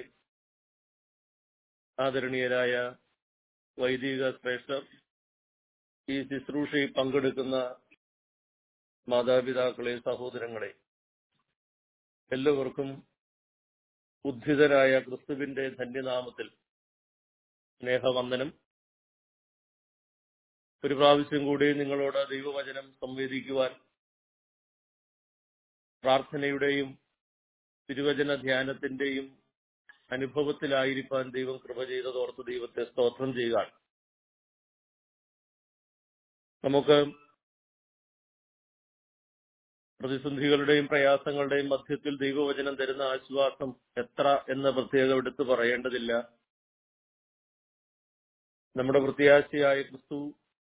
ആദരണീയരായ വൈദിക ശ്രേഷ്ഠർ ഈ ശുശ്രൂഷയിൽ പങ്കെടുക്കുന്ന മാതാപിതാക്കളെ സഹോദരങ്ങളെ എല്ലാവർക്കും ഉദ്ധിതരായ ക്രിസ്തുവിന്റെ ധന്യനാമത്തിൽ സ്നേഹവന്ദനം ഒരു പ്രാവശ്യം കൂടി നിങ്ങളോട് ദൈവവചനം സംവേദിക്കുവാൻ പ്രാർത്ഥനയുടെയും തിരുവചന ധ്യാനത്തിന്റെയും അനുഭവത്തിലായിരിക്കാൻ ദൈവം കൃപ ചെയ്തതോർത്ത് ദൈവത്തെ സ്തോത്രം ചെയ്യുക നമുക്ക് പ്രതിസന്ധികളുടെയും പ്രയാസങ്ങളുടെയും മധ്യത്തിൽ ദൈവവചനം തരുന്ന ആശ്വാസം എത്ര എന്ന് പ്രത്യേകം എടുത്തു പറയേണ്ടതില്ല നമ്മുടെ പ്രത്യാശയായ ക്രിസ്തു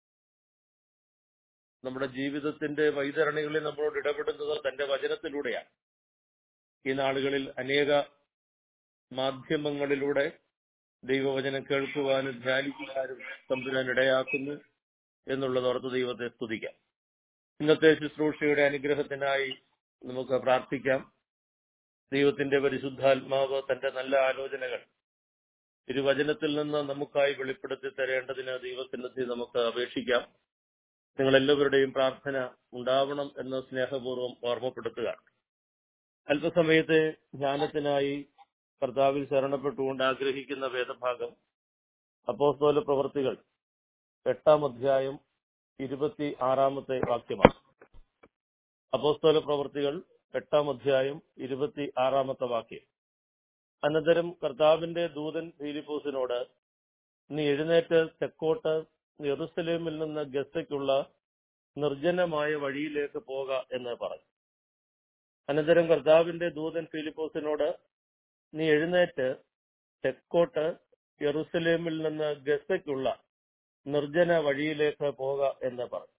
നമ്മുടെ ജീവിതത്തിന്റെ വൈതരണികളിൽ നമ്മളോട് ഇടപെടുന്നത് തന്റെ വചനത്തിലൂടെയാണ് ഈ നാളുകളിൽ അനേക മാധ്യമങ്ങളിലൂടെ ദൈവവചനം കേൾക്കുവാനും ധ്യാനിക്കുവാനും തമ്പുരാൻ ഇടയാക്കുന്നു എന്നുള്ളതോർത്ത് ദൈവത്തെ സ്തുതിക്കാം ഇന്നത്തെ ശുശ്രൂഷയുടെ അനുഗ്രഹത്തിനായി നമുക്ക് പ്രാർത്ഥിക്കാം ദൈവത്തിന്റെ പരിശുദ്ധാത്മാവ് തന്റെ നല്ല ആലോചനകൾ തിരുവചനത്തിൽ നിന്ന് നമുക്കായി വെളിപ്പെടുത്തി തരേണ്ടതിന് ദൈവസന്നിധി നമുക്ക് അപേക്ഷിക്കാം നിങ്ങൾ എല്ലാവരുടെയും പ്രാർത്ഥന ഉണ്ടാവണം എന്ന് സ്നേഹപൂർവ്വം ഓർമ്മപ്പെടുത്തുക അല്പസമയത്തെ ധ്യാനത്തിനായി കർത്താവിൽ ശരണപ്പെട്ടുകൊണ്ട് ആഗ്രഹിക്കുന്ന വേദഭാഗം അപ്പോസ്തോല പ്രവർത്തികൾ എട്ടാം അധ്യായം ഇരുപത്തി ആറാമത്തെ വാക്യമാണ് അപ്പോസ്തോല പ്രവർത്തികൾ എട്ടാം അധ്യായം ഇരുപത്തി ആറാമത്തെ വാക്യം അനന്തരം കർത്താവിന്റെ ദൂതൻ ഫീലിപ്പോസിനോട് നീ എഴുന്നേറ്റ് തെക്കോട്ട് യെറുസലേമിൽ നിന്ന് ഗസയ്ക്കുള്ള നിർജ്ജനമായ വഴിയിലേക്ക് പോക എന്ന് പറഞ്ഞു അനന്തരം കർത്താവിന്റെ ദൂതൻ ഫിലിപ്പോസിനോട് നീ എഴുന്നേറ്റ് തെക്കോട്ട് യെറുസലേമിൽ നിന്ന് ഗസയ്ക്കുള്ള നിർജ്ജന വഴിയിലേക്ക് പോക എന്ന് പറഞ്ഞു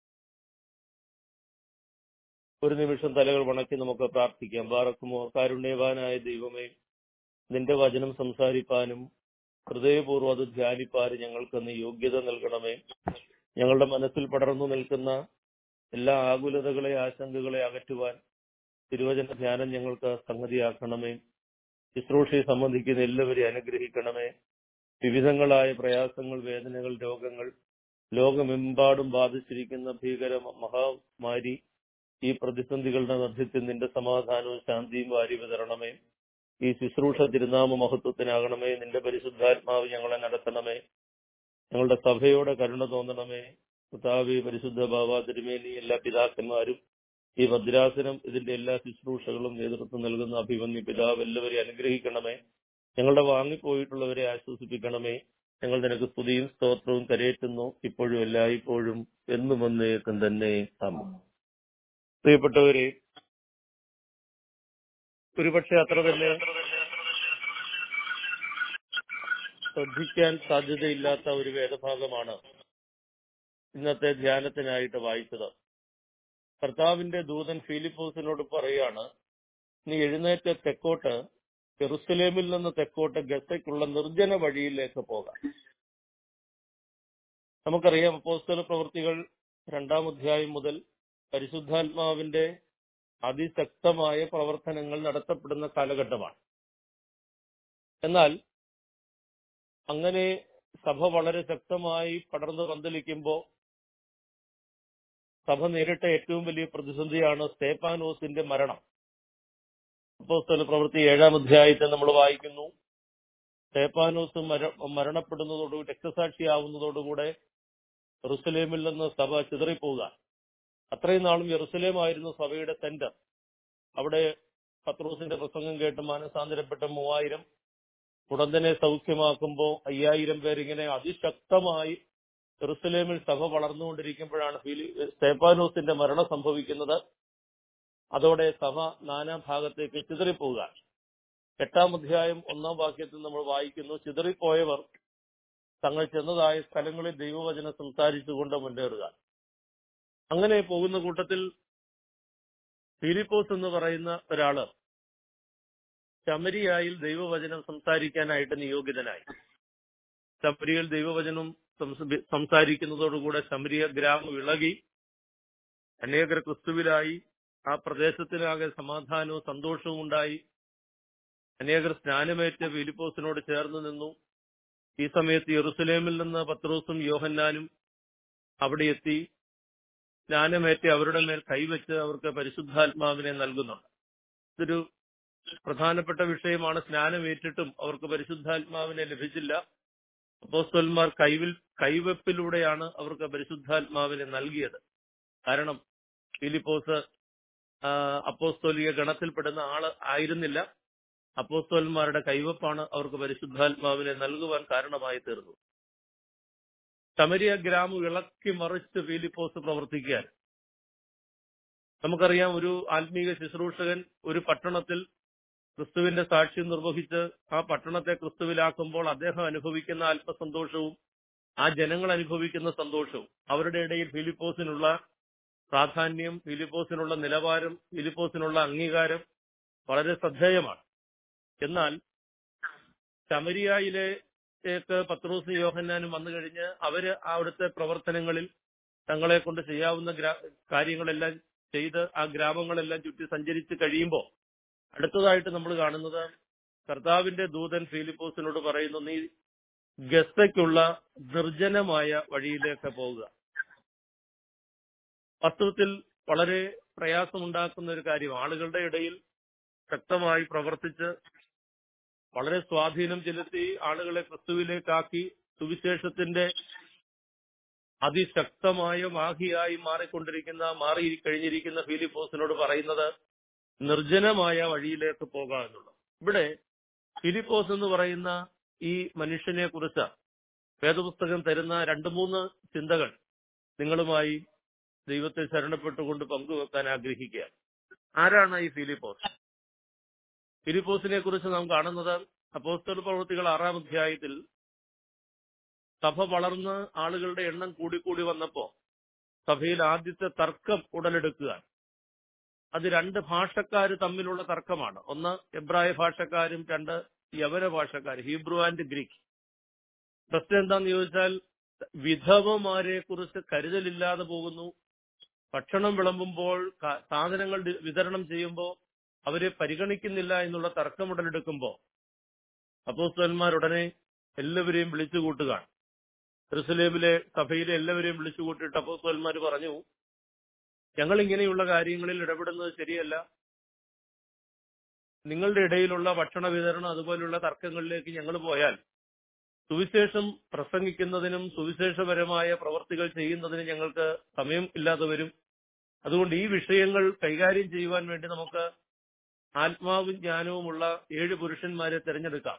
ഒരു നിമിഷം തലകൾ വണക്കി നമുക്ക് പ്രാർത്ഥിക്കാം ബാറക്കുമോ കാരുണ്യവാനായ ദൈവമേ നിന്റെ വചനം സംസാരിപ്പാനും ഹൃദയപൂർവ്വം അത് ധ്യാനിപ്പാനും ഞങ്ങൾക്ക് നീ യോഗ്യത നൽകണമേ ഞങ്ങളുടെ മനസ്സിൽ പടർന്നു നിൽക്കുന്ന എല്ലാ ആകുലതകളെ ആശങ്കകളെ അകറ്റുവാൻ തിരുവചന ധ്യാനം ഞങ്ങൾക്ക് സംഗതിയാക്കണമേ ശുശ്രൂഷയെ സംബന്ധിക്കുന്ന എല്ലാവരെയും അനുഗ്രഹിക്കണമേ വിവിധങ്ങളായ പ്രയാസങ്ങൾ വേദനകൾ രോഗങ്ങൾ ലോകമെമ്പാടും ബാധിച്ചിരിക്കുന്ന ഭീകര മഹാമാരി ഈ പ്രതിസന്ധികളുടെ മധ്യത്തിൽ നിന്റെ സമാധാനവും ശാന്തിയും വാരി വിതരണമേ ഈ ശുശ്രൂഷ തിരുനാമ മഹത്വത്തിനാകണമേ നിന്റെ പരിശുദ്ധാത്മാവ് ഞങ്ങളെ നടത്തണമേ ഞങ്ങളുടെ സഭയോടെ കരുണ തോന്നണമേ കർത്താവെ പരിശുദ്ധ ബാബ തിരുമേനി എല്ലാ പിതാക്കന്മാരും ഈ ഭദ്രാസനം ഇതിന്റെ എല്ലാ ശുശ്രൂഷകളും നേതൃത്വം നൽകുന്ന അഭിമന്യ പിതാവ് എല്ലാവരെയും അനുഗ്രഹിക്കണമേ ഞങ്ങളുടെ വാങ്ങിപ്പോയിട്ടുള്ളവരെ ആശ്വസിപ്പിക്കണമേ ഞങ്ങൾ നിനക്ക് സ്തുതിയും സ്തോത്രവും കരയേറ്റുന്നു ഇപ്പോഴും എല്ലായ്പ്പോഴും എന്നും വന്നേക്കും തന്നെ ആമേൻ പ്രിയപ്പെട്ടവരെ ഒരുപക്ഷെ അത്ര തന്നെ ശ്രദ്ധിക്കാൻ സാധ്യതയില്ലാത്ത ഒരു വേദഭാഗമാണ് ഇന്നത്തെ ധ്യാനത്തിനായിട്ട് വായിച്ചത് കർത്താവിന്റെ ദൂതൻ ഫിലിപ്പോസിനോട് പറയാണ് നീ എഴുന്നേറ്റ് തെക്കോട്ട് ജെറുസലേമിൽ നിന്ന് തെക്കോട്ട് ഗസയ്ക്കുള്ള നിർജ്ജന വഴിയിലേക്ക് പോകാം നമുക്കറിയാം അപ്പോസ്തല പ്രവൃത്തികൾ രണ്ടാം അധ്യായം മുതൽ പരിശുദ്ധാത്മാവിന്റെ അതിശക്തമായ പ്രവർത്തനങ്ങൾ നടത്തപ്പെടുന്ന കാലഘട്ടമാണ് എന്നാൽ അങ്ങനെ സഭ വളരെ ശക്തമായി പടർന്നു പന്തലിക്കുമ്പോൾ സഭ നേരിട്ട ഏറ്റവും വലിയ പ്രതിസന്ധിയാണ് സ്തേപ്പാനോസിന്റെ മരണം അപ്പോസ്തല പ്രവൃത്തി ഏഴാം അധ്യായത്തിൽ നമ്മൾ വായിക്കുന്നു സ്തേപ്പാനോസ് മര മരണപ്പെടുന്നതോടുകൂടി രക്തസാക്ഷിയാവുന്നതോടുകൂടെ യെറുസലേമിൽ നിന്ന് സഭ ചിതറിപ്പോവുക അത്രയും നാളും യെറുസലേം ആയിരുന്നു സഭയുടെ സെന്റർ അവിടെ പത്രോസിന്റെ പ്രസംഗം കേട്ട് മാനസാന്തരപ്പെട്ട മൂവായിരം ഉടന്തനെ സൗഖ്യമാക്കുമ്പോൾ അയ്യായിരം പേരിങ്ങനെ അതിശക്തമായി ജെറുസലേമിൽ സഭ വളർന്നുകൊണ്ടിരിക്കുമ്പോഴാണ് ഫിലി സ്തേപ്പാനോസിന്റെ മരണം സംഭവിക്കുന്നത് അതോടെ സഭ നാനാ ഭാഗത്തേക്ക് ചിതറിപ്പോവുക എട്ടാം അധ്യായം ഒന്നാം വാക്യത്തിൽ നമ്മൾ വായിക്കുന്നു ചിതറിപ്പോയവർ തങ്ങൾ ചെന്നതായ സ്ഥലങ്ങളിൽ ദൈവവചനം സംസാരിച്ചുകൊണ്ട് മുന്നേറുക അങ്ങനെ പോകുന്ന കൂട്ടത്തിൽ ഫിലിപ്പോസ് എന്ന് പറയുന്ന ഒരാള് ശമരിയായിൽ ദൈവവചനം സംസാരിക്കാനായിട്ട് നിയോഗിതനായി ശമരിയിൽ ദൈവവചനം സംസ- സംസാരിക്കുന്നതോടുകൂടെ ശമരിയ ഗ്രാമം ഇളകി അനേകർ ക്രിസ്തുവിലായി ആ പ്രദേശത്തിനാകെ സമാധാനവും സന്തോഷവും ഉണ്ടായി അനേകർ സ്നാനമേറ്റ് ഫിലിപ്പോസിനോട് ചേർന്ന് നിന്നു ഈ സമയത്ത് യെറുസലേമിൽ നിന്ന് പത്രോസും യോഹന്നാനും അവിടെ എത്തി സ്നാനമേറ്റ് അവരുടെ മേൽ കൈവച്ച് അവർക്ക് പരിശുദ്ധാത്മാവിനെ നൽകുന്നുണ്ട് ഇതൊരു പ്രധാനപ്പെട്ട വിഷയമാണ് സ്നാനമേറ്റിട്ടും അവർക്ക് പരിശുദ്ധാത്മാവിനെ ലഭിച്ചില്ല അപ്പോസ്തലന്മാർ കൈവിൽ കൈവെപ്പിലൂടെയാണ് അവർക്ക് പരിശുദ്ധാത്മാവിനെ നൽകിയത് കാരണം ഫിലിപ്പോസ് ആ, അപ്പോസ്തോലിക ഗണത്തിൽപ്പെടുന്ന ആള് ആയിരുന്നില്ല അപ്പോസ്തോലന്മാരുടെ കൈവപ്പാണ് അവർക്ക് പരിശുദ്ധാത്മാവിനെ നൽകുവാൻ കാരണമായി തീർന്നു ശമരിയ ഗ്രാമം ഇളക്കി മറിച്ച് ഫിലിപ്പോസ് പ്രവർത്തിക്കാൻ നമുക്കറിയാം ഒരു ആത്മീക ശുശ്രൂഷകൻ ഒരു പട്ടണത്തിൽ ക്രിസ്തുവിന്റെ സാക്ഷ്യം നിർവഹിച്ച് ആ പട്ടണത്തെ ക്രിസ്തുവിലാക്കുമ്പോൾ അദ്ദേഹം അനുഭവിക്കുന്ന ആത്മസന്തോഷവും ആ ജനങ്ങൾ അനുഭവിക്കുന്ന സന്തോഷവും അവരുടെ ഇടയിൽ ഫിലിപ്പോസിനുള്ള പ്രാധാന്യം ഫിലിപ്പോസിനുള്ള നിലവാരം ഫിലിപ്പോസിനുള്ള അംഗീകാരം വളരെ ശ്രദ്ധേയമാണ് എന്നാൽ ശമരിയായിലേക്ക് പത്രോസ് യോഹന്നാനും വന്നു കഴിഞ്ഞ് അവര് അവിടുത്തെ പ്രവർത്തനങ്ങളിൽ തങ്ങളെ കൊണ്ട് ചെയ്യാവുന്ന ഗ്രാ- കാര്യങ്ങളെല്ലാം ചെയ്ത് ആ ഗ്രാമങ്ങളെല്ലാം ചുറ്റി സഞ്ചരിച്ച് കഴിയുമ്പോൾ അടുത്തതായിട്ട് നമ്മൾ കാണുന്നത് കർത്താവിന്റെ ദൂതൻ ഫിലിപ്പോസിനോട് പറയുന്നു നീ ഗസ്തയ്ക്കുള്ള നിർജ്ജനമായ വഴിയിലേക്ക് പോവുക വാസ്തവത്തിൽ വളരെ പ്രയാസമുണ്ടാക്കുന്ന ഒരു കാര്യം ആളുകളുടെ ഇടയിൽ ശക്തമായി പ്രവർത്തിച്ച് വളരെ സ്വാധീനം ചെലുത്തി ആളുകളെ ക്രിസ്തുവിലേക്കാക്കി സുവിശേഷത്തിന്റെ അതിശക്തമായ വാഹിയായി മാറിക്കൊണ്ടിരിക്കുന്ന മാറി കഴിഞ്ഞിരിക്കുന്ന ഫിലിപ്പോസിനോട് പറയുന്നത് നിർജ്ജനമായ വഴിയിലേക്ക് പോകുക എന്നുള്ളത് ഇവിടെ ഫിലിപ്പോസ് എന്ന് പറയുന്ന ഈ മനുഷ്യനെ കുറിച്ച് വേദപുസ്തകം തരുന്ന രണ്ട് മൂന്ന് ചിന്തകൾ നിങ്ങളുമായി ദൈവത്തെ ശരണപ്പെട്ടുകൊണ്ട് പങ്കുവെക്കാൻ ആഗ്രഹിക്കുക ആരാണ് ഈ ഫിലിപ്പോസ് ഫിലിപ്പോസിനെ കുറിച്ച് നാം കാണുന്നത് അപ്പോസ്തല പ്രവൃത്തികൾ ആറാം അധ്യായത്തിൽ സഭ വളർന്ന് ആളുകളുടെ എണ്ണം കൂടിക്കൂടി വന്നപ്പോ സഭയിൽ ആദ്യത്തെ തർക്കം ഉടലെടുക്കുക അത് രണ്ട് ഭാഷക്കാർ തമ്മിലുള്ള തർക്കമാണ് ഒന്ന് എബ്രായ ഭാഷക്കാരും രണ്ട് യവന ഭാഷക്കാർ ഹീബ്രു ആൻഡ് ഗ്രീക്ക് പ്രശ്നം എന്താന്ന് ചോദിച്ചാൽ വിധവമാരെ കുറിച്ച് കരുതലില്ലാതെ പോകുന്നു ഭക്ഷണം വിളമ്പുമ്പോൾ ക- സാധനങ്ങൾ ഡി- വിതരണം ചെയ്യുമ്പോൾ അവരെ പരിഗണിക്കുന്നില്ല എന്നുള്ള തർക്കം ഉടലെടുക്കുമ്പോൾ അപ്പോസ്തലന്മാർ ഉടനെ എല്ലാവരെയും വിളിച്ചു കൂട്ടുകയാണ് ജെറുസലേമിലെ സഭയിലെ എല്ലാവരെയും വിളിച്ചു കൂട്ടിയിട്ട് അപ്പോസ്തലന്മാർ പറഞ്ഞു ഞങ്ങൾ ഇങ്ങനെയുള്ള കാര്യങ്ങളിൽ ഇടപെടുന്നത് ശരിയല്ല നിങ്ങളുടെ ഇടയിലുള്ള ഭക്ഷണ വിതരണം അതുപോലുള്ള തർക്കങ്ങളിലേക്ക് ഞങ്ങൾ പോയാൽ സുവിശേഷം പ്രസംഗിക്കുന്നതിനും സുവിശേഷപരമായ പ്രവർത്തികൾ ചെയ്യുന്നതിനും ഞങ്ങൾക്ക് സമയം ഇല്ലാതെ വരും അതുകൊണ്ട് ഈ വിഷയങ്ങൾ കൈകാര്യം ചെയ്യുവാൻ വേണ്ടി നമുക്ക് ആത്മാവും ജ്ഞാനവുമുള്ള ഏഴ് പുരുഷന്മാരെ തിരഞ്ഞെടുക്കാം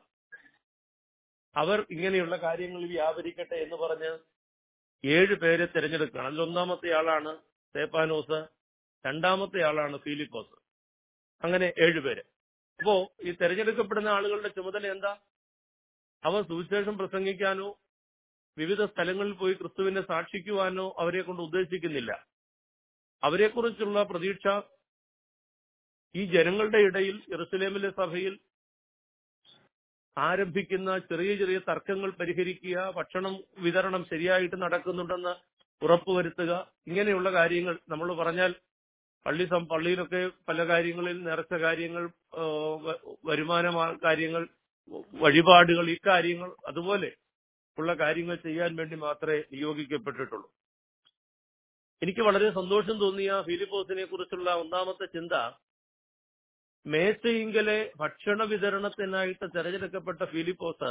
അവർ ഇങ്ങനെയുള്ള കാര്യങ്ങളിൽ വ്യാപരിക്കട്ടെ എന്ന് പറഞ്ഞ് ഏഴ് പേരെ തിരഞ്ഞെടുക്കുകയാണ് അതിൽ ഒന്നാമത്തെ ആളാണ് സ്തേപ്പാനോസ് രണ്ടാമത്തെ ആളാണ് ഫിലിപ്പോസ് അങ്ങനെ ഏഴുപേര് അപ്പോ ഈ തെരഞ്ഞെടുക്കപ്പെടുന്ന ആളുകളുടെ ചുമതല എന്താ അവർ സുവിശേഷം പ്രസംഗിക്കാനോ വിവിധ സ്ഥലങ്ങളിൽ പോയി ക്രിസ്തുവിനെ സാക്ഷിക്കുവാനോ അവരെ കൊണ്ട് ഉദ്ദേശിക്കുന്നില്ല അവരെക്കുറിച്ചുള്ള പ്രതീക്ഷ ഈ ജനങ്ങളുടെ ഇടയിൽ യെറുസലേമിലെ സഭയിൽ ആരംഭിക്കുന്ന ചെറിയ ചെറിയ തർക്കങ്ങൾ പരിഹരിക്കുക ഭക്ഷണം വിതരണം ശരിയായിട്ട് നടക്കുന്നുണ്ടെന്ന് ഉറപ്പുവരുത്തുക ഇങ്ങനെയുള്ള കാര്യങ്ങൾ നമ്മൾ പറഞ്ഞാൽ പള്ളി സം- പള്ളിയിലൊക്കെ പല കാര്യങ്ങളിൽ നേർച്ച കാര്യങ്ങൾ ആ, വ- വരുമാന മാ- കാര്യങ്ങൾ വഴിപാടുകൾ ഈ കാര്യങ്ങൾ അതുപോലെ ഉള്ള കാര്യങ്ങൾ ചെയ്യാൻ വേണ്ടി മാത്രമേ നിയോഗിക്കപ്പെട്ടിട്ടുള്ളൂ എനിക്ക് വളരെ സന്തോഷം തോന്നിയ ഫിലിപ്പോസിനെ കുറിച്ചുള്ള ഒന്നാമത്തെ ചിന്ത മേശയിങ്കലെ ഭക്ഷണ വിതരണത്തിനായിട്ട് തെരഞ്ഞെടുക്കപ്പെട്ട ഫിലിപ്പോസ്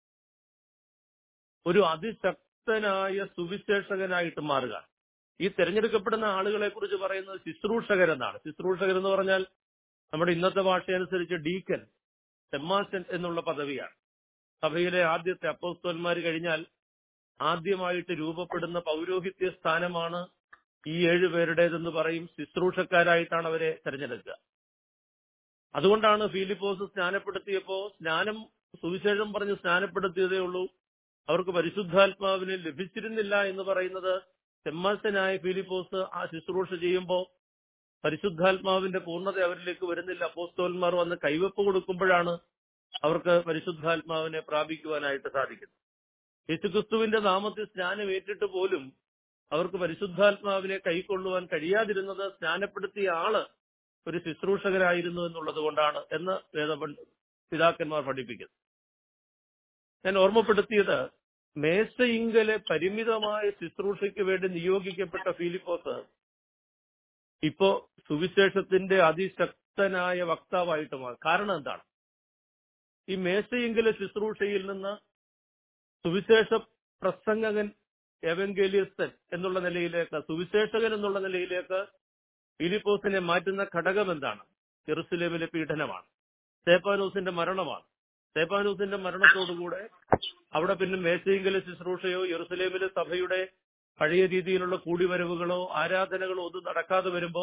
ഒരു അതിശക്തനായ സുവിശേഷകനായിട്ട് മാറുക ഈ തെരഞ്ഞെടുക്കപ്പെടുന്ന ആളുകളെ കുറിച്ച് പറയുന്നത് ശുശ്രൂഷകരെന്നാണ് ശുശ്രൂഷകർ എന്ന് പറഞ്ഞാൽ നമ്മുടെ ഇന്നത്തെ ഭാഷയനുസരിച്ച് ഡീക്കൻ സെമ്മാസൻ എന്നുള്ള പദവിയാണ് സഭയിലെ ആദ്യത്തെ അപ്പോസ്തോന്മാർ കഴിഞ്ഞാൽ ആദ്യമായിട്ട് രൂപപ്പെടുന്ന പൗരോഹിത്യ സ്ഥാനമാണ് ഈ ഏഴുപേരുടേതെന്ന് പറയും ശുശ്രൂഷക്കാരായിട്ടാണ് അവരെ തെരഞ്ഞെടുക്കുക അതുകൊണ്ടാണ് ഫിലിപ്പോസ് സ്നാനപ്പെടുത്തിയപ്പോ സ്നാനം സുവിശേഷം പറഞ്ഞ് സ്നാനപ്പെടുത്തിയതേ ഉള്ളൂ അവർക്ക് പരിശുദ്ധാത്മാവിനെ ലഭിച്ചിരുന്നില്ല എന്ന് പറയുന്നത് സെമ്മാസനായ ഫിലിപ്പോസ് ആ ശുശ്രൂഷ ചെയ്യുമ്പോൾ പരിശുദ്ധാത്മാവിന്റെ പൂർണ്ണത അവരിലേക്ക് വരുന്നില്ല അപ്പോസ്തോലന്മാർ വന്ന് കൈവപ്പ് കൊടുക്കുമ്പോഴാണ് അവർക്ക് പരിശുദ്ധാത്മാവിനെ പ്രാപിക്കുവാനായിട്ട് സാധിക്കുന്നത് യേശുക്രിസ്തുവിന്റെ നാമത്തിൽ സ്നാനം ഏറ്റിട്ട് പോലും അവർക്ക് പരിശുദ്ധാത്മാവിനെ കൈക്കൊള്ളുവാൻ കഴിയാതിരുന്നത് സ്നാനപ്പെടുത്തിയ ആള് ഒരു ശുശ്രൂഷകരായിരുന്നു എന്നുള്ളത് കൊണ്ടാണ് എന്ന് വേദ പിതാക്കന്മാർ പഠിപ്പിക്കുന്നു ഞാൻ ഓർമ്മപ്പെടുത്തിയത് മേശയിങ്കലെ പരിമിതമായ ശുശ്രൂഷയ്ക്ക് വേണ്ടി നിയോഗിക്കപ്പെട്ട ഫിലിപ്പോസ് ഇപ്പോ സുവിശേഷത്തിന്റെ അതിശക്തനായ വക്താവായിട്ട് മാറി കാരണം എന്താണ് ഈ മേശയിങ്കലെ ശുശ്രൂഷയിൽ നിന്ന് സുവിശേഷ പ്രസംഗകൻ എവങ്കേലിയസ്തൻ എന്നുള്ള നിലയിലേക്ക് സുവിശേഷകൻ എന്നുള്ള നിലയിലേക്ക് ഫിലിപ്പോസിനെ മാറ്റുന്ന ഘടകം എന്താണ് ജെറുസലേമിലെ പീഡനമാണ് സേപ്പാനൂസിന്റെ മരണമാണ് സേപ്പാനൂസിന്റെ മരണത്തോടുകൂടെ അവിടെ പിന്നെ മേശയിങ്കലെ ശുശ്രൂഷയോ യെറുസലേമിലെ സഭയുടെ പഴയ രീതിയിലുള്ള കൂടിവരവുകളോ ആരാധനകളോ ഒന്നും നടക്കാതെ വരുമ്പോ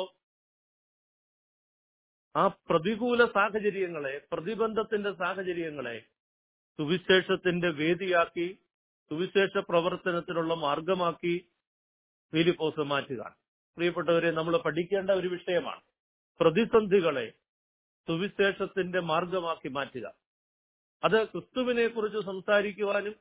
ആ പ്രതികൂല സാഹചര്യങ്ങളെ പ്രതിബന്ധത്തിന്റെ സാഹചര്യങ്ങളെ സുവിശേഷത്തിന്റെ വേദിയാക്കി സുവിശേഷ പ്രവർത്തനത്തിനുള്ള മാർഗമാക്കി ഫിലിപ്പോസ് മാറ്റുക പ്രിയപ്പെട്ടവരെ നമ്മൾ പഠിക്കേണ്ട ഒരു വിഷയമാണ് പ്രതിസന്ധികളെ സുവിശേഷത്തിന്റെ മാർഗമാക്കി മാറ്റുക അത് ക്രിസ്തുവിനെ കുറിച്ച് സംസാരിക്കുവാനും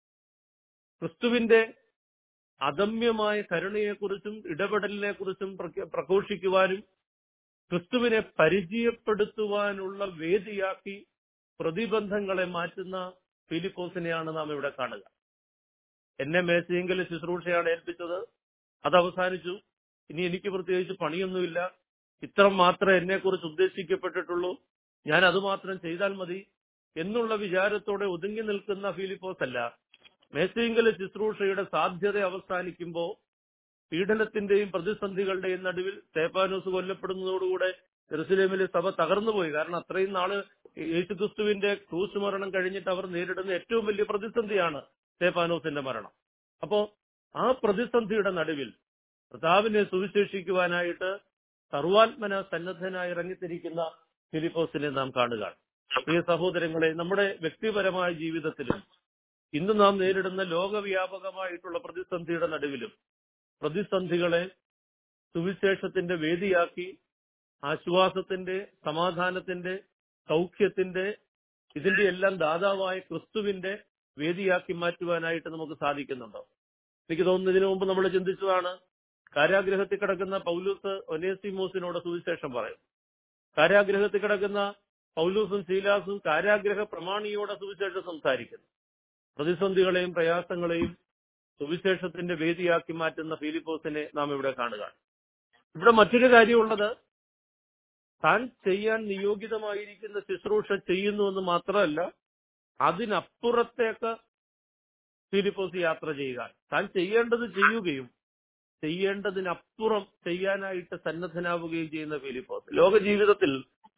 ക്രിസ്തുവിന്റെ അദമ്യമായ കരുണയെക്കുറിച്ചും ഇടപെടലിനെ കുറിച്ചും പ്രഘോഷിക്കുവാനും ക്രിസ്തുവിനെ പരിചയപ്പെടുത്തുവാനുള്ള വേദിയാക്കി പ്രതിബന്ധങ്ങളെ മാറ്റുന്ന ഫിലിപ്പോസിനെയാണ് നാം ഇവിടെ കാണുക എന്നെ മേശയെങ്കിൽ ശുശ്രൂഷയാണ് ഏൽപ്പിച്ചത് അത് അവസാനിച്ചു ഇനി എനിക്ക് പ്രത്യേകിച്ച് പണിയൊന്നുമില്ല ഇത്ര മാത്രമേ എന്നെ കുറിച്ച് ഉദ്ദേശിക്കപ്പെട്ടിട്ടുള്ളൂ ഞാൻ അത് മാത്രം ചെയ്താൽ മതി എന്നുള്ള വിചാരത്തോടെ ഒതുങ്ങി നിൽക്കുന്ന ഫിലിപ്പോസ് അല്ല മേശയെങ്കിൽ ശുശ്രൂഷയുടെ സാധ്യത അവസാനിക്കുമ്പോൾ പീഡനത്തിന്റെയും പ്രതിസന്ധികളുടെയും നടുവിൽ സ്തേപ്പാനോസ് കൊല്ലപ്പെടുന്നതോടുകൂടെ ജെറുസലേമിലെ സഭ തകർന്നുപോയി കാരണം അത്രയും നാള് യേശുക്രിസ്തുവിന്റെ ക്രൂശ് മരണം കഴിഞ്ഞിട്ട് അവർ നേരിടുന്ന ഏറ്റവും വലിയ പ്രതിസന്ധിയാണ് സ്തേപ്പാനോസിന്റെ മരണം അപ്പോ ആ പ്രതിസന്ധിയുടെ നടുവിൽ കർത്താവിനെ സുവിശേഷിക്കുവാനായിട്ട് സർവാത്മന സന്നദ്ധനായി ഇറങ്ങിത്തിരിക്കുന്ന ഫിലിപ്പോസിനെ നാം കാണുക പ്രിയ സഹോദരങ്ങളെ നമ്മുടെ വ്യക്തിപരമായ ജീവിതത്തിലും ഇന്ന് നാം നേരിടുന്ന ലോകവ്യാപകമായിട്ടുള്ള പ്രതിസന്ധിയുടെ നടുവിലും പ്രതിസന്ധികളെ സുവിശേഷത്തിന്റെ വേദിയാക്കി ആശ്വാസത്തിന്റെ സമാധാനത്തിന്റെ സൗഖ്യത്തിന്റെ ഇതിന്റെ എല്ലാം ദാതാവായ ക്രിസ്തുവിന്റെ വേദിയാക്കി മാറ്റുവാനായിട്ട് നമുക്ക് സാധിക്കുന്നുണ്ടോ എനിക്ക് തോന്നുന്നു ഇതിനു മുമ്പ് നമ്മൾ ചിന്തിച്ചതാണ് കാരാഗ്രഹത്തിൽ കിടക്കുന്ന പൗലൂസ് ഒനേസിമോസിനോട് സുവിശേഷം പറയും കാരാഗ്രഹത്തിൽ കിടക്കുന്ന പൗലൂസും ശീലാസും കാരാഗ്രഹ പ്രമാണിയോടെ സുവിശേഷം സംസാരിക്കുന്നു പ്രതിസന്ധികളെയും പ്രയാസങ്ങളെയും സുവിശേഷത്തിന്റെ വേദിയാക്കി മാറ്റുന്ന ഫിലിപ്പോസിനെ നാം ഇവിടെ കാണുക ഇവിടെ മറ്റൊരു കാര്യമുള്ളത് താൻ ചെയ്യാൻ നിയോഗിതമായിരിക്കുന്ന ശുശ്രൂഷ ചെയ്യുന്നു എന്ന് മാത്രമല്ല അതിനപ്പുറത്തേക്ക് ഫിലിപ്പോസ് യാത്ര ചെയ്യുക താൻ ചെയ്യേണ്ടത് ചെയ്യുകയും ചെയ്യേണ്ടതിനപ്പുറം ചെയ്യാനായിട്ട് സന്നദ്ധനാവുകയും ചെയ്യുന്ന ഫിലിപ്പോസ് ലോക ജീവിതത്തിൽ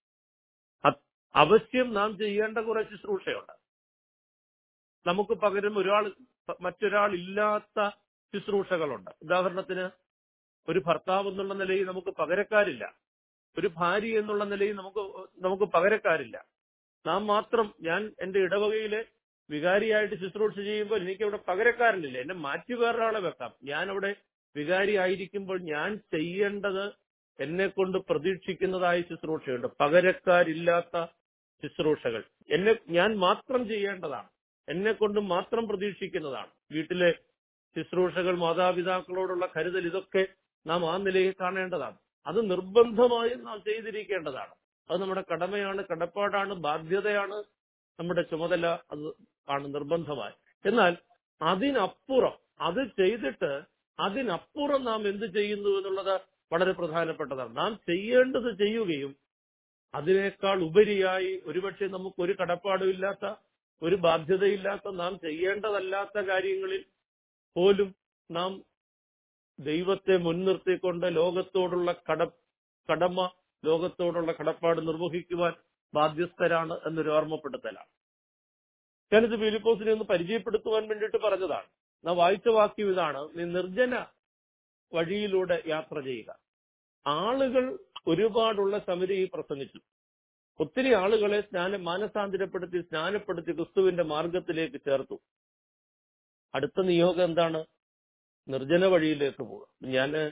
അവശ്യം നാം ചെയ്യേണ്ട കുറെ ശുശ്രൂഷയുണ്ട് നമുക്ക് പകരം ഒരാൾ മറ്റൊരാൾ ഇല്ലാത്ത ശുശ്രൂഷകളുണ്ട് ഉദാഹരണത്തിന് ഒരു ഭർത്താവ് എന്നുള്ള നിലയിൽ നമുക്ക് പകരക്കാരില്ല ഒരു ഭാര്യ എന്നുള്ള നിലയിൽ നമുക്ക് നമുക്ക് പകരക്കാരില്ല നാം മാത്രം ഞാൻ എന്റെ ഇടവകയിലെ വികാരിയായിട്ട് ശുശ്രൂഷ ചെയ്യുമ്പോൾ എനിക്ക് അവിടെ പകരക്കാരനില്ല എന്നെ മാറ്റി വേറൊരാളെ വെക്കാം ഞാൻ അവിടെ വികാരി ആയിരിക്കുമ്പോൾ ഞാൻ ചെയ്യേണ്ടത് എന്നെ കൊണ്ട് പ്രതീക്ഷിക്കുന്നതായ ശുശ്രൂഷയുണ്ട് പകരക്കാരില്ലാത്ത ശുശ്രൂഷകൾ എന്നെ ഞാൻ മാത്രം ചെയ്യേണ്ടതാണ് എന്നെ കൊണ്ട് മാത്രം പ്രതീക്ഷിക്കുന്നതാണ് വീട്ടിലെ ശുശ്രൂഷകൾ മാതാപിതാക്കളോടുള്ള കരുതൽ ഇതൊക്കെ നാം ആ നിലയിൽ കാണേണ്ടതാണ് അത് നിർബന്ധമായും നാം ചെയ്തിരിക്കേണ്ടതാണ് അത് നമ്മുടെ കടമയാണ് കടപ്പാടാണ് ബാധ്യതയാണ് നമ്മുടെ ചുമതല അത് ആണ് നിർബന്ധമായി എന്നാൽ അതിനപ്പുറം അത് ചെയ്തിട്ട് അതിനപ്പുറം നാം എന്ത് ചെയ്യുന്നു എന്നുള്ളത് വളരെ പ്രധാനപ്പെട്ടതാണ് നാം ചെയ്യേണ്ടത് ചെയ്യുകയും അതിനേക്കാൾ ഉപരിയായി ഒരുപക്ഷെ നമുക്ക് ഒരു കടപ്പാടും ഇല്ലാത്ത ഒരു ബാധ്യതയില്ലാത്ത നാം ചെയ്യേണ്ടതല്ലാത്ത കാര്യങ്ങളിൽ പോലും നാം ദൈവത്തെ മുൻനിർത്തിക്കൊണ്ട് ലോകത്തോടുള്ള കട കടമ ലോകത്തോടുള്ള കടപ്പാട് നിർവഹിക്കുവാൻ ബാധ്യസ്ഥരാണ് എന്നൊരു ഓർമ്മപ്പെടുത്തലാണ് ഞാനിത് ഫിലിപ്പോസിനെ ഒന്ന് പരിചയപ്പെടുത്തുവാൻ വേണ്ടിയിട്ട് പറഞ്ഞതാണ് നാം വായിച്ച വാക്യം ഇതാണ് നീ നിർജ്ജന വഴിയിലൂടെ യാത്ര ചെയ്യുക ആളുകൾ ഒരുപാടുള്ള സമരയിൽ പ്രസംഗിച്ചു ഒത്തിരി ആളുകളെ സ്നാന മാനസാന്തരപ്പെടുത്തി സ്നാനപ്പെടുത്തി ക്രിസ്തുവിന്റെ മാർഗത്തിലേക്ക് ചേർത്തു അടുത്ത നിയോഗം എന്താണ് നിർജ്ജന വഴിയിലേക്ക് പോവുക ഞാൻ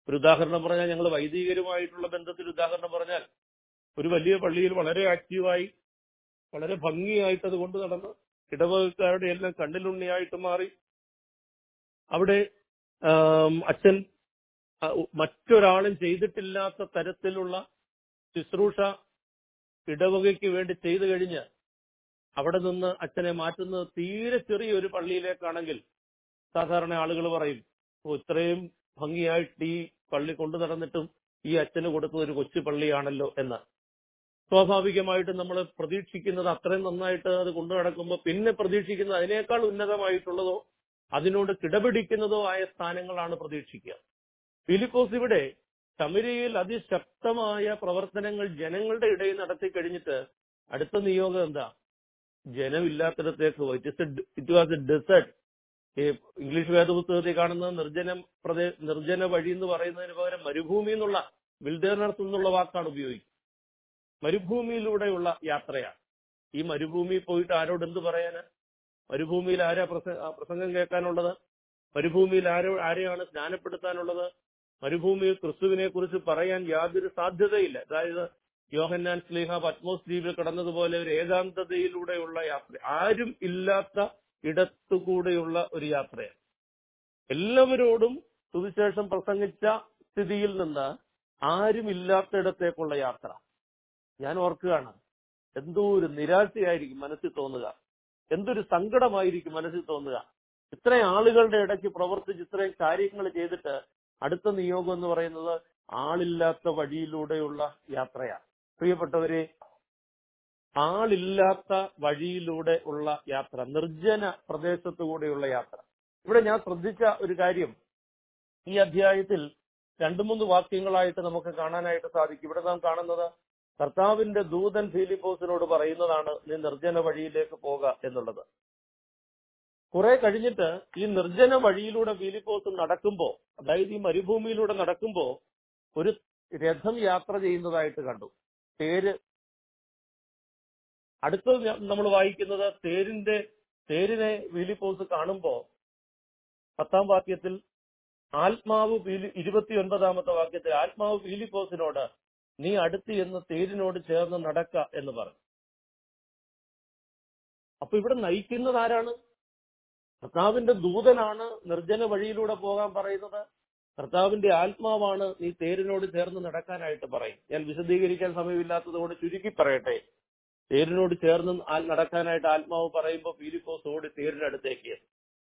ഒരു ഉദാഹരണം പറഞ്ഞാൽ ഞങ്ങൾ വൈദികരുമായിട്ടുള്ള ബന്ധത്തിൽ ഉദാഹരണം പറഞ്ഞാൽ ഒരു വലിയ പള്ളിയിൽ വളരെ ആക്റ്റീവായി വളരെ ഭംഗിയായിട്ട് അത് കൊണ്ടു നടന്ന് ഇടവകക്കാരുടെ എല്ലാം കണ്ണിലുണ്ണിയായിട്ട് മാറി അവിടെ ആം, അച്ഛൻ ആ, മറ്റൊരാളും ചെയ്തിട്ടില്ലാത്ത തരത്തിലുള്ള ശുശ്രൂഷ ഇടവകയ്ക്ക് വേണ്ടി ചെയ്തു കഴിഞ്ഞ് അവിടെ നിന്ന് അച്ഛനെ മാറ്റുന്നത് തീരെ ചെറിയൊരു പള്ളിയിലേക്കാണെങ്കിൽ സാധാരണ ആളുകൾ പറയും ഓ ഇത്രയും ഭംഗിയായിട്ട് ഈ പള്ളി കൊണ്ടു നടന്നിട്ടും ഈ അച്ഛന് കൊടുത്തത് ഒരു കൊച്ചു പള്ളിയാണല്ലോ എന്ന് സ്വാഭാവികമായിട്ടും നമ്മൾ പ്രതീക്ഷിക്കുന്നത് അത്രയും നന്നായിട്ട് അത് കൊണ്ടു നടക്കുമ്പോൾ പിന്നെ പ്രതീക്ഷിക്കുന്നത് അതിനേക്കാൾ ഉന്നതമായിട്ടുള്ളതോ അതിനോട് കിടപിടിക്കുന്നതോ ആയ സ്ഥാനങ്ങളാണ് പ്രതീക്ഷിക്കുക ഫിലിപ്പോസ് ഇവിടെ ശമരിയിൽ അതിശക്തമായ പ്രവർത്തനങ്ങൾ ജനങ്ങളുടെ ഇടയിൽ നടത്തി കഴിഞ്ഞിട്ട് അടുത്ത നിയോഗം എന്താ ജനമില്ലാത്തിടത്തേക്ക് പോയി ഇറ്റ് വാസ് എ ഡെസേർട്ട് ഈ ഇംഗ്ലീഷ് വേദപുസ്തകത്തിൽ കാണുന്ന നിർജ്ജനം പ്രദേ നിർജ്ജന വഴി എന്ന് പറയുന്നതിന് പകരം മരുഭൂമി എന്നുള്ള വിൽഡേർനസ് എന്നുള്ള വാക്കാണ് ഉപയോഗിക്കുന്നത് മരുഭൂമിയിലൂടെയുള്ള യാത്രയാണ് ഈ മരുഭൂമിയിൽ പോയിട്ട് ആരോട് എന്ത് പറയാന് മരുഭൂമിയിൽ ആരാ പ്രസ- ആ പ്രസംഗം കേൾക്കാനുള്ളത് മരുഭൂമിയിൽ ആരോ ആരെയാണ് സ്നാനപ്പെടുത്താനുള്ളത് മരുഭൂമിയിൽ ക്രിസ്തുവിനെ കുറിച്ച് പറയാൻ യാതൊരു സാധ്യതയില്ല അതായത് യോഹന്നാൻ സ്ലീഹ പത്മോസ് ദ്വീപിൽ കടന്നതുപോലെ ഒരു ഏകാന്തതയിലൂടെയുള്ള യാത്ര ആരും ഇല്ലാത്ത ഇടത്തുകൂടെയുള്ള ഒരു യാത്രയാണ് എല്ലാവരോടും സുവിശേഷം പ്രസംഗിച്ച സ്ഥിതിയിൽ നിന്ന് ആരും ഇല്ലാത്തയിടത്തേക്കുള്ള യാത്ര ഞാൻ ഓർക്കുകയാണ് എന്തോ ഒരു നിരാശയായിരിക്കും മനസ്സിൽ തോന്നുക എന്തൊരു സങ്കടമായിരിക്കും മനസ്സിൽ തോന്നുക ഇത്രയും ആളുകളുടെ ഇടയ്ക്ക് പ്രവർത്തിച്ച് ഇത്രയും കാര്യങ്ങൾ ചെയ്തിട്ട് അടുത്ത നിയോഗം എന്ന് പറയുന്നത് ആളില്ലാത്ത വഴിയിലൂടെയുള്ള യാത്രയാണ് പ്രിയപ്പെട്ടവരെ ആളില്ലാത്ത വഴിയിലൂടെ ഉള്ള യാത്ര നിർജ്ജന പ്രദേശത്തുകൂടെയുള്ള യാത്ര ഇവിടെ ഞാൻ ശ്രദ്ധിച്ച ഒരു കാര്യം ഈ അധ്യായത്തിൽ രണ്ടു മൂന്ന് വാക്യങ്ങളായിട്ട് നമുക്ക് കാണാനായിട്ട് സാധിക്കും ഇവിടെ നാം കാണുന്നത് കർത്താവിന്റെ ദൂതൻ ഫിലിപ്പോസിനോട് പറയുന്നതാണ് നീ നിർജ്ജന വഴിയിലേക്ക് പോക എന്നുള്ളത് കുറെ കഴിഞ്ഞിട്ട് ഈ നിർജ്ജന വഴിയിലൂടെ ഫിലിപ്പോസ് നടക്കുമ്പോ അതായത് ഈ മരുഭൂമിയിലൂടെ നടക്കുമ്പോ ഒരു രഥം യാത്ര ചെയ്യുന്നതായിട്ട് കണ്ടു തേര് അടുത്തത് നമ്മൾ വായിക്കുന്നത് തേരിന്റെ തേരിനെ ഫിലിപ്പോസ് കാണുമ്പോ പത്താം വാക്യത്തിൽ ആത്മാവ് ഫിലി ഇരുപത്തിയൊൻപതാമത്തെ വാക്യത്തിൽ ആത്മാവ് ഫിലിപ്പോസിനോട് നീ അടുത്ത് എന്ന് തേരിനോട് ചേർന്ന് നടക്ക എന്ന് പറഞ്ഞു അപ്പൊ ഇവിടെ നയിക്കുന്നത് ആരാണ് കർത്താവിന്റെ ദൂതനാണ് നിർജ്ജന വഴിയിലൂടെ പോകാൻ പറയുന്നത് കർത്താവിന്റെ ആത്മാവാണ് നീ തേരിനോട് ചേർന്ന് നടക്കാനായിട്ട് പറയും ഞാൻ വിശദീകരിക്കാൻ സമയമില്ലാത്തത് കൊണ്ട് ചുരുക്കി പറയട്ടെ തേരിനോട് ചേർന്ന് ആ- നടക്കാനായിട്ട് ആത്മാവ് പറയുമ്പോൾ ഫിലിപ്പോസ് ഓടി തേരിനടുത്തേക്ക്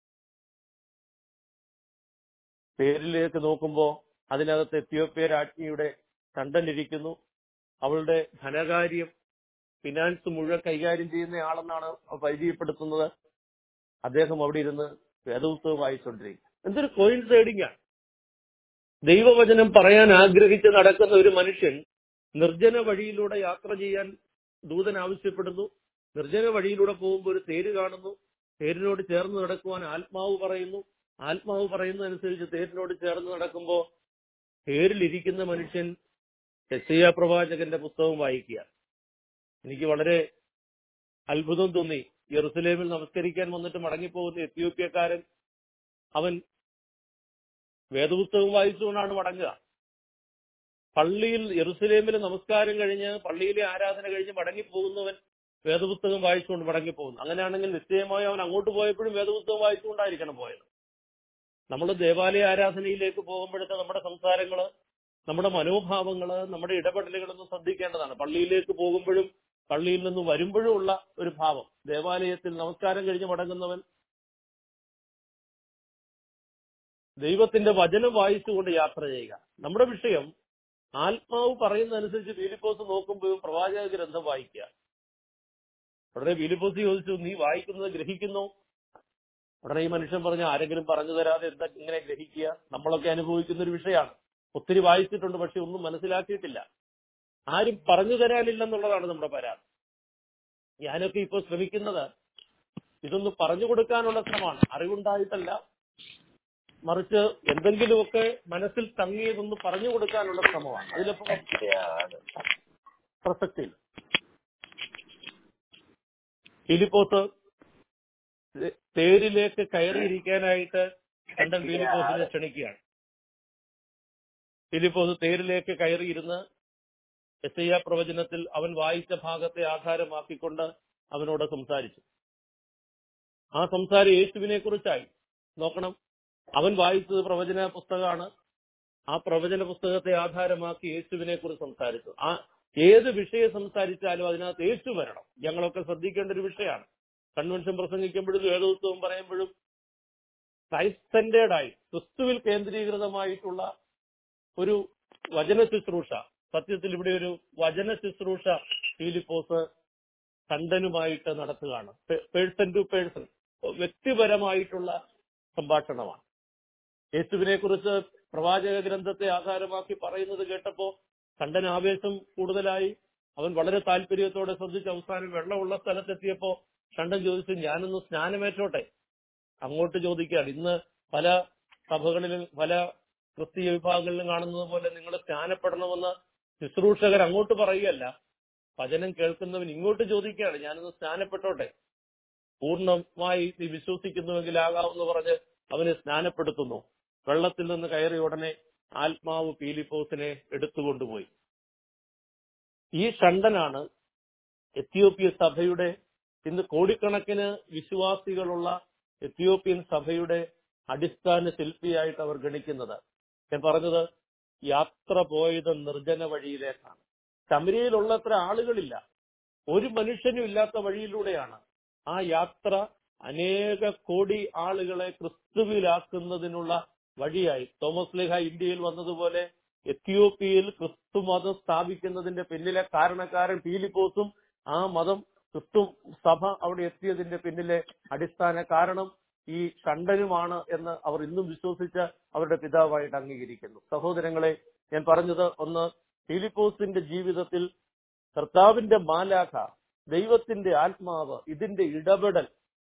തേരിലേക്ക് നോക്കുമ്പോ അതിനകത്ത് എത്യോപ്യ രാജ്ഞിയുടെ ചണ്ടനിരിക്കുന്നു അവളുടെ ധനകാര്യം ഫിനാൻസ് മുഴുവൻ കൈകാര്യം ചെയ്യുന്ന ആളെന്നാണ് പരിചയപ്പെടുത്തുന്നത് അദ്ദേഹം അവിടെ ഇരുന്ന് വേദപുസ്തകം വായിച്ചുകൊണ്ടിരിക്കും എന്തൊരു കോയിൻസൈഡിങ് ആണ് ദൈവവചനം പറയാൻ ആഗ്രഹിച്ച് നടക്കുന്ന ഒരു മനുഷ്യൻ നിർജ്ജന വഴിയിലൂടെ യാത്ര ചെയ്യാൻ ദൂതൻ ആവശ്യപ്പെടുന്നു നിർജ്ജന വഴിയിലൂടെ പോകുമ്പോൾ ഒരു തേര് കാണുന്നു തേരിനോട് ചേർന്ന് നടക്കുവാൻ ആത്മാവ് പറയുന്നു ആത്മാവ് പറയുന്നതനുസരിച്ച് തേരിനോട് ചേർന്ന് നടക്കുമ്പോൾ തേരിലിരിക്കുന്ന മനുഷ്യൻ യശയ പ്രവാചകന്റെ പുസ്തകം വായിക്കുക എനിക്ക് വളരെ അത്ഭുതം തോന്നി യെറുസലേമിൽ നമസ്കരിക്കാൻ വന്നിട്ട് മടങ്ങിപ്പോകുന്ന എത്യോപ്യക്കാരൻ അവൻ വേദപുസ്തകം വായിച്ചുകൊണ്ടാണ് മടങ്ങുക പള്ളിയിൽ യെറുസലേമിൽ നമസ്കാരം കഴിഞ്ഞ് പള്ളിയിലെ ആരാധന കഴിഞ്ഞ് മടങ്ങിപ്പോകുന്നവൻ വേദപുസ്തകം വായിച്ചുകൊണ്ട് മടങ്ങിപ്പോകുന്നു അങ്ങനെയാണെങ്കിൽ നിശ്ചയമായും അവൻ അങ്ങോട്ട് പോയപ്പോഴും വേദപുസ്തകം വായിച്ചുകൊണ്ടായിരിക്കണം പോയത് നമ്മൾ ദേവാലയ ആരാധനയിലേക്ക് പോകുമ്പോഴത്തെ നമ്മുടെ സംസാരങ്ങള് നമ്മുടെ മനോഭാവങ്ങള് നമ്മുടെ ഇടപെടലുകളൊന്നും ശ്രദ്ധിക്കേണ്ടതാണ് പള്ളിയിലേക്ക് പോകുമ്പോഴും പള്ളിയിൽ നിന്ന് വരുമ്പോഴും ഉള്ള ഒരു ഭാവം ദേവാലയത്തിൽ നമസ്കാരം കഴിഞ്ഞ് മടങ്ങുന്നവൻ ദൈവത്തിന്റെ വചനം വായിച്ചുകൊണ്ട് യാത്ര ചെയ്യുക നമ്മുടെ വിഷയം ആത്മാവ് പറയുന്നതനുസരിച്ച് ഫിലിപ്പോസ് നോക്കുമ്പോഴും പ്രവാചക ഗ്രന്ഥം വായിക്കുക ഉടനെ ഫിലിപ്പോസ് ചോദിച്ചു നീ വായിക്കുന്നത് ഗ്രഹിക്കുന്നു ഉടനെ ഈ മനുഷ്യൻ പറഞ്ഞു ആരെങ്കിലും പറഞ്ഞു തരാതെ എന്താ ഇങ്ങനെ ഗ്രഹിക്കുക നമ്മളൊക്കെ അനുഭവിക്കുന്ന ഒരു വിഷയമാണ് ഒത്തിരി വായിച്ചിട്ടുണ്ട് പക്ഷെ ഒന്നും മനസ്സിലാക്കിയിട്ടില്ല ആരും പറഞ്ഞു തരാനില്ലെന്നുള്ളതാണ് നമ്മുടെ പരാതി ഞാനൊക്കെ ഇപ്പോൾ ശ്രമിക്കുന്നത് ഇതൊന്ന് പറഞ്ഞു കൊടുക്കാനുള്ള ശ്രമമാണ് അറിവുണ്ടായിട്ടല്ല മറിച്ച് എന്തെങ്കിലുമൊക്കെ മനസ്സിൽ തങ്ങിയതൊന്ന് പറഞ്ഞു കൊടുക്കാനുള്ള ശ്രമമാണ് അതിലിപ്പോ പ്രസക്തിയില്ല ഫിലിപ്പോസ് തേരിലേക്ക് കയറിയിരിക്കാനായിട്ട് കണ്ടൻ ഫിലിപ്പോസിനെ ക്ഷണിക്കുകയാണ് ഫിലിപ്പോസ് തേരിലേക്ക് കയറിയിരുന്ന് എസ്ഐയ പ്രവചനത്തിൽ അവൻ വായിച്ച ഭാഗത്തെ ആധാരമാക്കിക്കൊണ്ട് അവനോട് സംസാരിച്ചു ആ സംസാരം യേശുവിനെ കുറിച്ചായി നോക്കണം അവൻ വായിച്ചത് പ്രവചന പുസ്തകമാണ് ആ പ്രവചന പുസ്തകത്തെ ആധാരമാക്കി യേശുവിനെ കുറിച്ച് സംസാരിച്ചു ആ ഏത് വിഷയം സംസാരിച്ചാലും അതിനകത്ത് യേശു വരണം ഞങ്ങളൊക്കെ ശ്രദ്ധിക്കേണ്ട ഒരു വിഷയമാണ് കൺവെൻഷൻ പ്രസംഗിക്കുമ്പോഴും വേദോത്സവം പറയുമ്പോഴും ക്രൈസ്റ്റ് സെന്റേഡായി ക്രിസ്തുവിൽ കേന്ദ്രീകൃതമായിട്ടുള്ള ഒരു വചന ശുശ്രൂഷ സത്യത്തിൽ ഇവിടെ ഒരു വചന ശുശ്രൂഷ ഫീലിപ്പോസ് കണ്ടനുമായിട്ട് നടത്തുകയാണ് പേഴ്സൺ ടു പേഴ്സൺ വ്യക്തിപരമായിട്ടുള്ള സംഭാഷണമാണ് യേശുവിനെ കുറിച്ച് പ്രവാചക ഗ്രന്ഥത്തെ ആധാരമാക്കി പറയുന്നത് കേട്ടപ്പോ കണ്ടൻ ആവേശം കൂടുതലായി അവൻ വളരെ താല്പര്യത്തോടെ ശ്രദ്ധിച്ച് അവസാനം വെള്ളമുള്ള സ്ഥലത്തെത്തിയപ്പോ കണ്ടൻ ചോദിച്ചു ഞാനൊന്ന് സ്നാനമേറ്റോട്ടെ അങ്ങോട്ട് ചോദിക്കുകയാണ് ഇന്ന് പല സഭകളിലും പല ക്രിസ്തീയ വിഭാഗങ്ങളിലും കാണുന്നത് പോലെ നിങ്ങൾ സ്നാനപ്പെടണമെന്ന് ശുശ്രൂഷകർ അങ്ങോട്ട് പറയുകയല്ല വചനം കേൾക്കുന്നവൻ ഇങ്ങോട്ട് ചോദിക്കുകയാണ് ഞാനൊന്ന് സ്നാനപ്പെട്ടോട്ടെ പൂർണ്ണമായി നീ വിശ്വസിക്കുന്നുവെങ്കിൽ ആകാമെന്ന് പറഞ്ഞ് അവനെ സ്നാനപ്പെടുത്തുന്നു വെള്ളത്തിൽ നിന്ന് കയറിയ ഉടനെ ആത്മാവ് പീലിപ്പോസിനെ എടുത്തുകൊണ്ടുപോയി ഈ ഷണ്ടനാണ് എത്യോപ്യ സഭയുടെ ഇന്ന് കോടിക്കണക്കിന് വിശ്വാസികളുള്ള എത്യോപ്യൻ സഭയുടെ അടിസ്ഥാന ശില്പിയായിട്ട് അവർ ഗണിക്കുന്നത് ഞാൻ പറഞ്ഞത് യാത്ര പോയത് നിർജ്ജന വഴിയിലേക്കാണ് ശമരിയിലുള്ളത്ര ആളുകളില്ല ഒരു മനുഷ്യനും ഇല്ലാത്ത വഴിയിലൂടെയാണ് ആ യാത്ര അനേക കോടി ആളുകളെ ക്രിസ്തുവിലാക്കുന്നതിനുള്ള വഴിയായി തോമസ് ലേഖ ഇന്ത്യയിൽ വന്നതുപോലെ എത്യോപ്യയിൽ ക്രിസ്തു മതം സ്ഥാപിക്കുന്നതിന്റെ പിന്നിലെ കാരണക്കാരൻ പീലിപ്പോസും ആ മതം ക്രിസ്തു സഭ അവിടെ എത്തിയതിന്റെ പിന്നിലെ അടിസ്ഥാന കാരണം ഈ ഷണ്ടനുമാണ് എന്ന് അവർ ഇന്നും വിശ്വസിച്ച് അവരുടെ പിതാവായിട്ട് അംഗീകരിക്കുന്നു സഹോദരങ്ങളെ ഞാൻ പറഞ്ഞത് ഒന്ന് ഫിലിപ്പോസിന്റെ ജീവിതത്തിൽ കർത്താവിന്റെ മാലാഖ ദൈവത്തിന്റെ ആത്മാവ് ഇതിന്റെ ഇടപെടൽ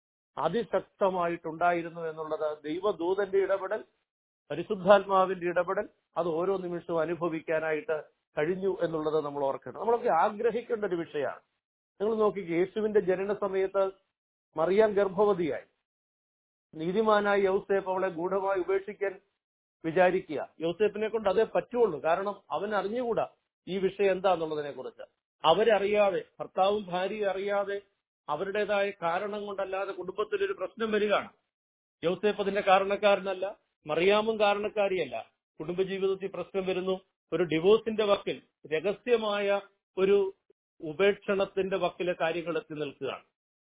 അതിശക്തമായിട്ടുണ്ടായിരുന്നു എന്നുള്ളത് ദൈവദൂതന്റെ ഇടപെടൽ പരിശുദ്ധാത്മാവിന്റെ ഇടപെടൽ അത് ഓരോ നിമിഷവും അനുഭവിക്കാനായിട്ട് കഴിഞ്ഞു എന്നുള്ളത് നമ്മൾ ഓർക്കണം നമ്മളൊക്കെ ആഗ്രഹിക്കേണ്ട ഒരു വിഷയമാണ് നിങ്ങൾ നോക്കി യേശുവിന്റെ ജനന സമയത്ത് മറിയാൻ ഗർഭവതിയായി നീതിമാനായ യൗസേപ്പ് അവളെ ഗൂഢമായി ഉപേക്ഷിക്കാൻ വിചാരിക്കുക യൗസേപ്പിനെ കൊണ്ട് അതേ പറ്റുള്ളൂ കാരണം അവൻ അറിഞ്ഞുകൂടാ ഈ വിഷയം എന്താന്നുള്ളതിനെ കുറിച്ച് അവരറിയാതെ ഭർത്താവും ഭാര്യയും അറിയാതെ അവരുടേതായ കാരണം കൊണ്ടല്ലാതെ കുടുംബത്തിൽ ഒരു പ്രശ്നം വരികയാണ് യൗസേപ്പ് അതിന്റെ കാരണക്കാരനല്ല മറിയാമും കാരണക്കാരിയല്ല കുടുംബജീവിതത്തിൽ പ്രശ്നം വരുന്നു ഒരു ഡിവോഴ്സിന്റെ വക്കിൽ രഹസ്യമായ ഒരു ഉപേക്ഷണത്തിന്റെ വക്കിലെ കാര്യങ്ങൾ എത്തി നിൽക്കുകയാണ്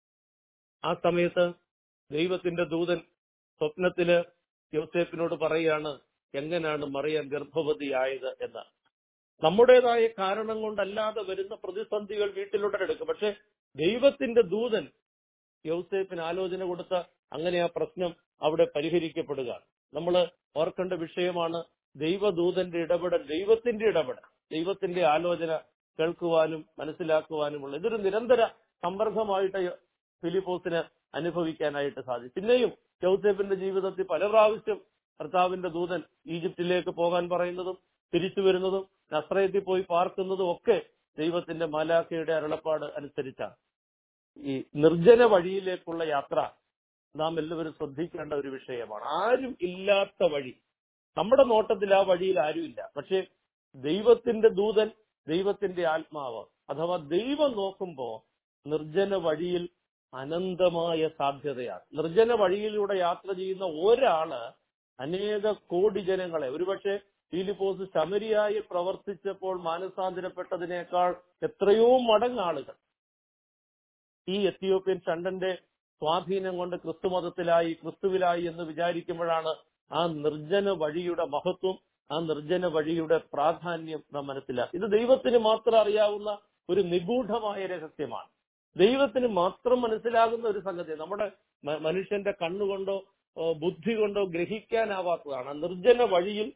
ആ സമയത്ത് ദൈവത്തിന്റെ ദൂതൻ സ്വപ്നത്തില് യോസേപ്പിനോട് പറയാണ് എങ്ങനെയാണ് മറിയാൻ ഗർഭവതിയായത് എന്ന് നമ്മുടേതായ കാരണം കൊണ്ടല്ലാതെ വരുന്ന പ്രതിസന്ധികൾ വീട്ടിലുടലെടുക്കും പക്ഷെ ദൈവത്തിന്റെ ദൂതൻ യൗസേപ്പിന് ആലോചന കൊടുത്ത അങ്ങനെ ആ പ്രശ്നം അവിടെ പരിഹരിക്കപ്പെടുക നമ്മൾ ഓർക്കേണ്ട വിഷയമാണ് ദൈവദൂതന്റെ ഇടപെടൽ ദൈവത്തിന്റെ ഇടപെടൽ ദൈവത്തിന്റെ ആലോചന കേൾക്കുവാനും മനസ്സിലാക്കുവാനുമുള്ള ഇതൊരു നിരന്തര സമ്പർക്കമായിട്ട് ഫിലിപ്പോസിന് അനുഭവിക്കാനായിട്ട് സാധിക്കും പിന്നെയും യൗസേപ്പിന്റെ ജീവിതത്തിൽ പല പ്രാവശ്യം കർത്താവിന്റെ ദൂതൻ ഈജിപ്തിലേക്ക് പോകാൻ പറയുന്നതും തിരിച്ചു വരുന്നതും നസ്രയത്തിൽ പോയി പാർക്കുന്നതും ഒക്കെ ദൈവത്തിന്റെ മാലാഖയുടെ അരുളപ്പാട് അനുസരിച്ചാണ് ഈ നിർജ്ജന വഴിയിലേക്കുള്ള യാത്ര നാം എല്ലാവരും ശ്രദ്ധിക്കേണ്ട ഒരു വിഷയമാണ് ആരും ഇല്ലാത്ത വഴി നമ്മുടെ നോട്ടത്തിൽ ആ വഴിയിൽ ആരുമില്ല പക്ഷെ ദൈവത്തിന്റെ ദൂതൻ ദൈവത്തിന്റെ ആത്മാവ് അഥവാ ദൈവം നോക്കുമ്പോ നിർജ്ജന വഴിയിൽ അനന്തമായ സാധ്യതയാണ് നിർജ്ജന വഴിയിലൂടെ യാത്ര ചെയ്യുന്ന ഒരാള് അനേക കോടി ജനങ്ങളെ ഒരുപക്ഷെ ഫീലിപ്പോസ് ശമരിയായി പ്രവർത്തിച്ചപ്പോൾ മാനസാന്തരപ്പെട്ടതിനേക്കാൾ എത്രയോ മടങ്ങ് ആളുകൾ ഈ എത്തിയോപ്യൻ ഷണ്ടന്റെ സ്വാധീനം കൊണ്ട് ക്രിസ്തുമതത്തിലായി ക്രിസ്തുവിലായി എന്ന് വിചാരിക്കുമ്പോഴാണ് ആ നിർജ്ജന വഴിയുടെ മഹത്വം ആ നിർജ്ജന വഴിയുടെ പ്രാധാന്യം നാം മനസ്സിലാക്കുക ഇത് ദൈവത്തിന് മാത്രം അറിയാവുന്ന ഒരു നിഗൂഢമായ രഹസ്യമാണ് ദൈവത്തിന് മാത്രം മനസ്സിലാകുന്ന ഒരു സംഗതി നമ്മുടെ മനുഷ്യന്റെ കണ്ണുകൊണ്ടോ ബുദ്ധി കൊണ്ടോ ഗ്രഹിക്കാനാവാത്തതാണ് നിർജ്ജന വഴിയിൽ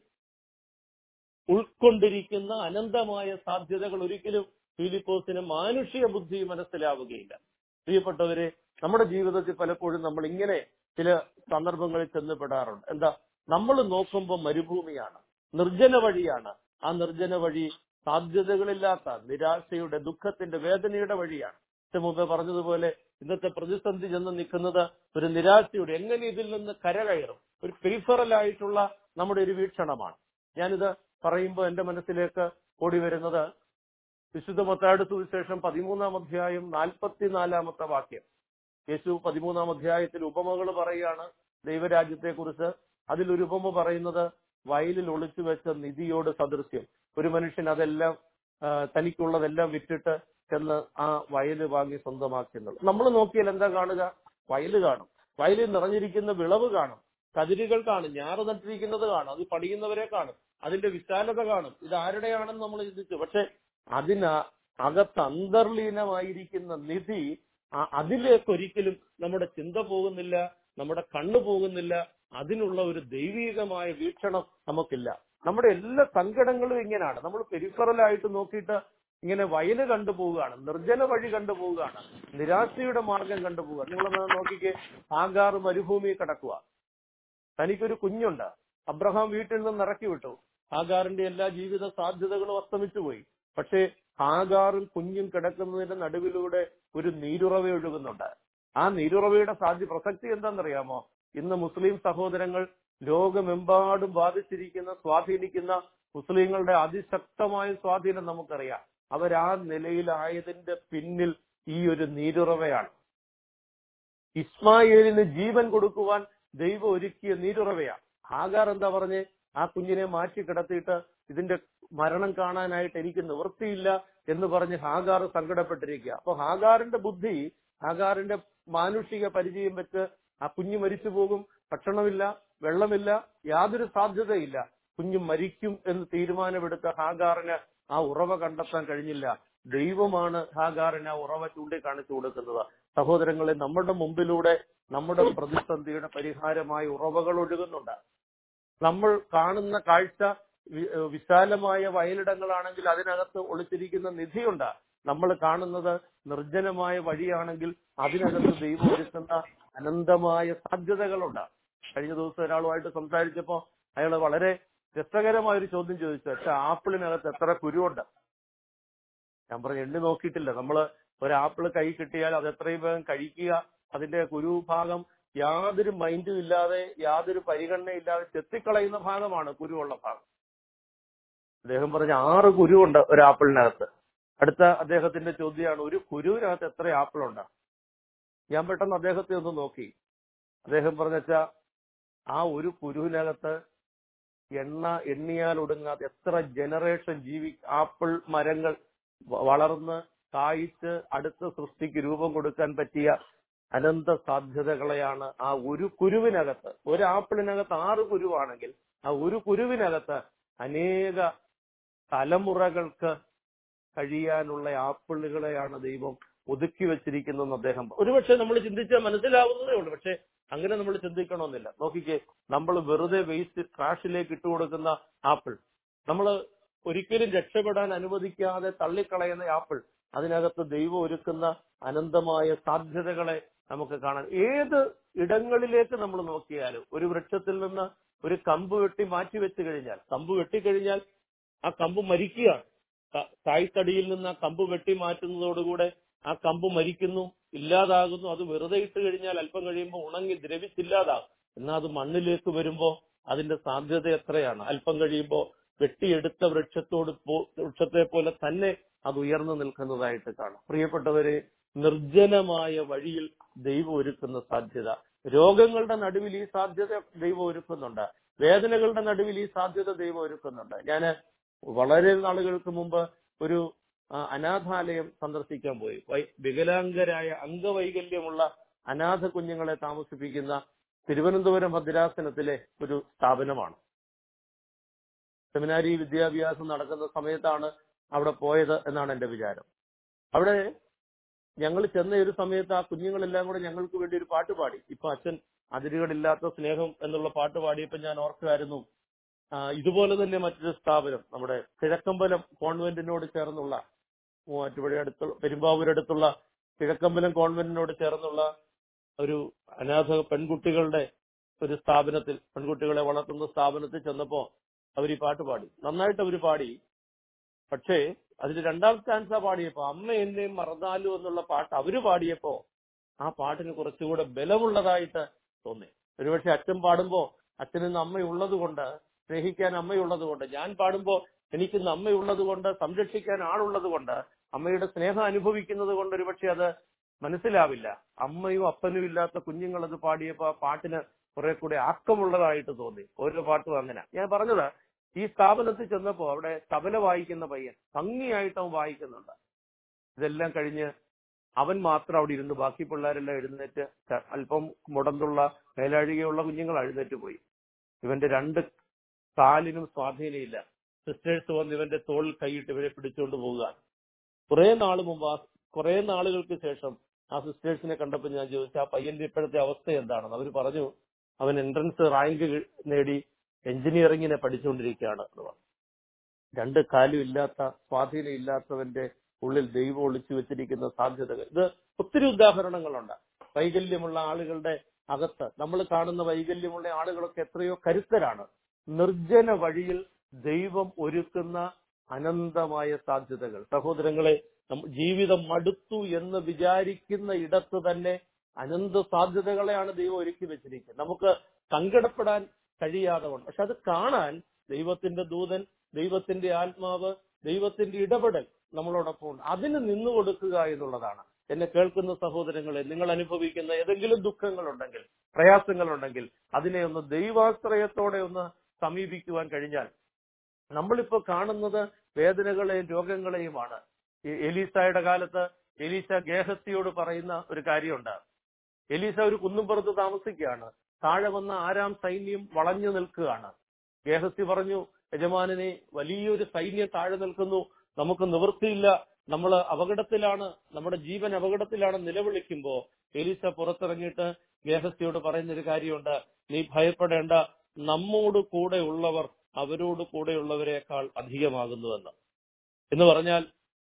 ഉൾക്കൊണ്ടിരിക്കുന്ന അനന്തമായ സാധ്യതകൾ ഒരിക്കലും ഫിലിപ്പോസിന് മാനുഷിക ബുദ്ധി മനസ്സിലാവുകയില്ല പ്രിയപ്പെട്ടവരെ നമ്മുടെ ജീവിതത്തിൽ പലപ്പോഴും നമ്മൾ ഇങ്ങനെ ചില സന്ദർഭങ്ങളിൽ ചെന്നപ്പെടാറുണ്ട് എന്താ നമ്മൾ നോക്കുമ്പോൾ മരുഭൂമിയാണ് നിർജ്ജന വഴിയാണ് ആ നിർജ്ജന വഴി സാധ്യതകളില്ലാത്ത നിരാശയുടെ ദുഃഖത്തിന്റെ വേദനയുടെ വഴിയാണ് മുമ്പ് പറഞ്ഞതുപോലെ ഇന്നത്തെ പ്രതിസന്ധി ചെന്ന് നിൽക്കുന്നത് ഒരു നിരാശയുടെ എങ്ങനെ ഇതിൽ നിന്ന് കരകയറും ഒരു പെരിഫറൽ ആയിട്ടുള്ള നമ്മുടെ ഒരു വീക്ഷണമാണ് ഞാനിത് പറയുമ്പോൾ എന്റെ മനസ്സിലേക്ക് ഓടി വരുന്നത് വിശുദ്ധ മത്തായുടെ സുവിശേഷം പതിമൂന്നാം അധ്യായം നാൽപ്പത്തിനാലാമത്തെ വാക്യം യേശു പതിമൂന്നാം അധ്യായത്തിൽ ഉപമകൾ പറയുകയാണ് ദൈവരാജ്യത്തെ കുറിച്ച് അതിലൊരു ഉപമ പറയുന്നത് വയലിൽ ഒളിച്ചു വെച്ച നിധിയോട് സദൃശ്യം ഒരു മനുഷ്യൻ അതെല്ലാം ആ, തനിക്കുള്ളതെല്ലാം വിറ്റിട്ട് ചെന്ന് ആ വയല് വാങ്ങി സ്വന്തമാക്കുന്നത് നമ്മൾ നോക്കിയാൽ എന്താ കാണുക വയല് കാണും വയലിൽ നിറഞ്ഞിരിക്കുന്ന വിളവ് കാണും കതിരുകൾ കാണും ഞാറ് നട്ടിരിക്കുന്നത് കാണും അത് പണിയുന്നവരെ കാണും അതിന്റെ വിശാലത കാണും ഇത് ആരുടെയാണെന്ന് നമ്മൾ ചിന്തിച്ചു പക്ഷെ അതിന് അകത്ത് അന്തർലീനമായിരിക്കുന്ന നിധി ആ- അതിലേക്ക് ഒരിക്കലും നമ്മുടെ ചിന്ത പോകുന്നില്ല നമ്മുടെ കണ്ണു പോകുന്നില്ല അതിനുള്ള ഒരു ദൈവീകമായ വീക്ഷണം നമുക്കില്ല നമ്മുടെ എല്ലാ സങ്കടങ്ങളും ഇങ്ങനെയാണ് നമ്മൾ പെരിഫറലായിട്ട് നോക്കിയിട്ട് ഇങ്ങനെ വയല് കണ്ടുപോവുകയാണ് നിർജ്ജന വഴി കണ്ടുപോവുകയാണ് നിരാശയുടെ മാർഗം കണ്ടുപോവുക നിങ്ങളൊന്ന് നോക്കിക്കേ ആകാർ മരുഭൂമി കിടക്കുക തനിക്കൊരു കുഞ്ഞുണ്ട് അബ്രഹാം വീട്ടിൽ നിന്ന് ഇറക്കി വിട്ടു ആകാറിന്റെ എല്ലാ ജീവിത സാധ്യതകളും അസ്തമിച്ചു പോയി പക്ഷേ ആകാറും കുഞ്ഞും കിടക്കുന്നതിന്റെ നടുവിലൂടെ ഒരു നീരുറവ ഒഴുകുന്നുണ്ട് ആ നീരുറവയുടെ സാധ്യ പ്രസക്തി എന്താണെന്നറിയാമോ ഇന്ന് മുസ്ലിം സഹോദരങ്ങൾ ലോകമെമ്പാടും ബാധിച്ചിരിക്കുന്ന സ്വാധീനിക്കുന്ന മുസ്ലിങ്ങളുടെ അതിശക്തമായ സ്വാധീനം നമുക്കറിയാം അവരാ നിലയിലായതിന്റെ പിന്നിൽ ഈ ഒരു നീരുറവയാണ് ഇസ്മായേലിന് ജീവൻ കൊടുക്കുവാൻ ദൈവം ഒരുക്കിയ നീരുറവയാണ് ഹാഗാർ എന്താ പറഞ്ഞേ ആ കുഞ്ഞിനെ മാറ്റി കിടത്തിയിട്ട് ഇതിന്റെ മരണം കാണാനായിട്ട് എനിക്ക് നിവൃത്തിയില്ല എന്ന് പറഞ്ഞ് ഹാഗാർ സങ്കടപ്പെട്ടിരിക്കുക അപ്പൊ ഹാഗാറിന്റെ ബുദ്ധി ഹാഗാറിന്റെ മാനുഷിക പരിചയം വെച്ച് ആ കുഞ്ഞ് മരിച്ചു പോകും ഭക്ഷണമില്ല വെള്ളമില്ല യാതൊരു സാധ്യതയില്ല കുഞ്ഞ് മരിക്കും എന്ന് തീരുമാനമെടുത്ത ഹാഗാറിന് ആ ഉറവ കണ്ടെത്താൻ കഴിഞ്ഞില്ല ദൈവമാണ് ഹാഗാറിന് ആ ഉറവ ചൂണ്ടിക്കാണിച്ചു കൊടുക്കുന്നത് സഹോദരങ്ങളെ നമ്മുടെ മുമ്പിലൂടെ നമ്മുടെ പ്രതിസന്ധിയുടെ പരിഹാരമായ ഉറവകൾ ഒഴുകുന്നുണ്ട് നമ്മൾ കാണുന്ന കാഴ്ച വി- ഏഹ് വിശാലമായ വയലിടങ്ങളാണെങ്കിൽ അതിനകത്ത് ഒളിച്ചിരിക്കുന്ന നിധിയുണ്ട് നമ്മൾ കാണുന്നത് നിർജ്ജനമായ വഴിയാണെങ്കിൽ അതിനകത്ത് ദൈവം ഒരുക്കുന്ന അനന്തമായ സാധ്യതകളുണ്ട് കഴിഞ്ഞ ദിവസം ഒരാളുമായിട്ട് സംസാരിച്ചപ്പോ അയാൾ വളരെ രസകരമായ ഒരു ചോദ്യം ചോദിച്ചു അച്ഛാ ആപ്പിളിനകത്ത് എത്ര കുരുവുണ്ട് ഞാൻ പറഞ്ഞു എണ്ണി നോക്കിയിട്ടില്ല നമ്മള് ഒരു ആപ്പിൾ കൈ കിട്ടിയാൽ അത് എത്രയും വേഗം കഴിക്കുക അതിന്റെ കുരു ഭാഗം യാതൊരു മൈൻഡും ഇല്ലാതെ യാതൊരു പരിഗണനയില്ലാതെ ചെത്തിക്കളയുന്ന ഭാഗമാണ് കുരുവുള്ള ഭാഗം അദ്ദേഹം പറഞ്ഞ ആറ് കുരുവുണ്ട് ഒരു ആപ്പിളിനകത്ത് അടുത്ത അദ്ദേഹത്തിന്റെ ചോദ്യമാണ് ഒരു കുരുവിനകത്ത് എത്ര ആപ്പിളുണ്ട് ഞാൻ പെട്ടെന്ന് അദ്ദേഹത്തെ ഒന്ന് നോക്കി അദ്ദേഹം പറഞ്ഞാ ആ ഒരു കുരുവിനകത്ത് എണ്ണ എണ്ണിയാൽ ഒടുങ്ങാത്ത എത്ര ജനറേഷൻ ജീവി ആപ്പിൾ മരങ്ങൾ വ- വളർന്ന് കായ്ച്ച് അടുത്ത സൃഷ്ടിക്ക് രൂപം കൊടുക്കാൻ പറ്റിയ അനന്ത സാധ്യതകളെയാണ് ആ ഒരു കുരുവിനകത്ത് ഒരു ആപ്പിളിനകത്ത് ആറ് കുരുവാണെങ്കിൽ ആ ഒരു കുരുവിനകത്ത് അനേക തലമുറകൾക്ക് കഴിയാനുള്ള ആപ്പിളുകളെയാണ് ദൈവം ഒതുക്കി വെച്ചിരിക്കുന്നതെന്ന് അദ്ദേഹം പറഞ്ഞു. ഒരുപക്ഷെ നമ്മൾ ചിന്തിച്ചാൽ മനസ്സിലാവുന്നതേ ഉള്ളൂ പക്ഷെ അങ്ങനെ നമ്മൾ ചിന്തിക്കണമെന്നില്ല നോക്കിക്കേ നമ്മൾ വെറുതെ വേസ്റ്റ് ട്രാഷിലേക്ക് ഇട്ടുകൊടുക്കുന്ന ആപ്പിൾ നമ്മൾ ഒരിക്കലും രക്ഷപ്പെടാൻ അനുവദിക്കാതെ തള്ളിക്കളയുന്ന ആപ്പിൾ അതിനകത്ത് ദൈവം ഒരുക്കുന്ന അനന്തമായ സാധ്യതകളെ നമുക്ക് കാണാൻ ഏത് ഇടങ്ങളിലേക്ക് നമ്മൾ നോക്കിയാലും ഒരു വൃക്ഷത്തിൽ നിന്ന് ഒരു കമ്പ് വെട്ടി മാറ്റി വെച്ച് കഴിഞ്ഞാൽ കമ്പ് വെട്ടിക്കഴിഞ്ഞാൽ ആ കമ്പ് മരിക്കുകയാണ് ത- തായ്തടിയിൽ നിന്ന് ആ കമ്പ് വെട്ടി മാറ്റുന്നതോടുകൂടെ ആ കമ്പ് മരിക്കുന്നു ഇല്ലാതാകുന്നു അത് വെറുതെ ഇട്ട് കഴിഞ്ഞാൽ അല്പം കഴിയുമ്പോൾ ഉണങ്ങി ദ്രവിച്ചില്ലാതാകും എന്നാൽ അത് മണ്ണിലേക്ക് വരുമ്പോൾ അതിന്റെ സാധ്യത എത്രയാണ് അല്പം കഴിയുമ്പോൾ വെട്ടിയെടുത്ത വൃക്ഷത്തോട് പോ- വൃക്ഷത്തെ പോലെ തന്നെ അത് ഉയർന്നു നിൽക്കുന്നതായിട്ട് കാണാം പ്രിയപ്പെട്ടവരെ നിർജ്ജനമായ വഴിയിൽ ദൈവം ഒരുക്കുന്ന സാധ്യത രോഗങ്ങളുടെ നടുവിൽ ഈ സാധ്യത ദൈവം ഒരുക്കുന്നുണ്ട് വേദനകളുടെ നടുവിൽ ഈ സാധ്യത ദൈവം ഒരുക്കുന്നുണ്ട് ഞാൻ വളരെ നാളുകൾക്ക് മുമ്പ് ഒരു ആ, അനാഥാലയം സന്ദർശിക്കാൻ പോയി വൈ- വികലാംഗരായ അംഗവൈകല്യമുള്ള അനാഥ കുഞ്ഞുങ്ങളെ താമസിപ്പിക്കുന്ന തിരുവനന്തപുരം ഭദ്രാസനത്തിലെ ഒരു സ്ഥാപനമാണ് സെമിനാരി വിദ്യാഭ്യാസം നടക്കുന്ന സമയത്താണ് അവിടെ പോയത് എന്നാണ് എന്റെ വിചാരം അവിടെ ഞങ്ങൾ ചെന്ന ഒരു സമയത്ത് ആ കുഞ്ഞുങ്ങളെല്ലാം കൂടെ ഞങ്ങൾക്ക് വേണ്ടി ഒരു പാട്ട് പാടി ഇപ്പൊ അച്ഛൻ അതിരുകളില്ലാത്ത സ്നേഹം എന്നുള്ള പാട്ട് പാടിയപ്പോൾ ഞാൻ ഓർക്കുമായിരുന്നു ആ, ഇതുപോലെ തന്നെ മറ്റൊരു സ്ഥാപനം നമ്മുടെ കിഴക്കമ്പലം കോൺവെന്റിനോട് ചേർന്നുള്ള മൂവാറ്റുപുഴ അടുത്തുള്ള പെരുമ്പാവൂരടുത്തുള്ള കിഴക്കമ്പലം കോൺവെന്റിനോട് ചേർന്നുള്ള ഒരു അനാഥ പെൺകുട്ടികളുടെ ഒരു സ്ഥാപനത്തിൽ പെൺകുട്ടികളെ വളർത്തുന്ന സ്ഥാപനത്തിൽ ചെന്നപ്പോ അവർ ഈ പാട്ട് പാടി നന്നായിട്ട് അവർ പാടി പക്ഷേ അതിന്റെ രണ്ടാം സ്റ്റാൻസ പാടിയപ്പോ അമ്മ എന്നെയും മറന്നാലു എന്നുള്ള പാട്ട് അവര് പാടിയപ്പോ ആ പാട്ടിന് കുറച്ചുകൂടെ ബലമുള്ളതായിട്ട് തോന്നി ഒരുപക്ഷെ അച്ഛൻ പാടുമ്പോ അച്ഛനിന്ന് അമ്മയുള്ളത് കൊണ്ട് സ്നേഹിക്കാൻ അമ്മയുള്ളത് കൊണ്ട് ഞാൻ പാടുമ്പോൾ എനിക്ക് ഇന്ന് അമ്മയുള്ളത് കൊണ്ട് സംരക്ഷിക്കാൻ ആളുള്ളത് കൊണ്ട് അമ്മയുടെ സ്നേഹം അനുഭവിക്കുന്നത് കൊണ്ട് ഒരുപക്ഷെ അത് മനസ്സിലാവില്ല അമ്മയും അപ്പനും ഇല്ലാത്ത കുഞ്ഞുങ്ങൾ അത് പാടിയപ്പോ ആ പാട്ടിന് കുറെ കൂടെ ആക്കമുള്ളതായിട്ട് തോന്നി ഓരോ പാട്ടും അങ്ങനെ ഞാൻ പറഞ്ഞത് ഈ സ്ഥാപനത്തിൽ ചെന്നപ്പോ അവിടെ തബല വായിക്കുന്ന പയ്യൻ ഭംഗിയായിട്ട് അവൻ വായിക്കുന്നുണ്ട് ഇതെല്ലാം കഴിഞ്ഞ് അവൻ മാത്രം അവിടെ ഇരുന്ന് ബാക്കി പിള്ളേരെല്ലാം എഴുന്നേറ്റ് ക- അല്പം മുടന്തുള്ള മേലാഴികയുള്ള കുഞ്ഞുങ്ങൾ എഴുന്നേറ്റ് പോയി ഇവന്റെ രണ്ട് കാലിനും സ്വാധീനമില്ല സിസ്റ്റേഴ്സ് വന്ന് ഇവന്റെ തോളിൽ കൈയിട്ട് ഇവരെ പിടിച്ചുകൊണ്ട് പോവുക കുറെ നാൾ മുമ്പ് ആ കുറെ നാളുകൾക്ക് ശേഷം ആ സിസ്റ്റേഴ്സിനെ കണ്ടപ്പോൾ ഞാൻ ചോദിച്ചു ആ പയ്യന്റെ ഇപ്പോഴത്തെ അവസ്ഥ എന്താണെന്ന് അവർ പറഞ്ഞു അവൻ എൻട്രൻസ് റാങ്ക് നേടി എഞ്ചിനീയറിംഗിനെ പഠിച്ചുകൊണ്ടിരിക്കുകയാണ് എന്ന് പറഞ്ഞു രണ്ട് കാലും ഇല്ലാത്ത സ്വാധീനം ഇല്ലാത്തവന്റെ ഉള്ളിൽ ദൈവം ഒളിച്ചു വെച്ചിരിക്കുന്ന സാധ്യതകൾ ഇത് ഒത്തിരി ഉദാഹരണങ്ങളുണ്ട് വൈകല്യമുള്ള ആളുകളുടെ അകത്ത് നമ്മൾ കാണുന്ന വൈകല്യമുള്ള ആളുകളൊക്കെ എത്രയോ കരുത്തരാണ് നിർജ്ജന വഴിയിൽ ദൈവം ഒരുക്കുന്ന അനന്തമായ സാധ്യതകൾ സഹോദരങ്ങളെ നമ്മ- ജീവിതം മടുത്തു എന്ന് വിചാരിക്കുന്ന ഇടത്ത് തന്നെ അനന്ത സാധ്യതകളെയാണ് ദൈവം ഒരുക്കി വെച്ചിരിക്കുന്നത് നമുക്ക് സങ്കടപ്പെടാൻ കഴിയാതെ കൊണ്ട് പക്ഷെ അത് കാണാൻ ദൈവത്തിന്റെ ദൂതൻ ദൈവത്തിന്റെ ആത്മാവ് ദൈവത്തിന്റെ ഇടപെടൽ നമ്മളോടൊപ്പം ഉണ്ട് അതിന് നിന്നു കൊടുക്കുക എന്നുള്ളതാണ് എന്നെ കേൾക്കുന്ന സഹോദരങ്ങളെ നിങ്ങൾ അനുഭവിക്കുന്ന ഏതെങ്കിലും ദുഃഖങ്ങളുണ്ടെങ്കിൽ പ്രയാസങ്ങളുണ്ടെങ്കിൽ അതിനെ ഒന്ന് ദൈവാശ്രയത്തോടെ ഒന്ന് സമീപിക്കുവാൻ കഴിഞ്ഞാൽ നമ്മളിപ്പോ കാണുന്നത് വേദനകളെയും രോഗങ്ങളെയുമാണ് ഈ എലീസയുടെ കാലത്ത് എലീസ ഗേഹത്തിയോട് പറയുന്ന ഒരു കാര്യമുണ്ട് എലീസ ഒരു കുന്നുംപുറത്ത് താമസിക്കുകയാണ് താഴെ വന്ന ആരാം സൈന്യം വളഞ്ഞു നിൽക്കുകയാണ് ഗേഹസി പറഞ്ഞു യജമാനനെ വലിയൊരു സൈന്യം താഴെ നിൽക്കുന്നു നമുക്ക് നിവൃത്തിയില്ല നമ്മൾ അപകടത്തിലാണ് നമ്മുടെ ജീവൻ അപകടത്തിലാണ് നിലവിളിക്കുമ്പോ എലീസ പുറത്തിറങ്ങിയിട്ട് ഗേഹസിയോട് പറയുന്നൊരു കാര്യമുണ്ട് നീ ഭയപ്പെടേണ്ട നമ്മോട് കൂടെ ഉള്ളവർ അവരോട് കൂടെയുള്ളവരെക്കാൾ അധികമാകുന്നുവെന്ന് എന്ന് പറഞ്ഞാൽ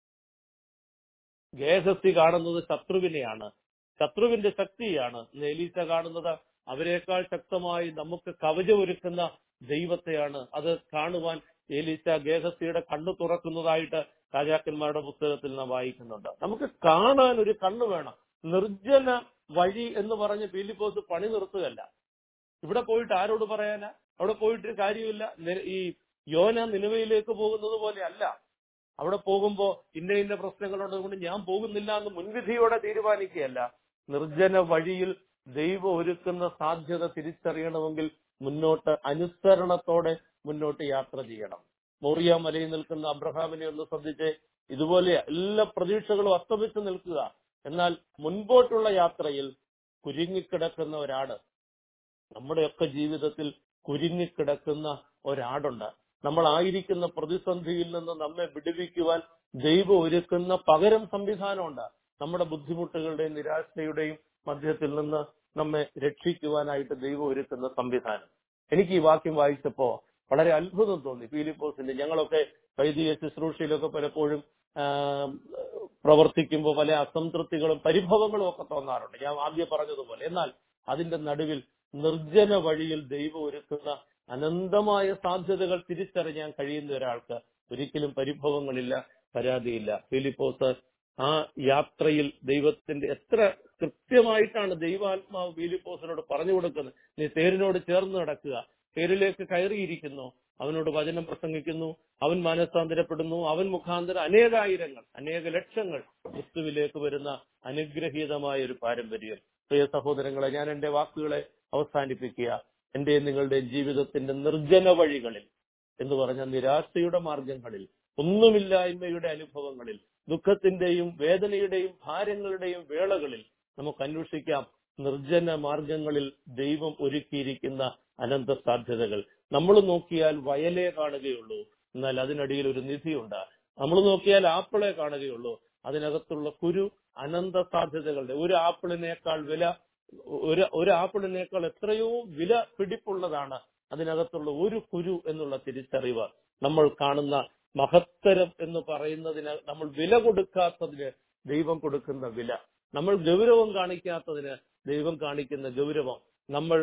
ഗേഹസ്തി കാണുന്നത് ശത്രുവിനെയാണ് ശത്രുവിന്റെ ശക്തിയാണ് ഇന്ന് എലീസ കാണുന്നത് അവരെക്കാൾ ശക്തമായി നമുക്ക് കവചമൊരുക്കുന്ന ദൈവത്തെയാണ് അത് കാണുവാൻ എലീസ ഗേഹസ്തിയുടെ കണ്ണു തുറക്കുന്നതായിട്ട് രാജാക്കന്മാരുടെ പുസ്തകത്തിൽ നാം വായിക്കുന്നുണ്ട് നമുക്ക് കാണാൻ ഒരു കണ്ണ് വേണം നിർജ്ജന വഴി എന്ന് പറഞ്ഞ് ഫിലിപ്പോസ് പണി നിർത്തുകയല്ല ഇവിടെ പോയിട്ട് ആരോട് പറയാനാ അവിടെ പോയിട്ട് കാര്യമില്ല നി- ഈ യോന നിലവയിലേക്ക് പോകുന്നത് പോലെ അല്ല അവിടെ പോകുമ്പോ ഇന്ന ഇന്ന പ്രശ്നങ്ങളുള്ളത് കൊണ്ട് ഞാൻ പോകുന്നില്ല എന്ന് മുൻവിധിയോടെ തീരുമാനിക്കുകയല്ല നിർജ്ജന വഴിയിൽ ദൈവം ഒരുക്കുന്ന സാധ്യത തിരിച്ചറിയണമെങ്കിൽ മുന്നോട്ട് അനുസരണത്തോടെ മുന്നോട്ട് യാത്ര ചെയ്യണം മോറിയ മലയിൽ നിൽക്കുന്ന അബ്രഹാമിനെ ഒന്ന് ശ്രദ്ധിച്ച് ഇതുപോലെ എല്ലാ പ്രതീക്ഷകളും അസ്തമിച്ച് നിൽക്കുക എന്നാൽ മുൻപോട്ടുള്ള യാത്രയിൽ കുരുങ്ങിക്കിടക്കുന്ന ഒരാട് നമ്മുടെയൊക്കെ ജീവിതത്തിൽ കുരുങ്ങിക്കിടക്കുന്ന ഒരാടുണ്ട് നമ്മൾ ആയിരിക്കുന്ന പ്രതിസന്ധിയിൽ നിന്ന് നമ്മെ വിടുവിക്കുവാൻ ദൈവം ഒരുക്കുന്ന പകരം സംവിധാനമുണ്ട് നമ്മുടെ ബുദ്ധിമുട്ടുകളുടെയും നിരാശയുടെയും മധ്യത്തിൽ നിന്ന് നമ്മെ രക്ഷിക്കുവാനായിട്ട് ദൈവം ഒരുക്കുന്ന സംവിധാനം എനിക്ക് ഈ വാക്യം വായിച്ചപ്പോ വളരെ അത്ഭുതം തോന്നി ഫിലിപ്പോസിന്റെ ഞങ്ങളൊക്കെ വൈദിക ശുശ്രൂഷയിലൊക്കെ പലപ്പോഴും ആ, പ്രവർത്തിക്കുമ്പോൾ പല അസംതൃപ്തികളും പരിഭവങ്ങളും ഒക്കെ തോന്നാറുണ്ട് ഞാൻ ആദ്യം പറഞ്ഞതുപോലെ എന്നാൽ അതിന്റെ നടുവിൽ നിർജ്ജന വഴിയിൽ ദൈവം ഒരുക്കുന്ന അനന്തമായ സാധ്യതകൾ തിരിച്ചറിയാൻ കഴിയുന്ന ഒരാൾക്ക് ഒരിക്കലും പരിഭവങ്ങളില്ല പരാതിയില്ല ഫിലിപ്പോസ് ആ യാത്രയിൽ ദൈവത്തിന്റെ എത്ര കൃത്യമായിട്ടാണ് ദൈവാത്മാവ് ഫിലിപ്പോസിനോട് പറഞ്ഞു കൊടുക്കുന്നത് നീ തേരിനോട് ചേർന്ന് നടക്കുക തേരിലേക്ക് കയറിയിരിക്കുന്നു അവനോട് വചനം പ്രസംഗിക്കുന്നു അവൻ മാനസാന്തരപ്പെടുന്നു അവൻ മുഖാന്തരം അനേകായിരങ്ങൾ അനേക ലക്ഷങ്ങൾ ക്രിസ്തുവിലേക്ക് വരുന്ന അനുഗ്രഹീതമായ ഒരു പാരമ്പര്യം പ്രിയ സഹോദരങ്ങളെ ഞാൻ എന്റെ വാക്കുകളെ അവസാനിപ്പിക്കുക എന്റെയും നിങ്ങളുടെയും ജീവിതത്തിന്റെ നിർജ്ജന വഴികളിൽ എന്ന് പറഞ്ഞ നിരാശയുടെ മാർഗങ്ങളിൽ ഒന്നുമില്ലായ്മയുടെ അനുഭവങ്ങളിൽ ദുഃഖത്തിന്റെയും വേദനയുടെയും ഭാരങ്ങളുടെയും വേളകളിൽ നമുക്ക് അന്വേഷിക്കാം നിർജ്ജന മാർഗങ്ങളിൽ ദൈവം ഒരുക്കിയിരിക്കുന്ന അനന്ത സാധ്യതകൾ നമ്മൾ നോക്കിയാൽ വയലേ കാണുകയുള്ളൂ എന്നാൽ അതിനടിയിൽ ഒരു നിധിയുണ്ട് നമ്മൾ നോക്കിയാൽ ആപ്പിളെ കാണുകയുള്ളൂ അതിനകത്തുള്ള കുരു അനന്ത സാധ്യതകളുടെ ഒരു ആപ്പിളിനേക്കാൾ വില ഒരു ഒരു ആപ്പിളിനേക്കാൾ എത്രയോ വില പിടിപ്പുള്ളതാണ് അതിനകത്തുള്ള ഒരു കുരു എന്നുള്ള തിരിച്ചറിവ് നമ്മൾ കാണുന്ന മഹത്തരം എന്ന് പറയുന്നതിന് നമ്മൾ വില കൊടുക്കാത്തതിന് ദൈവം കൊടുക്കുന്ന വില നമ്മൾ ഗൗരവം കാണിക്കാത്തതിന് ദൈവം കാണിക്കുന്ന ഗൗരവം നമ്മൾ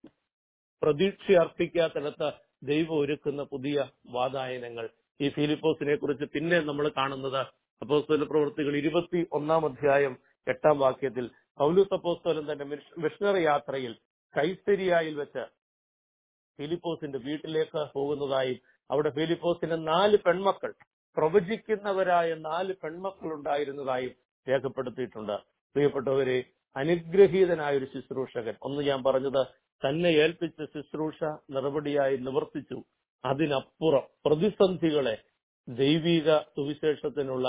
പ്രതീക്ഷ അർപ്പിക്കാത്തിടത്ത് ദൈവം ഒരുക്കുന്ന പുതിയ വാതായനങ്ങൾ ഈ ഫിലിപ്പോസിനെ കുറിച്ച് പിന്നെ നമ്മൾ കാണുന്നത് അപ്പോസ്തല പ്രവൃത്തികൾ ഇരുപത്തി ഒന്നാം അധ്യായം എട്ടാം വാക്യത്തിൽ പൗലൂസ് അപ്പോസ്തലൻ തന്റെ മിഷ- മിഷണറി യാത്രയിൽ കൈസരിയായിൽ വെച്ച് ഫിലിപ്പോസിന്റെ വീട്ടിലേക്ക് പോകുന്നതായും അവിടെ ഫിലിപ്പോസിന് നാല് പെൺമക്കൾ പ്രവചിക്കുന്നവരായ നാല് പെൺമക്കൾ ഉണ്ടായിരുന്നതായും രേഖപ്പെടുത്തിയിട്ടുണ്ട് പ്രിയപ്പെട്ടവരെ അനുഗ്രഹീതനായ ഒരു ശുശ്രൂഷകൻ ഒന്ന് ഞാൻ പറഞ്ഞത് തന്നെ ഏൽപ്പിച്ച ശുശ്രൂഷ നടപടിയായി നിവർത്തിച്ചു അതിനപ്പുറം പ്രതിസന്ധികളെ ദൈവിക സുവിശേഷത്തിനുള്ള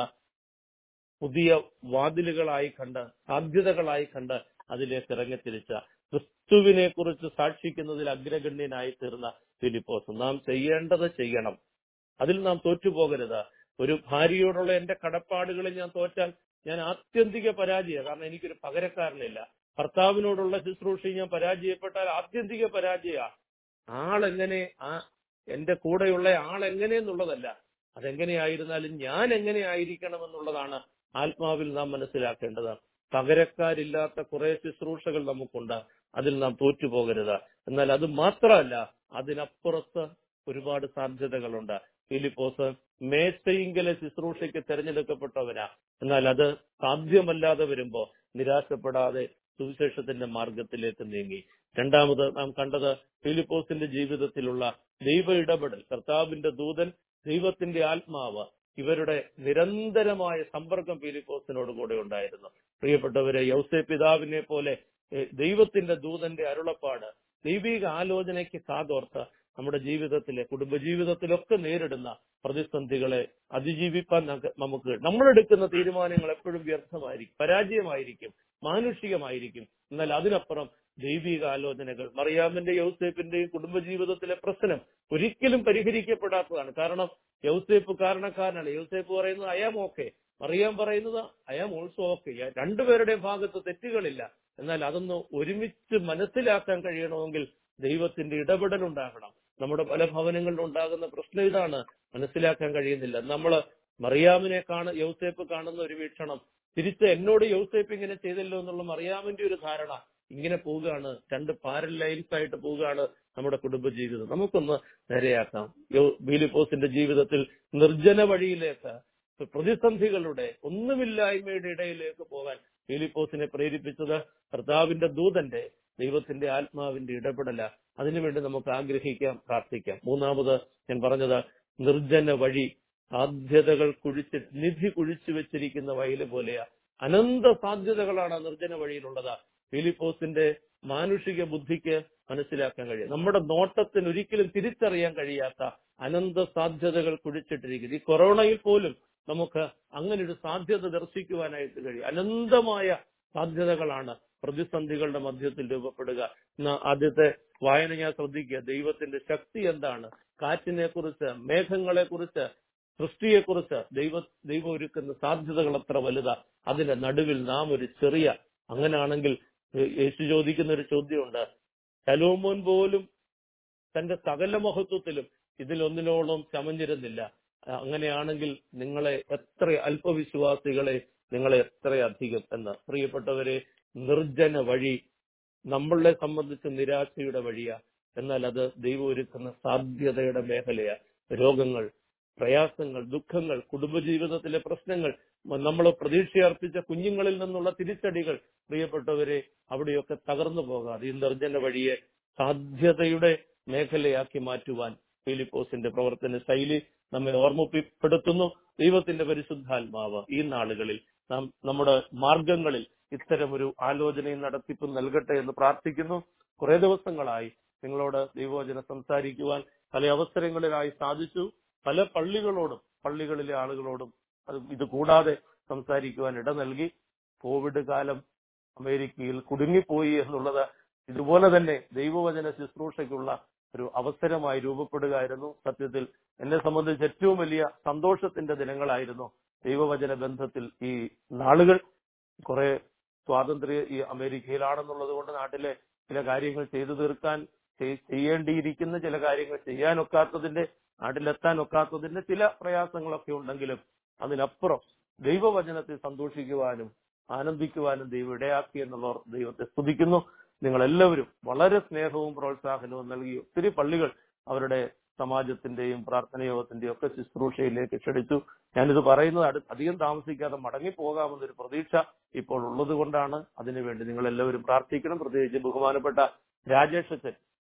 പുതിയ വാതിലുകളായി കണ്ട് സാധ്യതകളായി കണ്ട് അതിലേക്ക് ഇറങ്ങിത്തിരിച്ച ക്രിസ്തുവിനെ കുറിച്ച് സാക്ഷിക്കുന്നതിൽ അഗ്രഗണ്യനായി തീർന്ന ഫിലിപ്പോസ് നാം ചെയ്യേണ്ടത് ചെയ്യണം അതിൽ നാം തോറ്റുപോകരുത് ഒരു ഭാര്യയോടുള്ള എന്റെ കടപ്പാടുകളിൽ ഞാൻ തോറ്റാൽ ഞാൻ ആത്യന്തിക പരാജയ കാരണം എനിക്കൊരു പകരക്കാരനില്ല ഭർത്താവിനോടുള്ള ശുശ്രൂഷയിൽ ഞാൻ പരാജയപ്പെട്ടാൽ ആത്യന്തിക പരാജയ ആളെങ്ങനെ ആ എന്റെ കൂടെയുള്ള ആൾ എങ്ങനെയെന്നുള്ളതല്ല അതെങ്ങനെയായിരുന്നാലും ഞാൻ എങ്ങനെ ആയിരിക്കണം എന്നുള്ളതാണ് ആത്മാവിൽ നാം മനസ്സിലാക്കേണ്ടത് പകരക്കാരില്ലാത്ത കുറെ ശുശ്രൂഷകൾ നമുക്കുണ്ട് അതിൽ നാം തോറ്റുപോകരുത് എന്നാൽ അത് മാത്രമല്ല അതിനപ്പുറത്ത് ഒരുപാട് സാധ്യതകളുണ്ട് ഫിലിപ്പോസ് മേശയിങ്കലെ ശുശ്രൂഷയ്ക്ക് തെരഞ്ഞെടുക്കപ്പെട്ടവനാ എന്നാൽ അത് സാധ്യമല്ലാതെ വരുമ്പോ നിരാശപ്പെടാതെ സുവിശേഷത്തിന്റെ മാർഗത്തിലേക്ക് നീങ്ങി രണ്ടാമത് നാം കണ്ടത് ഫിലിപ്പോസിന്റെ ജീവിതത്തിലുള്ള ദൈവ ഇടപെടൽ കർത്താവിന്റെ ദൂതൻ ദൈവത്തിന്റെ ആത്മാവ് ഇവരുടെ നിരന്തരമായ സമ്പർക്കം ഫിലിപ്പോസിനോട് കൂടെ ഉണ്ടായിരുന്നു പ്രിയപ്പെട്ടവരെ യൗസേ പിതാവിനെ പോലെ ഏഹ്, ദൈവത്തിന്റെ ദൂതന്റെ അരുളപ്പാട് ദൈവിക ആലോചനയ്ക്ക് കാതോർത്ത് നമ്മുടെ ജീവിതത്തിലെ കുടുംബജീവിതത്തിലൊക്കെ നേരിടുന്ന പ്രതിസന്ധികളെ അതിജീവിക്കാൻ നമുക്ക് നമുക്ക് നമ്മളെടുക്കുന്ന തീരുമാനങ്ങൾ എപ്പോഴും വ്യർത്ഥമായിരിക്കും പരാജയമായിരിക്കും മാനുഷികമായിരിക്കും എന്നാൽ അതിനപ്പുറം ദൈവിക ആലോചനകൾ മറിയാമിന്റെ യൗസേപ്പിന്റെയും കുടുംബജീവിതത്തിലെ പ്രശ്നം ഒരിക്കലും പരിഹരിക്കപ്പെടാത്തതാണ് കാരണം യൗസേപ്പ് കാരണക്കാരനാണ് യൗസേപ്പ് പറയുന്നത് അയാം ഓക്കെ മറിയാം പറയുന്നത് അയാം ഓൾസോ ഓക്കെ രണ്ടുപേരുടെയും ഭാഗത്ത് തെറ്റുകളില്ല എന്നാൽ അതൊന്ന് ഒരുമിച്ച് മനസ്സിലാക്കാൻ കഴിയണമെങ്കിൽ ദൈവത്തിന്റെ ഇടപെടൽ ഉണ്ടാകണം നമ്മുടെ പല ഭവനങ്ങളിലും ഉണ്ടാകുന്ന പ്രശ്നം ഇതാണ് മനസ്സിലാക്കാൻ കഴിയുന്നില്ല നമ്മൾ മറിയാമിനെ കാണ യൗസേപ്പ് കാണുന്ന ഒരു വീക്ഷണം തിരിച്ച് എന്നോട് യൗസേപ്പ് ഇങ്ങനെ ചെയ്തല്ലോ എന്നുള്ള മറിയാമിന്റെ ഒരു ധാരണ ഇങ്ങനെ പോവുകയാണ് രണ്ട് പാരൽ ലൈൻസ് ആയിട്ട് പോവുകയാണ് നമ്മുടെ കുടുംബജീവിതം നമുക്കൊന്ന് നേരെയാക്കാം യോ- ബീലിപ്പോസിന്റെ ജീവിതത്തിൽ നിർജ്ജന വഴിയിലേക്ക് പ്രതിസന്ധികളുടെ ഒന്നുമില്ലായ്മയുടെ ഇടയിലേക്ക് പോകാൻ ഫിലിപ്പോസിനെ പ്രേരിപ്പിച്ചത് കർത്താവിന്റെ ദൂതന്റെ ദൈവത്തിന്റെ ആത്മാവിന്റെ ഇടപെടല അതിനുവേണ്ടി നമുക്ക് ആഗ്രഹിക്കാം പ്രാർത്ഥിക്കാം മൂന്നാമത് ഞാൻ പറഞ്ഞത് നിർജ്ജന വഴി സാധ്യതകൾ കുഴിച്ച് നിധി കുഴിച്ചു വെച്ചിരിക്കുന്ന വയല് പോലെയാ അനന്ത സാധ്യതകളാണ് ആ നിർജ്ജന വഴിയിലുള്ളത് ഫിലിപ്പോസിന്റെ മാനുഷിക ബുദ്ധിക്ക് മനസ്സിലാക്കാൻ കഴിയും നമ്മുടെ നോട്ടത്തിന് ഒരിക്കലും തിരിച്ചറിയാൻ കഴിയാത്ത അനന്ത സാധ്യതകൾ കുഴിച്ചിട്ടിരിക്കുന്നു ഈ കൊറോണയിൽ പോലും നമുക്ക് അങ്ങനെ ഒരു സാധ്യത ദർശിക്കുവാനായിട്ട് കഴിയും അനന്തമായ സാധ്യതകളാണ് പ്രതിസന്ധികളുടെ മധ്യത്തിൽ രൂപപ്പെടുക ഇന്ന് ആദ്യത്തെ വായന ഞാൻ ശ്രദ്ധിക്കുക ദൈവത്തിന്റെ ശക്തി എന്താണ് കാറ്റിനെ കുറിച്ച് മേഘങ്ങളെ കുറിച്ച് സൃഷ്ടിയെക്കുറിച്ച് ദൈവ ദൈവം ഒരുക്കുന്ന സാധ്യതകൾ എത്ര വലുതാ അതിന്റെ നടുവിൽ നാം ഒരു ചെറിയ അങ്ങനെയാണെങ്കിൽ ഏഹ് യേശു ചോദിക്കുന്ന ഒരു ചോദ്യമുണ്ട് ശലോമോൻ പോലും തന്റെ സകല മഹത്വത്തിലും ഇതിലൊന്നിനോളം ചമഞ്ഞിരുന്നില്ല അഹ് അങ്ങനെയാണെങ്കിൽ നിങ്ങളെ എത്ര അല്പവിശ്വാസികളെ നിങ്ങളെ എത്രയധികം എന്ന് പ്രിയപ്പെട്ടവരെ നിർജ്ജന വഴി നമ്മളെ സംബന്ധിച്ച് നിരാശയുടെ വഴിയാ എന്നാൽ അത് ദൈവം ഒരുക്കുന്ന സാധ്യതയുടെ മേഖലയാ രോഗങ്ങൾ പ്രയാസങ്ങൾ ദുഃഖങ്ങൾ കുടുംബജീവിതത്തിലെ പ്രശ്നങ്ങൾ നമ്മൾ പ്രതീക്ഷയർപ്പിച്ച കുഞ്ഞുങ്ങളിൽ നിന്നുള്ള തിരിച്ചടികൾ പ്രിയപ്പെട്ടവരെ അവിടെയൊക്കെ തകർന്നു പോകാതെ ഈ നിർജ്ജന വഴിയെ സാധ്യതയുടെ മേഖലയാക്കി മാറ്റുവാൻ ഫിലിപ്പോസിന്റെ പ്രവർത്തന ശൈലി നമ്മെ ഓർമ്മിപ്പെടുത്തുന്നു ദൈവത്തിന്റെ പരിശുദ്ധാത്മാവ് ഈ നാളുകളിൽ നാം നമ്മുടെ മാർഗങ്ങളിൽ ഇത്തരമൊരു ആലോചനയും നടത്തിപ്പും നൽകട്ടെ എന്ന് പ്രാർത്ഥിക്കുന്നു കുറെ ദിവസങ്ങളായി നിങ്ങളോട് ദൈവവചനം സംസാരിക്കുവാൻ പല അവസരങ്ങളിലായി സാധിച്ചു പല പള്ളികളോടും പള്ളികളിലെ ആളുകളോടും അത് ഇത് കൂടാതെ സംസാരിക്കുവാൻ ഇട നൽകി കോവിഡ് കാലം അമേരിക്കയിൽ കുടുങ്ങിപ്പോയി എന്നുള്ളത് ഇതുപോലെ തന്നെ ദൈവവചന ശുശ്രൂഷയ്ക്കുള്ള ഒരു അവസരമായി രൂപപ്പെടുകയായിരുന്നു സത്യത്തിൽ എന്നെ സംബന്ധിച്ച് ഏറ്റവും വലിയ സന്തോഷത്തിന്റെ ദിനങ്ങളായിരുന്നു ദൈവവചന ബന്ധത്തിൽ ഈ നാളുകൾ കുറെ സ്വാതന്ത്ര്യ ഈ അമേരിക്കയിലാണെന്നുള്ളത് കൊണ്ട് നാട്ടിലെ ചില കാര്യങ്ങൾ ചെയ്തു തീർക്കാൻ ചെയ്- ചെയ്യേണ്ടിയിരിക്കുന്ന ചില കാര്യങ്ങൾ ചെയ്യാനൊക്കാത്തതിന്റെ നാട്ടിലെത്താൻ ഒക്കാത്തതിന്റെ ചില പ്രയാസങ്ങളൊക്കെ ഉണ്ടെങ്കിലും അതിനപ്പുറം ദൈവവചനത്തിൽ സന്തോഷിക്കുവാനും ആനന്ദിക്കുവാനും ദൈവം ഇടയാക്കി എന്നുള്ളവർ ദൈവത്തെ സ്തുതിക്കുന്നു നിങ്ങൾ എല്ലാവരും വളരെ സ്നേഹവും പ്രോത്സാഹനവും നൽകി ഒത്തിരി പള്ളികൾ അവരുടെ സമാജത്തിന്റെയും പ്രാർത്ഥനയോഗത്തിന്റെയും ഒക്കെ ശുശ്രൂഷയിലേക്ക് ക്ഷണിച്ചു ഞാനിത് പറയുന്നത് അടു- അധികം താമസിക്കാതെ മടങ്ങി പോകാമെന്നൊരു പ്രതീക്ഷ ഇപ്പോൾ ഉള്ളത് കൊണ്ടാണ് അതിനുവേണ്ടി നിങ്ങൾ എല്ലാവരും പ്രാർത്ഥിക്കണം പ്രത്യേകിച്ച് ബഹുമാനപ്പെട്ട രാജേഷ് അച്ഛൻ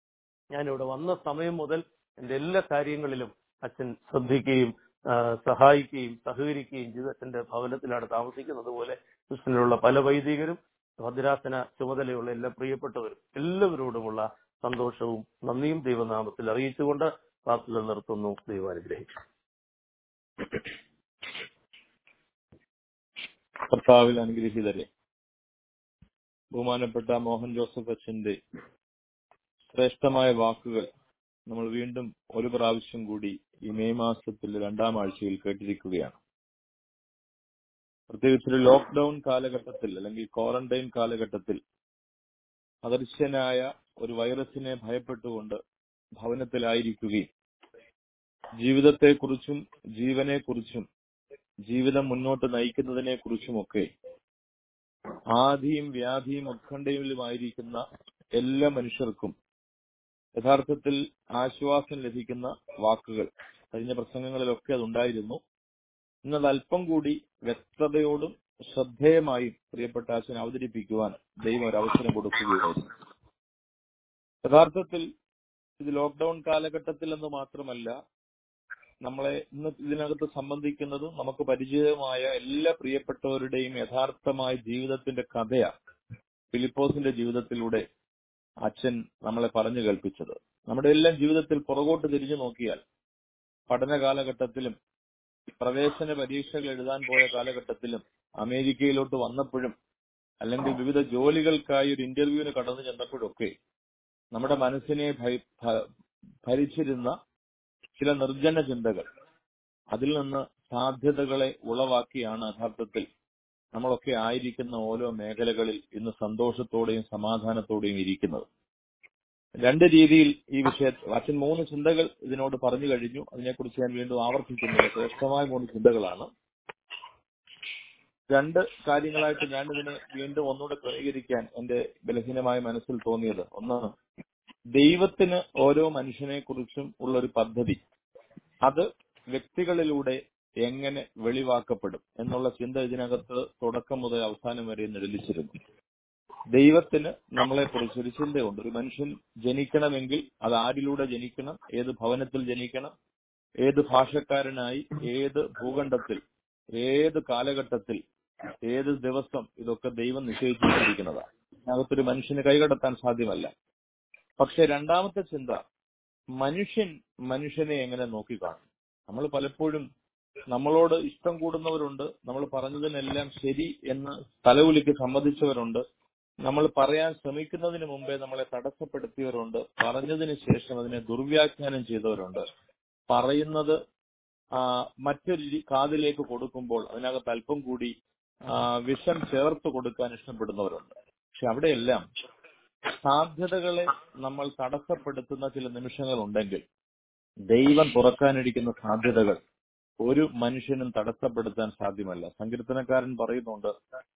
ഞാനിവിടെ വന്ന സമയം മുതൽ എന്റെ എല്ലാ കാര്യങ്ങളിലും അച്ഛൻ ശ്രദ്ധിക്കുകയും ആ, സഹായിക്കുകയും സഹകരിക്കുകയും ചെയ്ത് അച്ഛന്റെ ഭവനത്തിലാണ് താമസിക്കുന്നത് പോലെ ക്രിസ്ത്യനിലുള്ള പല വൈദികരും ഭദ്രാസന ചുമതലയുള്ള എല്ലാ പ്രിയപ്പെട്ടവരും എല്ലാവരോടുമുള്ള സന്തോഷവും നന്ദിയും ദൈവനാമത്തിൽ അറിയിച്ചുകൊണ്ട് വാക്കുകൾ നിർത്തുന്നു ദൈവം അനുഗ്രഹിച്ചു കർത്താവിൽ അനുഗ്രഹീതരെ ബഹുമാനപ്പെട്ട മോഹൻ ജോസഫ് അച്ഛന്റെ ശ്രേഷ്ഠമായ വാക്കുകൾ നമ്മൾ വീണ്ടും ഒരു പ്രാവശ്യം കൂടി ഈ മെയ് മാസത്തിൽ രണ്ടാം ആഴ്ചയിൽ കേട്ടിരിക്കുകയാണ് പ്രത്യേകിച്ച് ഒരു ലോക്ക്ഡൌൺ കാലഘട്ടത്തിൽ അല്ലെങ്കിൽ ക്വാറന്റൈൻ കാലഘട്ടത്തിൽ അദൃശ്യനായ ഒരു വൈറസിനെ ഭയപ്പെട്ടുകൊണ്ട് ഭവനത്തിലായിരിക്കുകയും ജീവിതത്തെക്കുറിച്ചും ജീവനെക്കുറിച്ചും ജീവിതം മുന്നോട്ട് നയിക്കുന്നതിനെ കുറിച്ചുമൊക്കെ ആധിയും വ്യാധിയും ഉത്കണ്ഠയിലുമായിരിക്കുന്ന എല്ലാ മനുഷ്യർക്കും യഥാർത്ഥത്തിൽ ആശ്വാസം ലഭിക്കുന്ന വാക്കുകൾ കഴിഞ്ഞ പ്രസംഗങ്ങളിലൊക്കെ അതുണ്ടായിരുന്നു ഇന്നത് അല്പം കൂടി വ്യക്തതയോടും ശ്രദ്ധേയമായും പ്രിയപ്പെട്ട അച്ഛൻ അവതരിപ്പിക്കുവാൻ ദൈവം ഒരു അവസരം കൊടുക്കുകയായിരുന്നു യഥാർത്ഥത്തിൽ ഇത് ലോക്ക്ഡൌൺ കാലഘട്ടത്തിൽ എന്ന് മാത്രമല്ല നമ്മളെ ഇന്ന് ഇതിനകത്ത് സംബന്ധിക്കുന്നതും നമുക്ക് പരിചിതമായ എല്ലാ പ്രിയപ്പെട്ടവരുടെയും യഥാർത്ഥമായ ജീവിതത്തിന്റെ കഥയാണ് ഫിലിപ്പോസിന്റെ ജീവിതത്തിലൂടെ അച്ഛൻ നമ്മളെ പറഞ്ഞു കേൾപ്പിച്ചത് നമ്മുടെ എല്ലാം ജീവിതത്തിൽ പുറകോട്ട് തിരിഞ്ഞു നോക്കിയാൽ പഠന കാലഘട്ടത്തിലും പ്രവേശന പരീക്ഷകൾ എഴുതാൻ പോയ കാലഘട്ടത്തിലും അമേരിക്കയിലോട്ട് വന്നപ്പോഴും അല്ലെങ്കിൽ വിവിധ ജോലികൾക്കായി ഒരു ഇന്റർവ്യൂവിന് കടന്നു ചെന്നപ്പോഴൊക്കെ നമ്മുടെ മനസ്സിനെ ഭയ- ഭ- ഭരിച്ചിരുന്ന ചില നിർജ്ജന ചിന്തകൾ അതിൽ നിന്ന് സാധ്യതകളെ ഉളവാക്കിയാണ് യഥാർത്ഥത്തിൽ നമ്മളൊക്കെ ആയിരിക്കുന്ന ഓരോ മേഖലകളിൽ ഇന്ന് സന്തോഷത്തോടെയും സമാധാനത്തോടെയും ഇരിക്കുന്നത് രണ്ട് രീതിയിൽ ഈ വിഷയ അച്ഛൻ മൂന്ന് ചിന്തകൾ ഇതിനോട് പറഞ്ഞു കഴിഞ്ഞു അതിനെക്കുറിച്ച് ഞാൻ വീണ്ടും ആവർത്തിക്കുന്നില്ല ശ്രേഷ്ഠമായ മൂന്ന് ചിന്തകളാണ് രണ്ട് കാര്യങ്ങളായിട്ട് ഞാൻ ഇതിനെ വീണ്ടും ഒന്നുകൂടെ ക്രമീകരിക്കാൻ എന്റെ ബലഹീനമായ മനസ്സിൽ തോന്നിയത് ഒന്ന് ദൈവത്തിന് ഓരോ മനുഷ്യനെ കുറിച്ചും ഉള്ള ഒരു പദ്ധതി അത് വ്യക്തികളിലൂടെ എങ്ങനെ വെളിവാക്കപ്പെടും എന്നുള്ള ചിന്ത ഇതിനകത്ത് തുടക്കം മുതൽ അവസാനം വരെ നിഴലിച്ചിരുന്നു ദൈവത്തിന് നമ്മളെ കുറിച്ച് ഒരു ചിന്തയുണ്ട് ഒരു മനുഷ്യൻ ജനിക്കണമെങ്കിൽ അത് ആരിലൂടെ ജനിക്കണം ഏത് ഭവനത്തിൽ ജനിക്കണം ഏത് ഭാഷക്കാരനായി ഏത് ഭൂഖണ്ഡത്തിൽ ഏത് കാലഘട്ടത്തിൽ ഏത് ദിവസം ഇതൊക്കെ ദൈവം നിശ്ചയിച്ചിരിക്കുന്നതാണ് അതിനകത്തൊരു മനുഷ്യന് കൈകടത്താൻ സാധ്യമല്ല പക്ഷെ രണ്ടാമത്തെ ചിന്ത മനുഷ്യൻ മനുഷ്യനെ എങ്ങനെ നോക്കിക്കാണും നമ്മൾ പലപ്പോഴും നമ്മളോട് ഇഷ്ടം കൂടുന്നവരുണ്ട് നമ്മൾ പറഞ്ഞതിനെല്ലാം ശരി എന്ന് തലകുലിക്ക് സമ്മതിച്ചവരുണ്ട് നമ്മൾ പറയാൻ ശ്രമിക്കുന്നതിന് മുമ്പേ നമ്മളെ തടസ്സപ്പെടുത്തിയവരുണ്ട് പറഞ്ഞതിന് ശേഷം അതിനെ ദുർവ്യാഖ്യാനം ചെയ്തവരുണ്ട് പറയുന്നത് ആ, മറ്റൊരു രീ- കാതിലേക്ക് കൊടുക്കുമ്പോൾ അതിനകത്ത് അല്പം കൂടി ആ, വിഷം ചേർത്ത് കൊടുക്കാൻ ഇഷ്ടപ്പെടുന്നവരുണ്ട് പക്ഷെ അവിടെയെല്ലാം സാധ്യതകളെ നമ്മൾ തടസ്സപ്പെടുത്തുന്ന ചില നിമിഷങ്ങൾ ഉണ്ടെങ്കിൽ ദൈവം തുറക്കാനിരിക്കുന്ന സാധ്യതകൾ ഒരു മനുഷ്യനും തടസ്സപ്പെടുത്താൻ സാധ്യമല്ല സങ്കീർത്തനക്കാരൻ പറയുന്നുണ്ട്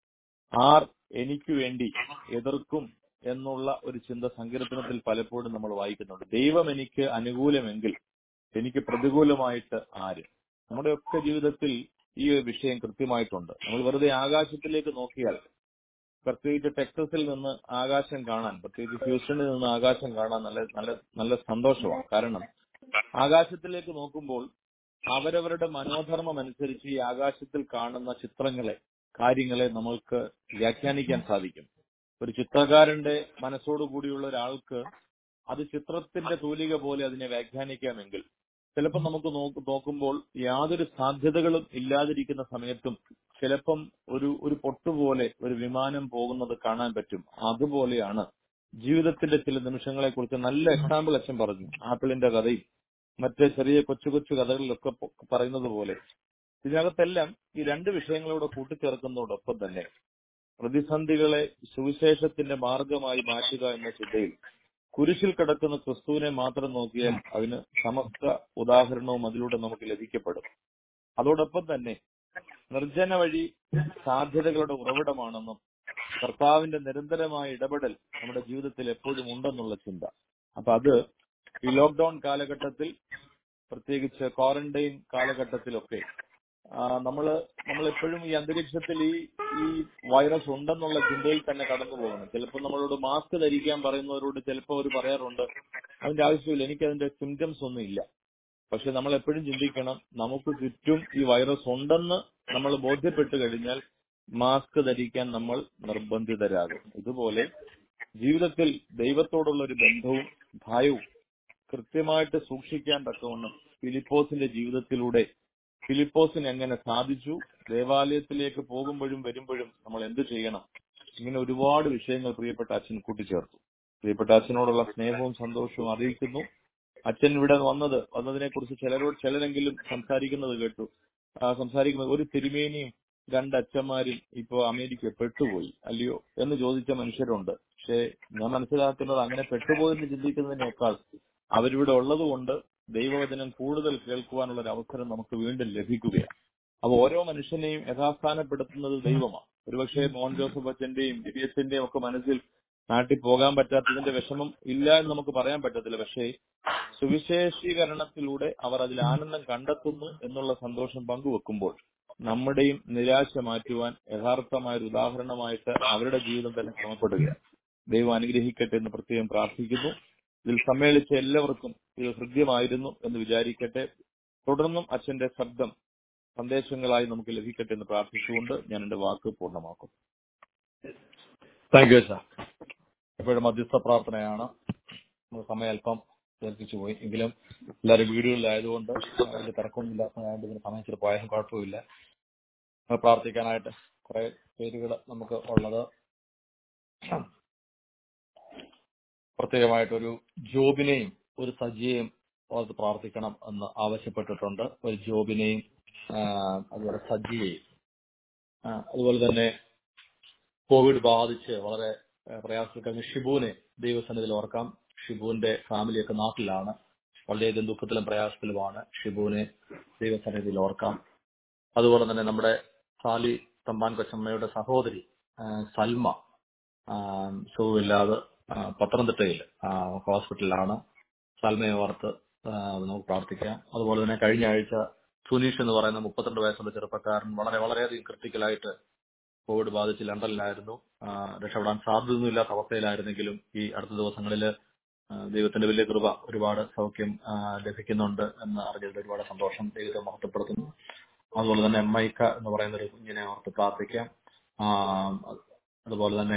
ആർ എനിക്ക് വേണ്ടി എതിർക്കും എന്നുള്ള ഒരു ചിന്ത സങ്കീർത്തനത്തിൽ പലപ്പോഴും നമ്മൾ വായിക്കുന്നുണ്ട് ദൈവം എനിക്ക് അനുകൂലമെങ്കിൽ എനിക്ക് പ്രതികൂലമായിട്ട് ആര് നമ്മുടെയൊക്കെ ജീവിതത്തിൽ ഈ ഒരു വിഷയം കൃത്യമായിട്ടുണ്ട് നമ്മൾ വെറുതെ ആകാശത്തിലേക്ക് നോക്കിയാൽ പ്രത്യേകിച്ച് ടെക്സസിൽ നിന്ന് ആകാശം കാണാൻ പ്രത്യേകിച്ച് ഹ്യൂസ്റ്റണിൽ നിന്ന് ആകാശം കാണാൻ നല്ല നല്ല നല്ല സന്തോഷമാണ് കാരണം ആകാശത്തിലേക്ക് നോക്കുമ്പോൾ അവരവരുടെ മനോധർമ്മം അനുസരിച്ച് ഈ ആകാശത്തിൽ കാണുന്ന ചിത്രങ്ങളെ കാര്യങ്ങളെ നമ്മൾക്ക് വ്യാഖ്യാനിക്കാൻ സാധിക്കും ഒരു ചിത്രകാരന്റെ മനസ്സോടു കൂടിയുള്ള ഒരാൾക്ക് അത് ചിത്രത്തിന്റെ തൂലിക പോലെ അതിനെ വ്യാഖ്യാനിക്കാമെങ്കിൽ ചിലപ്പോൾ നമുക്ക് നോക്ക് നോക്കുമ്പോൾ യാതൊരു സാധ്യതകളും ഇല്ലാതിരിക്കുന്ന സമയത്തും ചിലപ്പം ഒരു ഒരു പൊട്ടുപോലെ ഒരു വിമാനം പോകുന്നത് കാണാൻ പറ്റും അതുപോലെയാണ് ജീവിതത്തിന്റെ ചില നിമിഷങ്ങളെ കുറിച്ച് നല്ല എക്സാമ്പിൾ അച്ഛൻ പറഞ്ഞു ആപ്പിളിന്റെ കഥയും മറ്റ് ചെറിയ കൊച്ചു കൊച്ചു കഥകളിലൊക്കെ പൊ- പറയുന്നത് പോലെ ഇതിനകത്തെല്ലാം ഈ രണ്ട് വിഷയങ്ങളോട് കൂട്ടിച്ചേർക്കുന്നതോടൊപ്പം തന്നെ പ്രതിസന്ധികളെ സുവിശേഷത്തിന്റെ മാർഗമായി മാറ്റുക എന്ന ചിന്തയിൽ കുരിശിൽ കിടക്കുന്ന ക്രിസ്തുവിനെ മാത്രം നോക്കിയാൽ അതിന് സമസ്ത ഉദാഹരണവും അതിലൂടെ നമുക്ക് ലഭിക്കപ്പെടും അതോടൊപ്പം തന്നെ നിർജ്ജന വഴി സാധ്യതകളുടെ ഉറവിടമാണെന്നും കർത്താവിന്റെ നിരന്തരമായ ഇടപെടൽ നമ്മുടെ ജീവിതത്തിൽ എപ്പോഴും ഉണ്ടെന്നുള്ള ചിന്ത അപ്പൊ അത് ഈ ലോക്ക്ഡൌൺ കാലഘട്ടത്തിൽ പ്രത്യേകിച്ച് ക്വാറന്റൈൻ കാലഘട്ടത്തിലൊക്കെ ആ, നമ്മള് നമ്മൾ എപ്പോഴും ഈ അന്തരീക്ഷത്തിൽ ഈ ഈ വൈറസ് ഉണ്ടെന്നുള്ള ചിന്തയിൽ തന്നെ കടന്നു പോകണം ചിലപ്പോൾ നമ്മളോട് മാസ്ക് ധരിക്കാൻ പറയുന്നവരോട് ചിലപ്പോൾ അവർ പറയാറുണ്ട് അതിന്റെ ആവശ്യമില്ല എനിക്ക് അതിന്റെ സിംറ്റംസ് ഒന്നും ഇല്ല പക്ഷെ നമ്മൾ എപ്പോഴും ചിന്തിക്കണം നമുക്ക് ചുറ്റും ഈ വൈറസ് ഉണ്ടെന്ന് നമ്മൾ ബോധ്യപ്പെട്ട് കഴിഞ്ഞാൽ മാസ്ക് ധരിക്കാൻ നമ്മൾ നിർബന്ധിതരാകും ഇതുപോലെ ജീവിതത്തിൽ ദൈവത്തോടുള്ള ഒരു ബന്ധവും ഭയവും കൃത്യമായിട്ട് സൂക്ഷിക്കാൻ തക്കവണ്ണം ഫിലിപ്പോസിന്റെ ജീവിതത്തിലൂടെ ഫിലിപ്പോസിന് എങ്ങനെ സാധിച്ചു ദേവാലയത്തിലേക്ക് പോകുമ്പോഴും വരുമ്പോഴും നമ്മൾ എന്ത് ചെയ്യണം ഇങ്ങനെ ഒരുപാട് വിഷയങ്ങൾ പ്രിയപ്പെട്ട അച്ഛൻ കൂട്ടിച്ചേർത്തു പ്രിയപ്പെട്ട അച്ഛനോടുള്ള സ്നേഹവും സന്തോഷവും അറിയിക്കുന്നു അച്ഛൻ ഇവിടെ വന്നത് വന്നതിനെ കുറിച്ച് ചിലരോട് ചിലരെങ്കിലും സംസാരിക്കുന്നത് കേട്ടു ആ സംസാരിക്കുന്നത് ഒരു തിരുമേനിയും രണ്ട് അച്ഛന്മാരും ഇപ്പോ അമേരിക്ക പെട്ടുപോയി അല്ലയോ എന്ന് ചോദിച്ച മനുഷ്യരുണ്ട് പക്ഷേ ഞാൻ മനസ്സിലാക്കുന്നത് അങ്ങനെ പെട്ടുപോയെന്ന് ചിന്തിക്കുന്നതിനേക്കാൾ അവരിവിടെ ഉള്ളത് കൊണ്ട് ദൈവവചനം കൂടുതൽ കേൾക്കുവാനുള്ള ഒരു അവസരം നമുക്ക് വീണ്ടും ലഭിക്കുകയാണ് അപ്പൊ ഓരോ മനുഷ്യനെയും യഥാസ്ഥാനപ്പെടുത്തുന്നത് ദൈവമാണ് ഒരുപക്ഷെ മോഹൻ ജോസഫ് അച്ഛന്റെയും ദിവ്യച്ഛന്റെയും ഒക്കെ മനസ്സിൽ നാട്ടിൽ പോകാൻ പറ്റാത്തതിന്റെ വിഷമം ഇല്ല എന്ന് നമുക്ക് പറയാൻ പറ്റത്തില്ല പക്ഷേ സുവിശേഷീകരണത്തിലൂടെ അവർ അതിൽ ആനന്ദം കണ്ടെത്തുന്നു എന്നുള്ള സന്തോഷം പങ്കുവെക്കുമ്പോൾ നമ്മുടെയും നിരാശ മാറ്റുവാൻ യഥാർത്ഥമായ ഒരു ഉദാഹരണമായിട്ട് അവരുടെ ജീവിതം തന്നെ ക്രമപ്പെടുകയാണ് ദൈവം അനുഗ്രഹിക്കട്ടെ എന്ന് പ്രത്യേകം പ്രാർത്ഥിക്കുന്നു ഇതിൽ സമ്മേളിച്ച എല്ലാവർക്കും ഇത് ഹൃദ്യമായിരുന്നു എന്ന് വിചാരിക്കട്ടെ തുടർന്നും അച്ഛന്റെ ശബ്ദം സന്ദേശങ്ങളായി നമുക്ക് ലഭിക്കട്ടെ എന്ന് പ്രാർത്ഥിച്ചുകൊണ്ട് ഞാൻ എന്റെ വാക്ക് പൂർണ്ണമാക്കും താങ്ക് യു അച്ഛാ എപ്പോഴും മധ്യസ്ഥ പ്രാർത്ഥനയാണ് നമുക്ക് സമയം അല്പം ദീർഘിച്ചു പോയി എങ്കിലും എല്ലാവരും വീടുകളിലായതുകൊണ്ട് വലിയ തിരക്കൊന്നുമില്ലാത്തതായതുകൊണ്ട് ഇതിന് സമയം ഇച്ചിരി പോയാലും കുഴപ്പമില്ല നമ്മൾ പ്രാർത്ഥിക്കാനായിട്ട് കുറെ പേരുകൾ നമുക്ക് ഉള്ളത് പ്രത്യേകമായിട്ടൊരു ജോബിനെയും ഒരു സജിയെയും ഓർത്ത് പ്രാർത്ഥിക്കണം എന്ന് ആവശ്യപ്പെട്ടിട്ടുണ്ട് ഒരു ജോബിനെയും ആ, അതുപോലെ സജിയെയും ആ, അതുപോലെ തന്നെ കോവിഡ് ബാധിച്ച് വളരെ ആ, പ്രയാസത്തിൽ കഴിഞ്ഞ ഷിബുവിനെ ദൈവസന്നിധിയിൽ ഓർക്കാം ഷിബുവിന്റെ ഫാമിലിയൊക്കെ നാട്ടിലാണ് വളരെയധികം ദുഃഖത്തിലും പ്രയാസത്തിലുമാണ് ഷിബുവിനെ ദൈവസന്നിധിയിൽ ഓർക്കാം അതുപോലെ തന്നെ നമ്മുടെ സാലി തമ്പാൻ കൊച്ചമ്മയുടെ സഹോദരി ആ, സൽമ ആ, സുഖമില്ലാതെ ആ, പത്തനംതിട്ടയിൽ ആ, ഹോസ്പിറ്റലിലാണ് സൽമയെ ഓർത്ത് ആ, നമുക്ക് പ്രാർത്ഥിക്കാം അതുപോലെ തന്നെ കഴിഞ്ഞ ആഴ്ച സുനീഷ് എന്ന് പറയുന്ന മുപ്പത്തിരണ്ട് വയസ്സുള്ള ചെറുപ്പക്കാരൻ വളരെ വളരെയധികം ക്രിട്ടിക്കലായിട്ട് കോവിഡ് ബാധിച്ച് ലണ്ടനിലായിരുന്നു ആ, രക്ഷപ്പെടാൻ സാധ്യതയൊന്നുമില്ലാത്ത അവസ്ഥയിലായിരുന്നെങ്കിലും ഈ അടുത്ത ദിവസങ്ങളിൽ ദൈവത്തിന്റെ വലിയ കൃപ ഒരുപാട് സൗഖ്യം ആ, ലഭിക്കുന്നുണ്ട് എന്ന് അറിഞ്ഞതിൽ ഒരുപാട് സന്തോഷം ദൈവത്തെ മഹത്വപ്പെടുത്തുന്നു അതുപോലെ തന്നെ മൈക്ക എന്ന് പറയുന്ന ഒരു കുഞ്ഞിനെ ഓർത്ത് പ്രാർത്ഥിക്കാം ആ, അതുപോലെ തന്നെ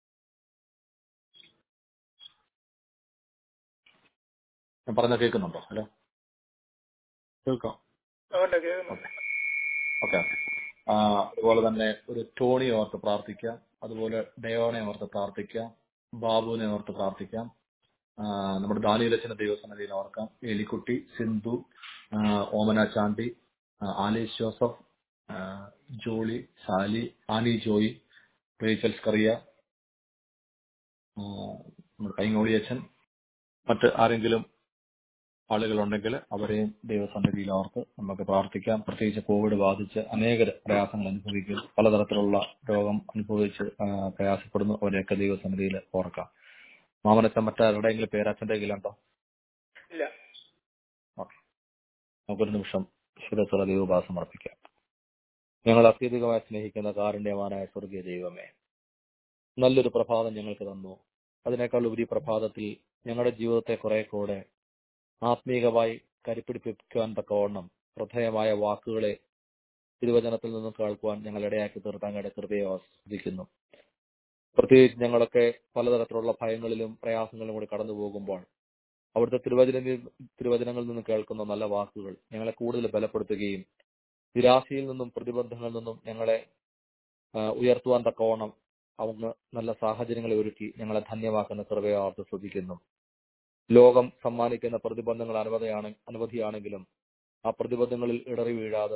ഞാൻ പറഞ്ഞ കേൾക്കുന്നുണ്ടോ ഹലോ കേൾക്കാം അതുകൊണ്ട് കേൾക്കുന്നുണ്ട് ഓക്കെ അതുപോലെ തന്നെ ഒരു ടോണി ഓർത്ത് പ്രാർത്ഥിക്കാം അതുപോലെ ഡയോണെ ഓർത്ത് പ്രാർത്ഥിക്കാം ബാബുവിനെ ഓർത്ത് പ്രാർത്ഥിക്കാം ആ, നമ്മുടെ ദാനിയലച്ചന്റെ ദൈവസന്നിധിയിൽ ഓർക്കാം എലിക്കുട്ടി സിന്ധു ആ, ഓമന ചാണ്ടി ആ, ആലീസ് ജോസഫ് ആ, ജോളി സാലി ആനി ജോയി റേച്ചൽ സ്കറിയ ആ, നമ്മുടെ കൈങ്ങോളി അച്ഛൻ മറ്റ് ആരെങ്കിലും ആളുകളുണ്ടെങ്കിൽ അവരെയും ദൈവസന്നിധിയിൽ ഓർത്ത് നമുക്ക് പ്രാർത്ഥിക്കാം പ്രത്യേകിച്ച് കോവിഡ് ബാധിച്ച് അനേക പ്രയാസങ്ങൾ അനുഭവിക്കുന്നു പലതരത്തിലുള്ള രോഗം അനുഭവിച്ച് ആ, പ്രയാസപ്പെടുന്നു അവരെയൊക്കെ ദൈവസന്നിധിയിൽ ഓർക്കാം മാമനച്ചൻ മറ്റാരുടെയെങ്കിലും പേരച്ഛന്റെ കയ്യിലുണ്ടോ ഇല്ല ഓക്കെ നമുക്കൊരു നിമിഷം ശിരസുറ ദൈവഭാസം സമർപ്പിക്കാം ഞങ്ങൾ അത്യധികമായി സ്നേഹിക്കുന്ന കാരുണ്യവാനായ സ്വർഗീയ ദൈവമേ നല്ലൊരു പ്രഭാതം ഞങ്ങൾക്ക് തന്നു അതിനേക്കാൾ ഉപരി പ്രഭാതത്തിൽ ഞങ്ങളുടെ ജീവിതത്തെ കുറെ കൂടെ ആത്മീകമായി കരുപ്പിടിപ്പിക്കാൻ തക്കവണ്ണം ശ്രദ്ധേയമായ വാക്കുകളെ തിരുവചനത്തിൽ നിന്നും കേൾക്കുവാൻ ഞങ്ങൾ ഇടയാക്കി തീർത്താൻ അങ്ങയുടെ കൃപയെ ആസ്വദിക്കുന്നു പ്രത്യേകിച്ച് ഞങ്ങളൊക്കെ പലതരത്തിലുള്ള ഭയങ്ങളിലും പ്രയാസങ്ങളിലും കൂടി കടന്നു പോകുമ്പോൾ അവിടുത്തെ തിരുവചന തിരുവചനങ്ങളിൽ നിന്ന് കേൾക്കുന്ന നല്ല വാക്കുകൾ ഞങ്ങളെ കൂടുതൽ ബലപ്പെടുത്തുകയും നിരാശയിൽ നിന്നും പ്രതിബന്ധങ്ങളിൽ നിന്നും ഞങ്ങളെ ആ, ഉയർത്തുവാൻ തക്കവണ്ണം அவங்க നല്ല സാഹചര്യങ്ങളെ ഒരുക്കി ഞങ്ങളെ ധന്യമാക്കുന്ന കൃപയെ ഓർത്ത് ശ്രദ്ധിക്കുന്നു ലോകം സമ്മാനിക്കുന്ന പ്രതിബന്ധങ്ങൾ അനവധിയാണ് അനവധിയാണെങ്കിലും ആ പ്രതിബന്ധങ്ങളിൽ ഇടറി വീഴാതെ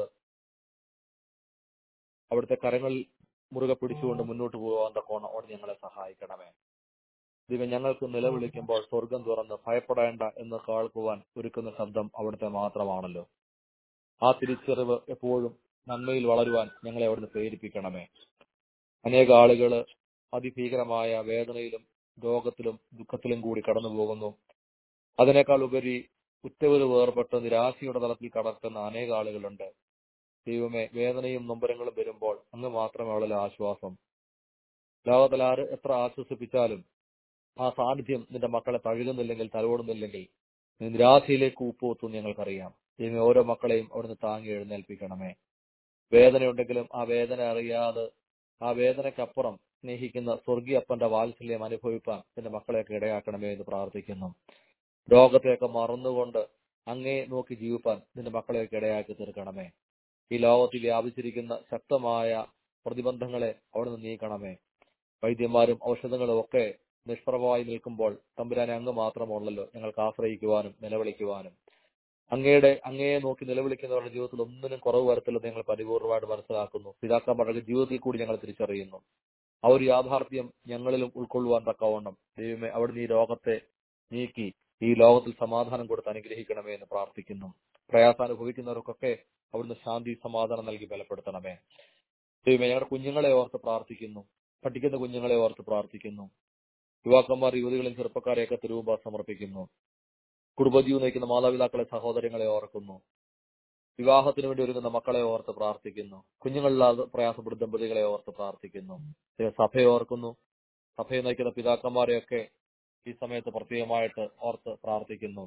അവിടുത്തെ കരങ്ങളിൽ മുറുകെ പിടിച്ചുകൊണ്ട് മുന്നോട്ട് പോകാൻ തക്കോണം ഓട് ഞങ്ങളെ സഹായിക്കണമേ ദൈവം ഞങ്ങൾക്ക് നിലവിളിക്കുമ്പോൾ സ്വർഗം തുറന്ന് ഭയപ്പെടേണ്ട എന്ന് കേൾക്കുവാൻ ഒരുക്കുന്ന ശബ്ദം അവിടുത്തെ മാത്രമാണല്ലോ ആ തിരിച്ചറിവ് എപ്പോഴും നന്മയിൽ വളരുവാൻ ഞങ്ങളെ അവിടുന്ന് പ്രേരിപ്പിക്കണമേ അനേക ആളുകൾ അതിഭീകരമായ വേദനയിലും രോഗത്തിലും ദുഃഖത്തിലും കൂടി കടന്നു പോകുന്നു അതിനേക്കാൾ ഉപരി ഉറ്റവര് വേർപെട്ട് നിരാശയുടെ തലത്തിൽ കടക്കുന്ന അനേക ആളുകളുണ്ട് ദൈവമേ വേദനയും നൊമ്പരങ്ങളും വരുമ്പോൾ അങ്ങ് മാത്രമേ ഉള്ള ആശ്വാസം ലോകത്തിൽ ആര് എത്ര ആശ്വസിപ്പിച്ചാലും ആ സാന്നിധ്യം നിന്റെ മക്കളെ തഴുകുന്നില്ലെങ്കിൽ തലോടുന്നില്ലെങ്കിൽ നീ നിരാശയിലേക്ക് ഉപ്പുവെത്തും ഞങ്ങൾക്കറിയാം ദൈവമേ ഓരോ മക്കളെയും അവിടുന്ന് താങ്ങി എഴുന്നേൽപ്പിക്കണമേ വേദനയുണ്ടെങ്കിലും ആ വേദന അറിയാതെ ആ വേദനയ്ക്കപ്പുറം സ്നേഹിക്കുന്ന സ്വർഗീയ അപ്പന്റെ വാത്സല്യം അനുഭവിപ്പാൻ നിന്റെ മക്കളെയൊക്കെ ഇടയാക്കണമേ എന്ന് പ്രാർത്ഥിക്കുന്നു രോഗത്തെയൊക്കെ മറന്നുകൊണ്ട് അങ്ങേ നോക്കി ജീവിപ്പാൻ നിന്റെ മക്കളെയൊക്കെ ഇടയാക്കി തീർക്കണമേ ഈ ലോകത്തിൽ വ്യാപിച്ചിരിക്കുന്ന ശക്തമായ പ്രതിബന്ധങ്ങളെ അവിടുന്ന് നീക്കണമേ വൈദ്യന്മാരും ഔഷധങ്ങളും ഒക്കെ നിഷ്പ്രഭമായി നിൽക്കുമ്പോൾ തമ്പുരാനെ അങ്ങ് മാത്രമുള്ളല്ലോ ഞങ്ങൾക്ക് ആശ്രയിക്കുവാനും നിലവിളിക്കുവാനും അങ്ങയുടെ അങ്ങയെ നോക്കി നിലവിളിക്കുന്നവരുടെ ജീവിതത്തിൽ ഒന്നിനും കുറവ് വരത്തില്ലെന്ന് ഞങ്ങൾ പരിപൂർണമായിട്ട് മനസ്സിലാക്കുന്നു പിതാക്കന്മാരുടെ ജീവിതത്തിൽ കൂടി ഞങ്ങൾ തിരിച്ചറിയുന്നു ആ ഒരു യാഥാർത്ഥ്യം ഞങ്ങളിലും ഉൾക്കൊള്ളുവാൻ തക്കവണ്ണം ദൈവമേ അവിടുന്ന് ഈ രോഗത്തെ നീക്കി ഈ ലോകത്തിൽ സമാധാനം കൊടുത്ത് അനുഗ്രഹിക്കണമേ എന്ന് പ്രാർത്ഥിക്കുന്നു പ്രയാസം അനുഭവിക്കുന്നവർക്കൊക്കെ അവിടുന്ന് ശാന്തി സമാധാനം നൽകി ബലപ്പെടുത്തണമേ ദൈവമേ ഞങ്ങളുടെ കുഞ്ഞുങ്ങളെ ഓർത്ത് പ്രാർത്ഥിക്കുന്നു പഠിക്കുന്ന കുഞ്ഞുങ്ങളെ ഓർത്ത് പ്രാർത്ഥിക്കുന്നു യുവാക്കന്മാർ യുവതികളെയും ചെറുപ്പക്കാരെയൊക്കെ തിരുവുമ്പ സമർപ്പിക്കുന്നു കുടുംബജീവൻ നയിക്കുന്ന മാതാപിതാക്കളെ സഹോദരങ്ങളെ ഓർക്കുന്നു വിവാഹത്തിന് വേണ്ടി ഒരുങ്ങുന്ന മക്കളെ ഓർത്ത് പ്രാർത്ഥിക്കുന്നു കുഞ്ഞുങ്ങളില്ലാതെ പ്രയാസപ്പെടുന്ന ദമ്പതികളെ ഓർത്ത് പ്രാർത്ഥിക്കുന്നു ദൈവം സഭയെ ഓർക്കുന്നു സഭയെ നയിക്കുന്ന പിതാക്കന്മാരെയൊക്കെ ഈ സമയത്ത് പ്രത്യേകമായിട്ട് ഓർത്ത് പ്രാർത്ഥിക്കുന്നു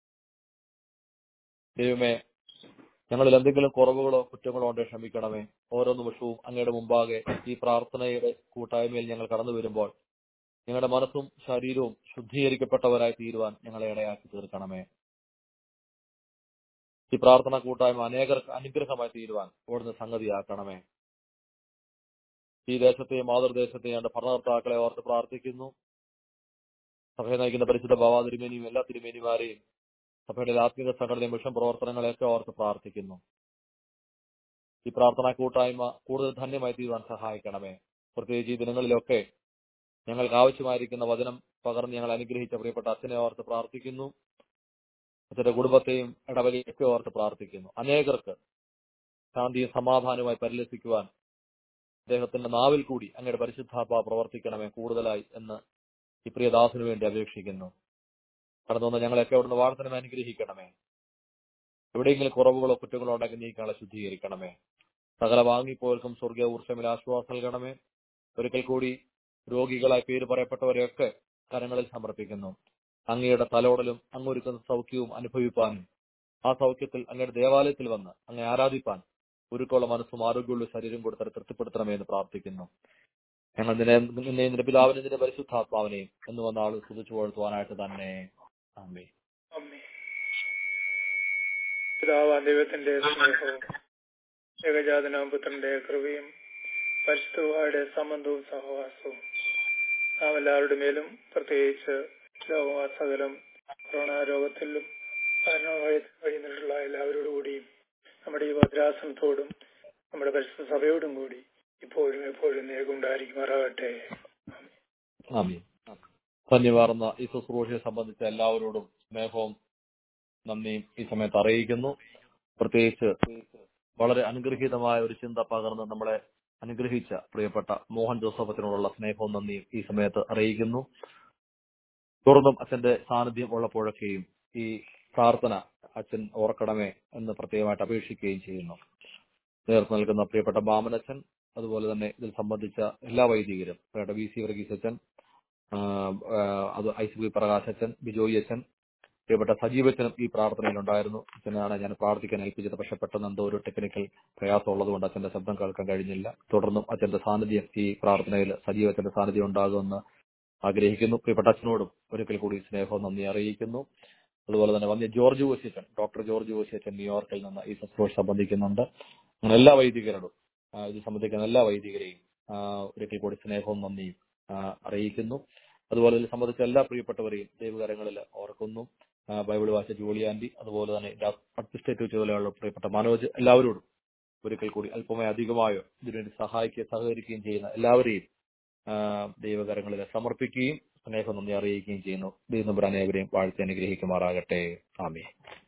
ദൈവമേ ഞങ്ങളിൽ എന്തെങ്കിലും കുറവുകളോ കുറ്റങ്ങളോ ഉണ്ടെങ്കിൽ ക്ഷമിക്കണമേ ഓരോ നിമിഷവും അങ്ങയുടെ മുമ്പാകെ ഈ പ്രാർത്ഥനയുടെ കൂട്ടായ്മയിൽ ഞങ്ങൾ കടന്നു വരുമ്പോൾ ഞങ്ങളുടെ മനസ്സും ശരീരവും ശുദ്ധീകരിക്കപ്പെട്ടവരായി തീരുവാൻ ഞങ്ങളെ ഇടയാക്കി തീർക്കണമേ ഈ പ്രാർത്ഥന കൂട്ടായ്മ അനേകർക്ക് അനുഗ്രഹമായി തീരുവാൻ അവിടുന്ന് സംഗതിയാക്കണമേ ഈ ദേശത്തെയും മാതൃദേശത്തെയും എന്റെ ഭരണകർത്താക്കളെ ഓർത്ത് പ്രാർത്ഥിക്കുന്നു സഭയെ നയിക്കുന്ന പരിശുദ്ധ ബാബാ തിരുമേനിയും എല്ലാ തിരുമേനിമാരെയും സഭയുടെ ആത്മീക സംഘടനയും മിഷൻ പ്രവർത്തനങ്ങളെയൊക്കെ ഓർത്ത് പ്രാർത്ഥിക്കുന്നു ഈ പ്രാർത്ഥനാ കൂട്ടായ്മ കൂടുതൽ ധന്യമായി തീരുവാൻ സഹായിക്കണമേ പ്രത്യേകിച്ച് ഈ ദിനങ്ങളിലൊക്കെ ഞങ്ങൾക്ക് ആവശ്യമായിരിക്കുന്ന വചനം പകർന്ന് ഞങ്ങൾ അനുഗ്രഹിച്ച പ്രിയപ്പെട്ട അച്ഛനെ ഓർത്ത് പ്രാർത്ഥിക്കുന്നു അച്ഛന്റെ കുടുംബത്തെയും ഇടവകയൊക്കെ ഓർത്ത് പ്രാർത്ഥിക്കുന്നു അനേകർക്ക് ശാന്തിയും സമാധാനവുമായി പരിലസിക്കുവാൻ അദ്ദേഹത്തിന്റെ നാവിൽ കൂടി അങ്ങയുടെ പരിശുദ്ധാത്മ പ്രവർത്തിക്കണമേ കൂടുതലായി എന്ന് ഈ പ്രിയദാസിനു വേണ്ടി അപേക്ഷിക്കുന്നു കടന്നു വന്ന ഞങ്ങളെയൊക്കെ അവിടുന്ന് വാർത്തനം അനുഗ്രഹിക്കണമേ എവിടെയെങ്കിലും കുറവുകളോ കുറ്റങ്ങളോ ഉണ്ടെങ്കിൽ നീ ഞങ്ങളെ ശുദ്ധീകരിക്കണമേ സകല വാങ്ങിപ്പോർക്കും സ്വർഗീയ ഊർജ്ജമിൽ ആശ്വാസം നൽകണമേ ഒരിക്കൽ കൂടി രോഗികളായി പേര് പറയപ്പെട്ടവരെയൊക്കെ കരങ്ങളിൽ സമർപ്പിക്കുന്നു അങ്ങയുടെ തലോടലും അങ്ങൊരുക്കുന്ന സൗഖ്യവും അനുഭവിപ്പാനും ആ സൗഖ്യത്തിൽ അങ്ങയുടെ ദേവാലയത്തിൽ വന്ന് അങ്ങെ ആരാധിപ്പാൻ ഒരുക്കുള്ള മനസ്സും ആരോഗ്യമുള്ള ശരീരം കൊടുത്ത് തൃപ്തിപ്പെടുത്തണമേ എന്ന് പ്രാർത്ഥിക്കുന്നു ഞങ്ങൾ നിന്നെ നിന്നെ നിന്റെ പിതാവിനെ നിന്റെ പരിശുദ്ധാത്മാവിനെയും എന്ന് വന്ന ആൾ സ്തുതിച്ചു പുകഴ്ത്തുവാനായിട്ട് തന്നെ ആമേ അമ്മേ പിതാവാ ദൈവത്തിന്റെ സ്നേഹവും ഏകജാതനാം പുത്രന്റെ കൃപയും പരിശുദ്ധവായുടെ സംബന്ധവും സഹവാസവും നാം എല്ലാവരുടെ മേലും പ്രത്യേകിച്ച് ലോകവാസകലം കൊറോണ രോഗത്തിലും മരണമായി കഴിയുന്നിട്ടുള്ള എല്ലാവരോടും കൂടിയും നമ്മുടെ ഈ ഭദ്രാസനത്തോടും നമ്മുടെ പരിശുദ്ധ സഭയോടും കൂടി ഇപ്പോഴും എപ്പോഴും നേകുണ്ടായിരിക്കുമാറാകട്ടെ ആമേ ധന്യവാർന്ന ഈ ശുശ്രൂഷയെ സംബന്ധിച്ച എല്ലാവരോടും സ്നേഹവും നന്ദിയും ഈ സമയത്ത് അറിയിക്കുന്നു പ്രത്യേകിച്ച് വളരെ അനുഗ്രഹീതമായ ഒരു ചിന്ത പകർന്ന് നമ്മളെ അനുഗ്രഹിച്ച പ്രിയപ്പെട്ട മോഹൻ ജോസഫത്തിനോടുള്ള സ്നേഹവും നന്ദിയും ഈ സമയത്ത് അറിയിക്കുന്നു തുടർന്നും അച്ഛന്റെ സാന്നിധ്യം ഉള്ളപ്പോഴൊക്കെയും ഈ പ്രാർത്ഥന അച്ഛൻ ഓർക്കണമേ എന്ന് പ്രത്യേകമായിട്ട് അപേക്ഷിക്കുകയും ചെയ്യുന്നു നേതൃത്വം നൽകുന്ന പ്രിയപ്പെട്ട ബാമനച്ഛൻ അതുപോലെ തന്നെ ഇതിൽ സംബന്ധിച്ച എല്ലാ വൈദികരും പ്രിയപ്പെട്ട വി സി വർഗീസ് അച്ഛൻ ആ, ആ, അത് ഐ സി ബി പ്രകാശ് അച്ഛൻ ബിജോയി അച്ഛൻ പ്രിയപ്പെട്ട സജീവച്ചനും ഈ പ്രാർത്ഥനയിൽ ഉണ്ടായിരുന്നു അച്ഛനാണ് ഞാൻ പ്രാർത്ഥിക്കാൻ ഏൽപ്പിച്ചത് പക്ഷെ പെട്ടെന്ന് എന്തോ ഒരു ടെക്നിക്കൽ പ്രയാസം ഉള്ളതുകൊണ്ട് അച്ഛന്റെ ശബ്ദം കേൾക്കാൻ കഴിഞ്ഞില്ല തുടർന്നും അച്ഛന്റെ സാന്നിധ്യം ഈ പ്രാർത്ഥനയിൽ സജീവച്ചന്റെ സാന്നിധ്യം ഉണ്ടാകുമെന്ന് ആഗ്രഹിക്കുന്നു പ്രിയപ്പെട്ട അച്ഛനോടും ഒരിക്കൽ കൂടി സ്നേഹവും നന്ദി അറിയിക്കുന്നു അതുപോലെ തന്നെ വന്യ ജോർജ് വശിച്ചൻ ഡോക്ടർ ജോർജ് വശിച്ചൻ ന്യൂയോർക്കിൽ നിന്ന് ഈ ശുശ്രൂഷ സംബന്ധിക്കുന്നുണ്ട് അങ്ങനെ എല്ലാ വൈദികരോടും ആ, ഇത് സംബന്ധിക്കുന്ന എല്ലാ വൈദികരെയും ആ, ഒരിക്കൽ കൂടി സ്നേഹവും നന്ദിയും ആ, അറിയിക്കുന്നു അതുപോലെ ഇത് സംബന്ധിച്ച എല്ലാ പ്രിയപ്പെട്ടവരെയും ദൈവകരങ്ങളിൽ ഓർക്കുന്നു ആ, ബൈബിൾ വായിച്ച ജോളി ആന്റി അതുപോലെ തന്നെ അഡ്മിനിസ്ട്രേറ്റീവ് ചുമതലയുള്ള പ്രിയപ്പെട്ട മനോജ് എല്ലാവരോടും ഒരിക്കൽ കൂടി അല്പമോ അധികമായോ ഇതിനുവേണ്ടി സഹായിക്കുകയും സഹകരിക്കുകയും ചെയ്യുന്ന എല്ലാവരെയും ആ, ദൈവകരങ്ങളിൽ സമർപ്പിക്കുകയും സ്നേഹം നന്ദി അറിയിക്കുകയും ചെയ്യുന്നു ദൈവം അനേവരെയും വാഴ്ത്തി അനുഗ്രഹിക്കുമാറാകട്ടെ ആമേ